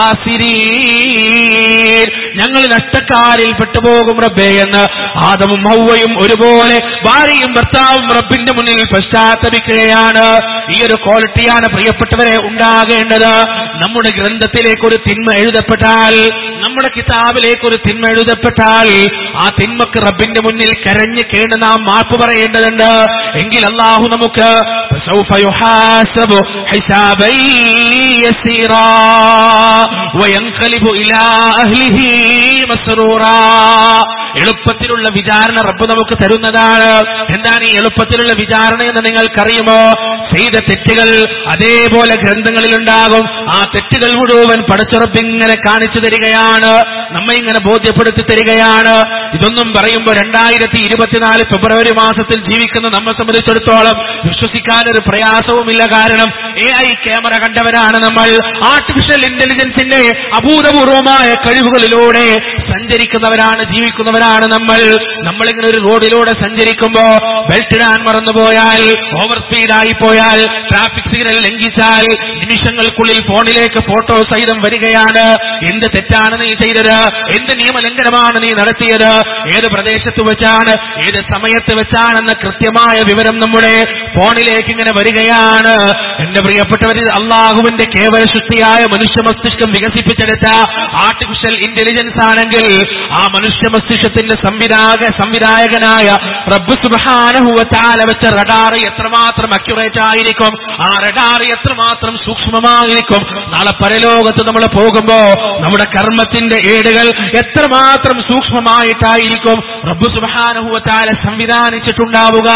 ഖാസിരീൻ ഞങ്ങൾ നഷ്ടക്കാരിൽ പെട്ടുപോകും റബ്ബേ എന്ന് ആദമും ഹൗവയും ഒരുപോലെ ഭാര്യയും ഭർത്താവും റബ്ബിന്റെ മുന്നിൽ പശ്ചാത്തപിക്കുകയാണ് ഈ ഒരു ക്വാളിറ്റിയാണ് പ്രിയപ്പെട്ടവരെ ഉണ്ടാകേണ്ടത് നമ്മുടെ ഗ്രന്ഥത്തിലേക്ക് ഒരു തിന്മ എഴുതപ്പെട്ടാൽ നമ്മുടെ കിതാബിലേക്ക് ഒരു തിന്മ എഴുതപ്പെട്ടാൽ ആ തിന്മക്ക് റബ്ബിന്റെ മുന്നിൽ കരഞ്ഞ് കേണ് നാം മാപ്പ് പറയേണ്ടതുണ്ട് എങ്കിൽ അള്ളാഹു നമുക്ക് فسوف يحاسب حسابا يسيرا وينقلب إلى أهله مسرورا എളുപ്പത്തിലുള്ള വിചാരണ റബ്ബ് നമുക്ക് തരുന്നതാണ് എന്താണ് ഈ എളുപ്പത്തിലുള്ള വിചാരണ എന്ന് നിങ്ങൾക്കറിയുമോ ചെയ്ത തെറ്റുകൾ അതേപോലെ ഗ്രന്ഥങ്ങളിൽ ഉണ്ടാകും ആ തെറ്റുകൾ മുഴുവൻ പടച്ചുറപ്പിങ്ങനെ കാണിച്ചു തരികയാണ് നമ്മെ ഇങ്ങനെ ബോധ്യപ്പെടുത്തി തരികയാണ് ഇതൊന്നും പറയുമ്പോൾ രണ്ടായിരത്തി ഇരുപത്തിനാല് ഫെബ്രുവരി മാസത്തിൽ ജീവിക്കുന്ന നമ്മെ സംബന്ധിച്ചിടത്തോളം വിശ്വസിക്കാൻ ഒരു പ്രയാസവുമില്ല കാരണം എ ഐ ക്യാമറ കണ്ടവരാണ് നമ്മൾ ആർട്ടിഫിഷ്യൽ ഇന്റലിജൻസിന്റെ അഭൂതപൂർവമായ കഴിവുകളിലൂടെ സഞ്ചരിക്കുന്നവരാണ് ജീവിക്കുന്നവരാണ് നമ്മൾ നമ്മളിങ്ങനെ ഒരു റോഡിലൂടെ സഞ്ചരിക്കുമ്പോ ബെൽറ്റ് ഇടാൻ മറന്നുപോയാൽ ഓവർ സ്പീഡായി പോയാൽ ട്രാഫിക് സിഗ്നൽ ലംഘിച്ചാൽ നിമിഷങ്ങൾക്കുള്ളിൽ ഫോണിലേക്ക് ഫോട്ടോ സഹിതം വരികയാണ് എന്ത് തെറ്റാണ് നീ ചെയ്തത് എന്ത് നിയമലംഘനമാണ് നീ നടത്തിയത് ഏത് പ്രദേശത്ത് വെച്ചാണ് ഏത് സമയത്ത് വെച്ചാണെന്ന കൃത്യമായ വിവരം നമ്മുടെ ഫോണിലേക്ക് ഇങ്ങനെ വരികയാണ് എന്റെ പ്രിയപ്പെട്ടവരിൽ അള്ളാഹുവിന്റെ കേവല സൃഷ്ടിയായ മനുഷ്യ മസ്തിഷ്കം വികസിപ്പിച്ചെടുത്ത ആർട്ടിഫിഷ്യൽ ഇന്റലിജൻസ് ആണെങ്കിൽ ആ മനുഷ്യ മസ്തിഷ്കത്തിന്റെ സംവിധായക സംവിധായകനായ റബ്ബ് സുബാനഹുവ താല വെച്ച റഡാർ എത്രമാത്രം അക്യുറേറ്റ് ആയിരിക്കും ആ റഡാർ എത്രമാത്രം സൂക്ഷ്മമായിരിക്കും നാളെ പരലോകത്ത് നമ്മൾ പോകുമ്പോ നമ്മുടെ കർമ്മത്തിന്റെ ഏടുകൾ എത്രമാത്രം സൂക്ഷ്മമായിട്ടായിരിക്കും റബ്ബ് സുബാനഹുവ താല സംവിധാനിച്ചിട്ടുണ്ടാവുക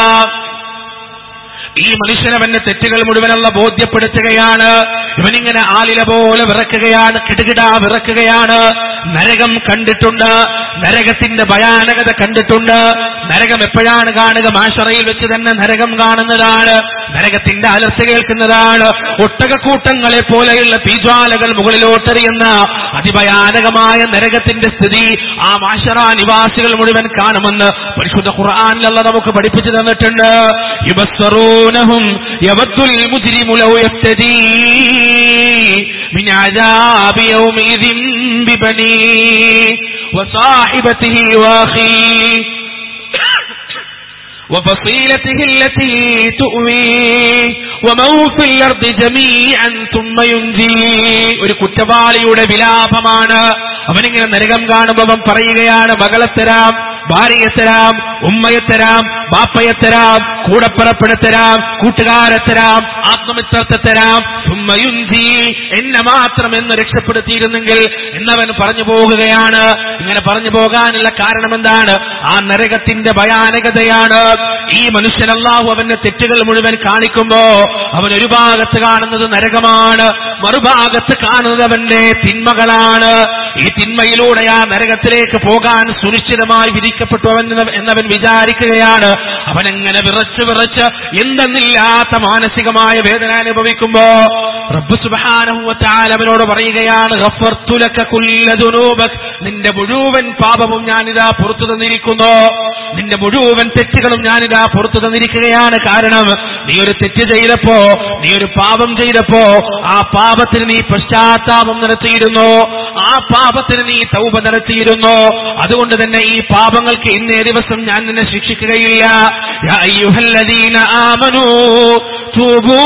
ഈ മനുഷ്യനവന്റെ തെറ്റുകൾ മുഴുവനുള്ള ബോധ്യപ്പെടുത്തുകയാണ് ഇവനിങ്ങനെ ആലില പോലെ വിറക്കുകയാണ് കിടുകിട വിറക്കുകയാണ് നരകം കണ്ടിട്ടുണ്ട് നരകത്തിന്റെ ഭയാനകത കണ്ടിട്ടുണ്ട് നരകം എപ്പോഴാണ് കാണുക മാഷറയിൽ വെച്ച് തന്നെ നരകം കാണുന്നതാണ് നരകത്തിന്റെ അലർച്ച കേൾക്കുന്നതാണ് ഒട്ടകക്കൂട്ടങ്ങളെ പോലെയുള്ള തീജ്വാലകൾ മുകളിലോട്ടെറിയുന്ന അതിഭയാനകമായ നരകത്തിന്റെ സ്ഥിതി ആ മാഷറ നിവാസികൾ മുഴുവൻ കാണുമെന്ന് പരിശുദ്ധ ഖുർആാനിലുള്ള നമുക്ക് പഠിപ്പിച്ചു തന്നിട്ടുണ്ട് യുബസ്സറൂനഹും യവദ്ദുൽ മുജ്രിമു ലൗ യഫ്തദീ من عذاب يومئذ ببنيه وصاحبته واخيه وفصيلته التي تؤويه ومن في الأرض جميعا ثم ينجيه ഒരു കുറ്റവാളിയുടെ വിലാപമാണ് അവനിങ്ങനെ നരകം കാണുമ്പോൾ അവൻ പറയുകയാണ് മകളെ തരാം ഭാര്യയെ തരാം ഉമ്മയെ തരാം ബാപ്പയെ തരാം കൂടപ്പിറപ്പിനെ തരാം കൂട്ടുകാരെ തരാം ആത്മമിത്രത്തെ തരാം സുമ്മയുഞ്ചി എന്നെ മാത്രം എന്ന് രക്ഷപ്പെടുത്തിയിരുന്നെങ്കിൽ എന്നവൻ പറഞ്ഞു പോകുകയാണ് ഇങ്ങനെ പറഞ്ഞു പോകാനുള്ള കാരണം എന്താണ് ആ നരകത്തിന്റെ ഭയാനകതയാണ് ഈ മനുഷ്യൻ അല്ലാഹു അവന്റെ തെറ്റുകൾ മുഴുവൻ കാണിക്കുമ്പോ അവൻ ഒരു ഭാഗത്ത് കാണുന്നത് നരകമാണ് മറുഭാഗത്ത് കാണുന്നത് അവന്റെ തിന്മകളാണ് ഈ തിന്മയിലൂടെ ആ നരകത്തിലേക്ക് പോകാൻ സുനിശ്ചിതമായി വിധിക്കപ്പെട്ടു അവൻ എന്ന് എന്നവൻ വിചാരിക്കുകയാണ് അവനെങ്ങനെ വിറച്ച് വിറച്ച് എന്തെന്നില്ലാത്ത മാനസികമായ വേദന അനുഭവിക്കുമ്പോ റബ്ബ് സുബ്ഹാനഹു വ തആല അവനോട് പറയുകയാണ് ഗഫർതു ലക കുല്ല ദുനൂബക് നിന്റെ മുഴുവൻ പാപവും ഞാനിതാ പുറത്തു തന്നിരിക്കുന്നു നിന്റെ മുഴുവൻ തെറ്റുകളും ഞാനിതാ പുറത്തു തന്നിരിക്കുകയാണ് കാരണം നീ ഒരു തെറ്റ് ചെയ്തപ്പോ നീ ഒരു പാപം ചെയ്തപ്പോ ആ പാപത്തിന് നീ പശ്ചാത്താപം നടത്തിയിരുന്നു ആ പാപത്തിന് നീ തൗബ നടത്തിയിരുന്നു അതുകൊണ്ട് തന്നെ ഈ പാപങ്ങൾക്ക് ഇന്നേ ദിവസം ഞാൻ നിന്നെ ശിക്ഷിക്കുകയില്ല യാ അയ്യുഹല്ലദീന ആമനൂ തൂബൂ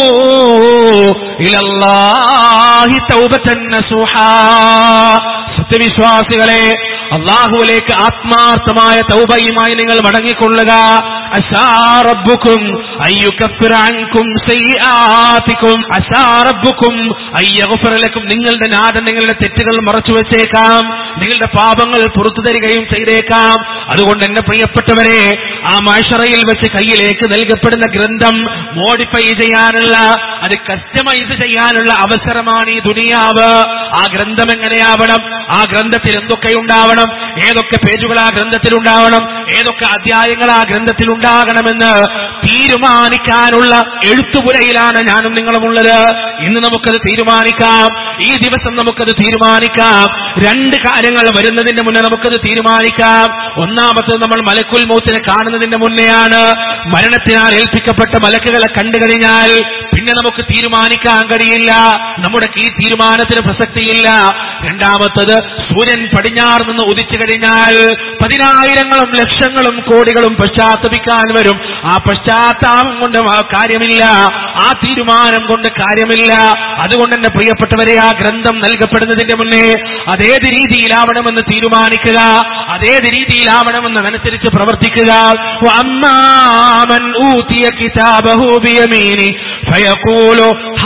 ഇലല്ലാഹി തൗബതൻ നസൂഹാ സത്യവിശ്വാസികളെ അള്ളാഹുവിലേക്ക് ആത്മാർത്ഥമായ തൗബയുമായി നിങ്ങൾ മടങ്ങിക്കൊള്ളുക അശാറബുക്കും അയ്യുക്കഫിറൻകും സയ്യാത്തിക്കും അശാറബുക്കും അയ്യഗുഫറലക്കും നിങ്ങളുടെ നാടൻ നിങ്ങളുടെ തെറ്റുകൾ മറച്ചു വെച്ചേക്കാം നിങ്ങളുടെ പാപങ്ങൾ പുറത്തു തരികയും ചെയ്തേക്കാം അതുകൊണ്ട് എന്റെ പ്രിയപ്പെട്ടവരെ ആ മാഷറയിൽ വെച്ച് കയ്യിലേക്ക് നൽകപ്പെടുന്ന ഗ്രന്ഥം മോഡിഫൈ ചെയ്യാനുള്ള അത് കസ്റ്റമൈസ് ചെയ്യാനുള്ള അവസരമാണ് ഈ ദുനിയാവ് ആ ഗ്രന്ഥം എങ്ങനെയാവണം ആ ഗ്രന്ഥത്തിൽ എന്തൊക്കെ ഉണ്ടാവണം ഏതൊക്കെ പേജുകൾ ആ ഗ്രന്ഥത്തിൽ ഉണ്ടാവണം ഏതൊക്കെ അധ്യായങ്ങൾ ആ ഗ്രന്ഥത്തിൽ ഉണ്ടാകണമെന്ന് തീരുമാനിക്കാനുള്ള എഴുത്തുപുരയിലാണ് ഞാനും നിങ്ങളുമുള്ളത് ഇന്ന് നമുക്കത് തീരുമാനിക്കാം ഈ ദിവസം നമുക്കത് തീരുമാനിക്കാം രണ്ട് കാര്യങ്ങൾ വരുന്നതിന്റെ മുന്നേ നമുക്കത് തീരുമാനിക്കാം ഒന്നാമത്തത് നമ്മൾ മലക്കുൽ മൗത്തിനെ കാണുന്നതിന്റെ മുന്നെയാണ് മരണത്തിനാൽ ഏൽപ്പിക്കപ്പെട്ട മലക്കുകളെ കണ്ടു കഴിഞ്ഞാൽ പിന്നെ നമുക്ക് തീരുമാനിക്കാൻ കഴിയില്ല നമ്മുടെ ഈ തീരുമാനത്തിന് പ്രസക്തിയില്ല രണ്ടാമത്തത് സൂര്യൻ പടിഞ്ഞാറ് നിന്ന് ഉദിച്ചു കഴിഞ്ഞാൽ പതിനായിരങ്ങളും ലക്ഷങ്ങളും കോടികളും പശ്ചാത്തപിക്കാൻ വരും ആ പശ്ചാത്താപം കൊണ്ട് ആ കാര്യമില്ല ആ തീരുമാനം കൊണ്ട് കാര്യമില്ല അതുകൊണ്ട് എന്റെ പ്രിയപ്പെട്ടവരെ ആ ഗ്രന്ഥം നൽകപ്പെടുന്നതിന്റെ മുന്നേ അതേത് രീതിയിലാവണമെന്ന് തീരുമാനിക്കുക അതേത് രീതിയിലാവണമെന്ന് അനുസരിച്ച് പ്രവർത്തിക്കുക അമ്മാമൻ ഊതിയ കിതാബഹു ബിയമീനി ഫയഖൂലു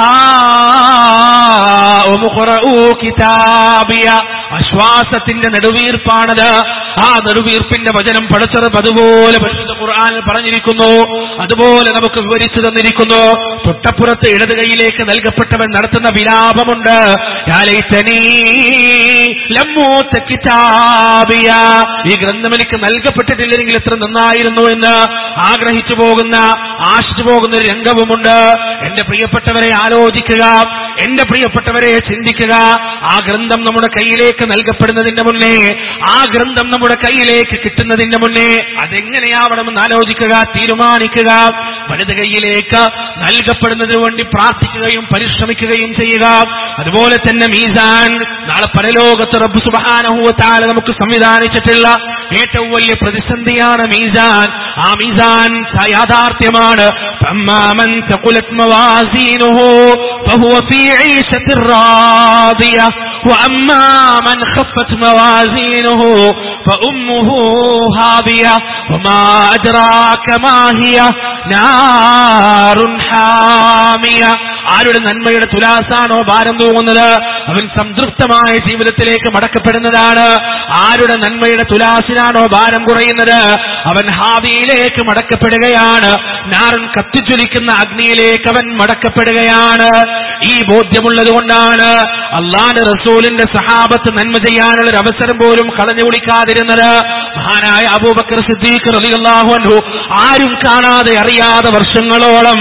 ഹാഉം ഖറഊ കിതാബിയ ആശ്വാസത്തിന്റെ നെടുവീർപ്പാണത് ആ നെടുവീർപ്പിന്റെ വചനം പഠിച്ചത് അതുപോലെ പരിശുദ്ധ ഖുർആനിൽ പറഞ്ഞിരിക്കുന്നു അതുപോലെ നമുക്ക് വിവരിച്ചു തന്നിരിക്കുന്നു തൊട്ടപ്പുറത്ത് ഇടത് കൈയിലേക്ക് നൽകപ്പെട്ടവൻ നടത്തുന്ന വിലാപമുണ്ട് യാ ലൈതനീ ലമ്മൂത്ത കിതാബിയ. ഈ ഗ്രന്ഥം എനിക്ക് നൽകപ്പെട്ടിട്ടില്ലെങ്കിൽ എത്ര നന്നായിരുന്നു എന്ന് ആഗ്രഹിച്ചു പോകുന്ന ആശിച്ചു പോകുന്ന ഒരു രംഗവുമുണ്ട് എന്റെ പ്രിയപ്പെട്ടവരെ ആലോചിക്കുക എന്റെ പ്രിയപ്പെട്ടവരെ ചിന്തിക്കുക ആ ഗ്രന്ഥം നമ്മുടെ കയ്യിലേക്ക് നൽകപ്പെടുന്നതിന്റെ മുന്നേ ആ ഗ്രന്ഥം നമ്മുടെ കയ്യിലേക്ക് കിട്ടുന്നതിന്റെ മുന്നേ അതെങ്ങനെയാവണമെന്ന് ആലോചിക്കുക തീരുമാനിക്കുക വലത് കൈയിലേക്ക് നൽകപ്പെടുന്നതിന് വേണ്ടി പ്രാർത്ഥിക്കുകയും പരിശ്രമിക്കുകയും ചെയ്യുക അതുപോലെ തന്നെ മീസാൻ നാളെ പരലോകത്ത് റബ്ബ് സുബാനഹുവത്താല നമുക്ക് സംവിധാനിച്ചിട്ടുള്ള ഏറ്റവും വലിയ പ്രതിസന്ധിയാണ് മീസാൻ ആ മീസാൻ യാഥാർത്ഥ്യമാണ് فأما ثقلت موازينه فهو في عيشة راضية وأما من خفت موازينه فأمه هاوية وما أدراك ما هي نار حامية ആരുടെ നന്മയുടെ തുലാസാണോ ഭാരം തൂങ്ങുന്നത് അവൻ സംതൃപ്തമായ ജീവിതത്തിലേക്ക് മടക്കപ്പെടുന്നതാണ് ആരുടെ നന്മയുടെ തുലാസിനാണോ ഭാരം കുറയുന്നത് അവൻ ഹാവിയിലേക്ക് മടക്കപ്പെടുകയാണ് നാരൻ കത്തിജ്വലിക്കുന്ന അഗ്നിയിലേക്ക് അവൻ മടക്കപ്പെടുകയാണ് ഈ ബോധ്യമുള്ളത് കൊണ്ടാണ് അള്ളാന്റെ റസൂലിന്റെ സഹാബത്ത് നന്മ ചെയ്യാനുള്ള ഒരു അവസരം പോലും കളഞ്ഞു കുളിക്കാതിരുന്നത് മഹാനായ അബൂബക്കർ സിദ്ദീഖ് റളിയല്ലാഹു അൻഹു ആരും കാണാതെ അറിയാതെ വർഷങ്ങളോളം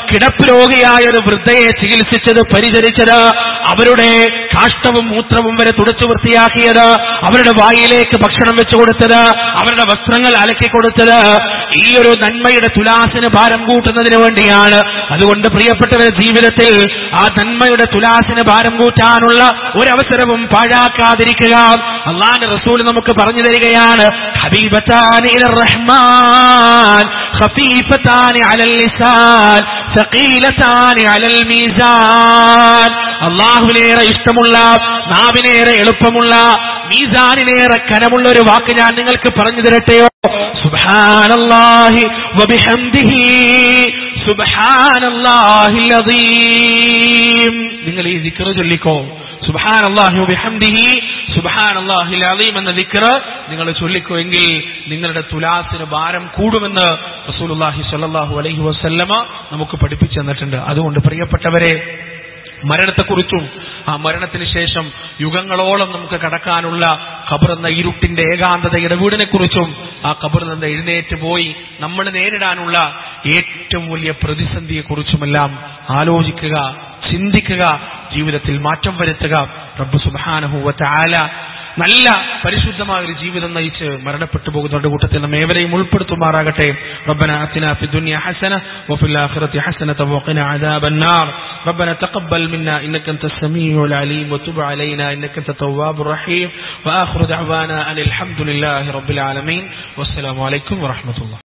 കിടപ്പ് രോഗിയായ ഒരു വൃദ്ധയെ ചികിത്സിച്ചത് പരിചരിച്ചത് അവരുടെ കാഷ്ടവും മൂത്രവും വരെ തുടച്ചു വൃത്തിയാക്കിയത് അവരുടെ വായിലേക്ക് ഭക്ഷണം വെച്ചു കൊടുത്തത് അവരുടെ വസ്ത്രങ്ങൾ അലക്കി കൊടുത്തത് ഈ ഒരു നന്മയുടെ തുലാസിന് ഭാരം കൂട്ടുന്നതിന് വേണ്ടിയാണ് അതുകൊണ്ട് പ്രിയപ്പെട്ടവരുടെ ജീവിതത്തിൽ ആ നന്മയുടെ തുലാസിന് ഭാരം കൂട്ടാനുള്ള ഒരവസരവും പാഴാക്കാതിരിക്കുക അള്ളാന്റെ റസൂൽ നമുക്ക് പറഞ്ഞു തരികയാണ് ഹബീബത്താനി ഇലർ റഹ്മാൻ ഖഫീഫത്താനി അലൽ ലിസാൻ സഖീലത്താനി അലൽ മീസാൻ അള്ളാഹുവിനേറെ ഇഷ്ടമുള്ള നാവിനേറെ എളുപ്പമുള്ള മീസാനിനേറെ കനമുള്ള ഒരു വാക്ക് ഞാൻ നിങ്ങൾക്ക് പറഞ്ഞു തരട്ടെയോ സുബ്ഹാനല്ലാഹി വബിഹംദിഹി സുബ്ഹാനല്ലാഹിൽ അദീം നിങ്ങൾ ഈ ദിക്ർ ചൊല്ലിക്കോ സുബ്ഹാനല്ലാഹി വബിഹംദിഹി സുബ്ഹാനല്ലാഹിൽ അദീം എന്ന ദിക്ർ നിങ്ങൾ ചൊല്ലിക്കോ എങ്കിൽ നിങ്ങളുടെ തുലാസിന് ഭാരം കൂടുമെന്ന് റസൂലുള്ളാഹി സ്വല്ലല്ലാഹു അലൈഹി വസല്ലമ നമുക്ക് പഠിപ്പിച്ചു തന്നിട്ടുണ്ട് അതുകൊണ്ട് പ്രിയപ്പെട്ടവരെ മരണത്തെക്കുറിച്ചും ആ മരണത്തിന് ശേഷം യുഗങ്ങളോളം നമുക്ക് കടക്കാനുള്ള ഖബർ എന്ന ഇരുട്ടിന്റെ ഏകാന്തതയുടെ വീടിനെ കുറിച്ചും ആ ഖബറിൽ നിന്ന് എഴുന്നേറ്റ് പോയി നമ്മൾ നേരിടാനുള്ള ഏറ്റവും വലിയ പ്രതിസന്ധിയെ കുറിച്ചുമെല്ലാം ആലോചിക്കുക ചിന്തിക്കുക ജീവിതത്തിൽ മാറ്റം വരുത്തുക റബ്ബ് സുബാനഹുവ ആല നല്ല പരിശുദ്ധമായ ഒരു ജീവിതം നയിച്ച് മരണപ്പെട്ടു പോകുന്നവരുടെ കൂട്ടത്തിൽ നമ്മ ഏവരെയും ഉൾപ്പെടുത്തുമാറാകട്ടെ ربنا آتنا في الدنيا حسنة وفي الآخرة حسنة وقنا عذاب النار ربنا تقبل منا إنك أنت السميع العليم وتب علينا إنك أنت التواب الرحيم وآخر دعوانا أن الحمد لله رب العالمين والسلام عليكم ورحمة الله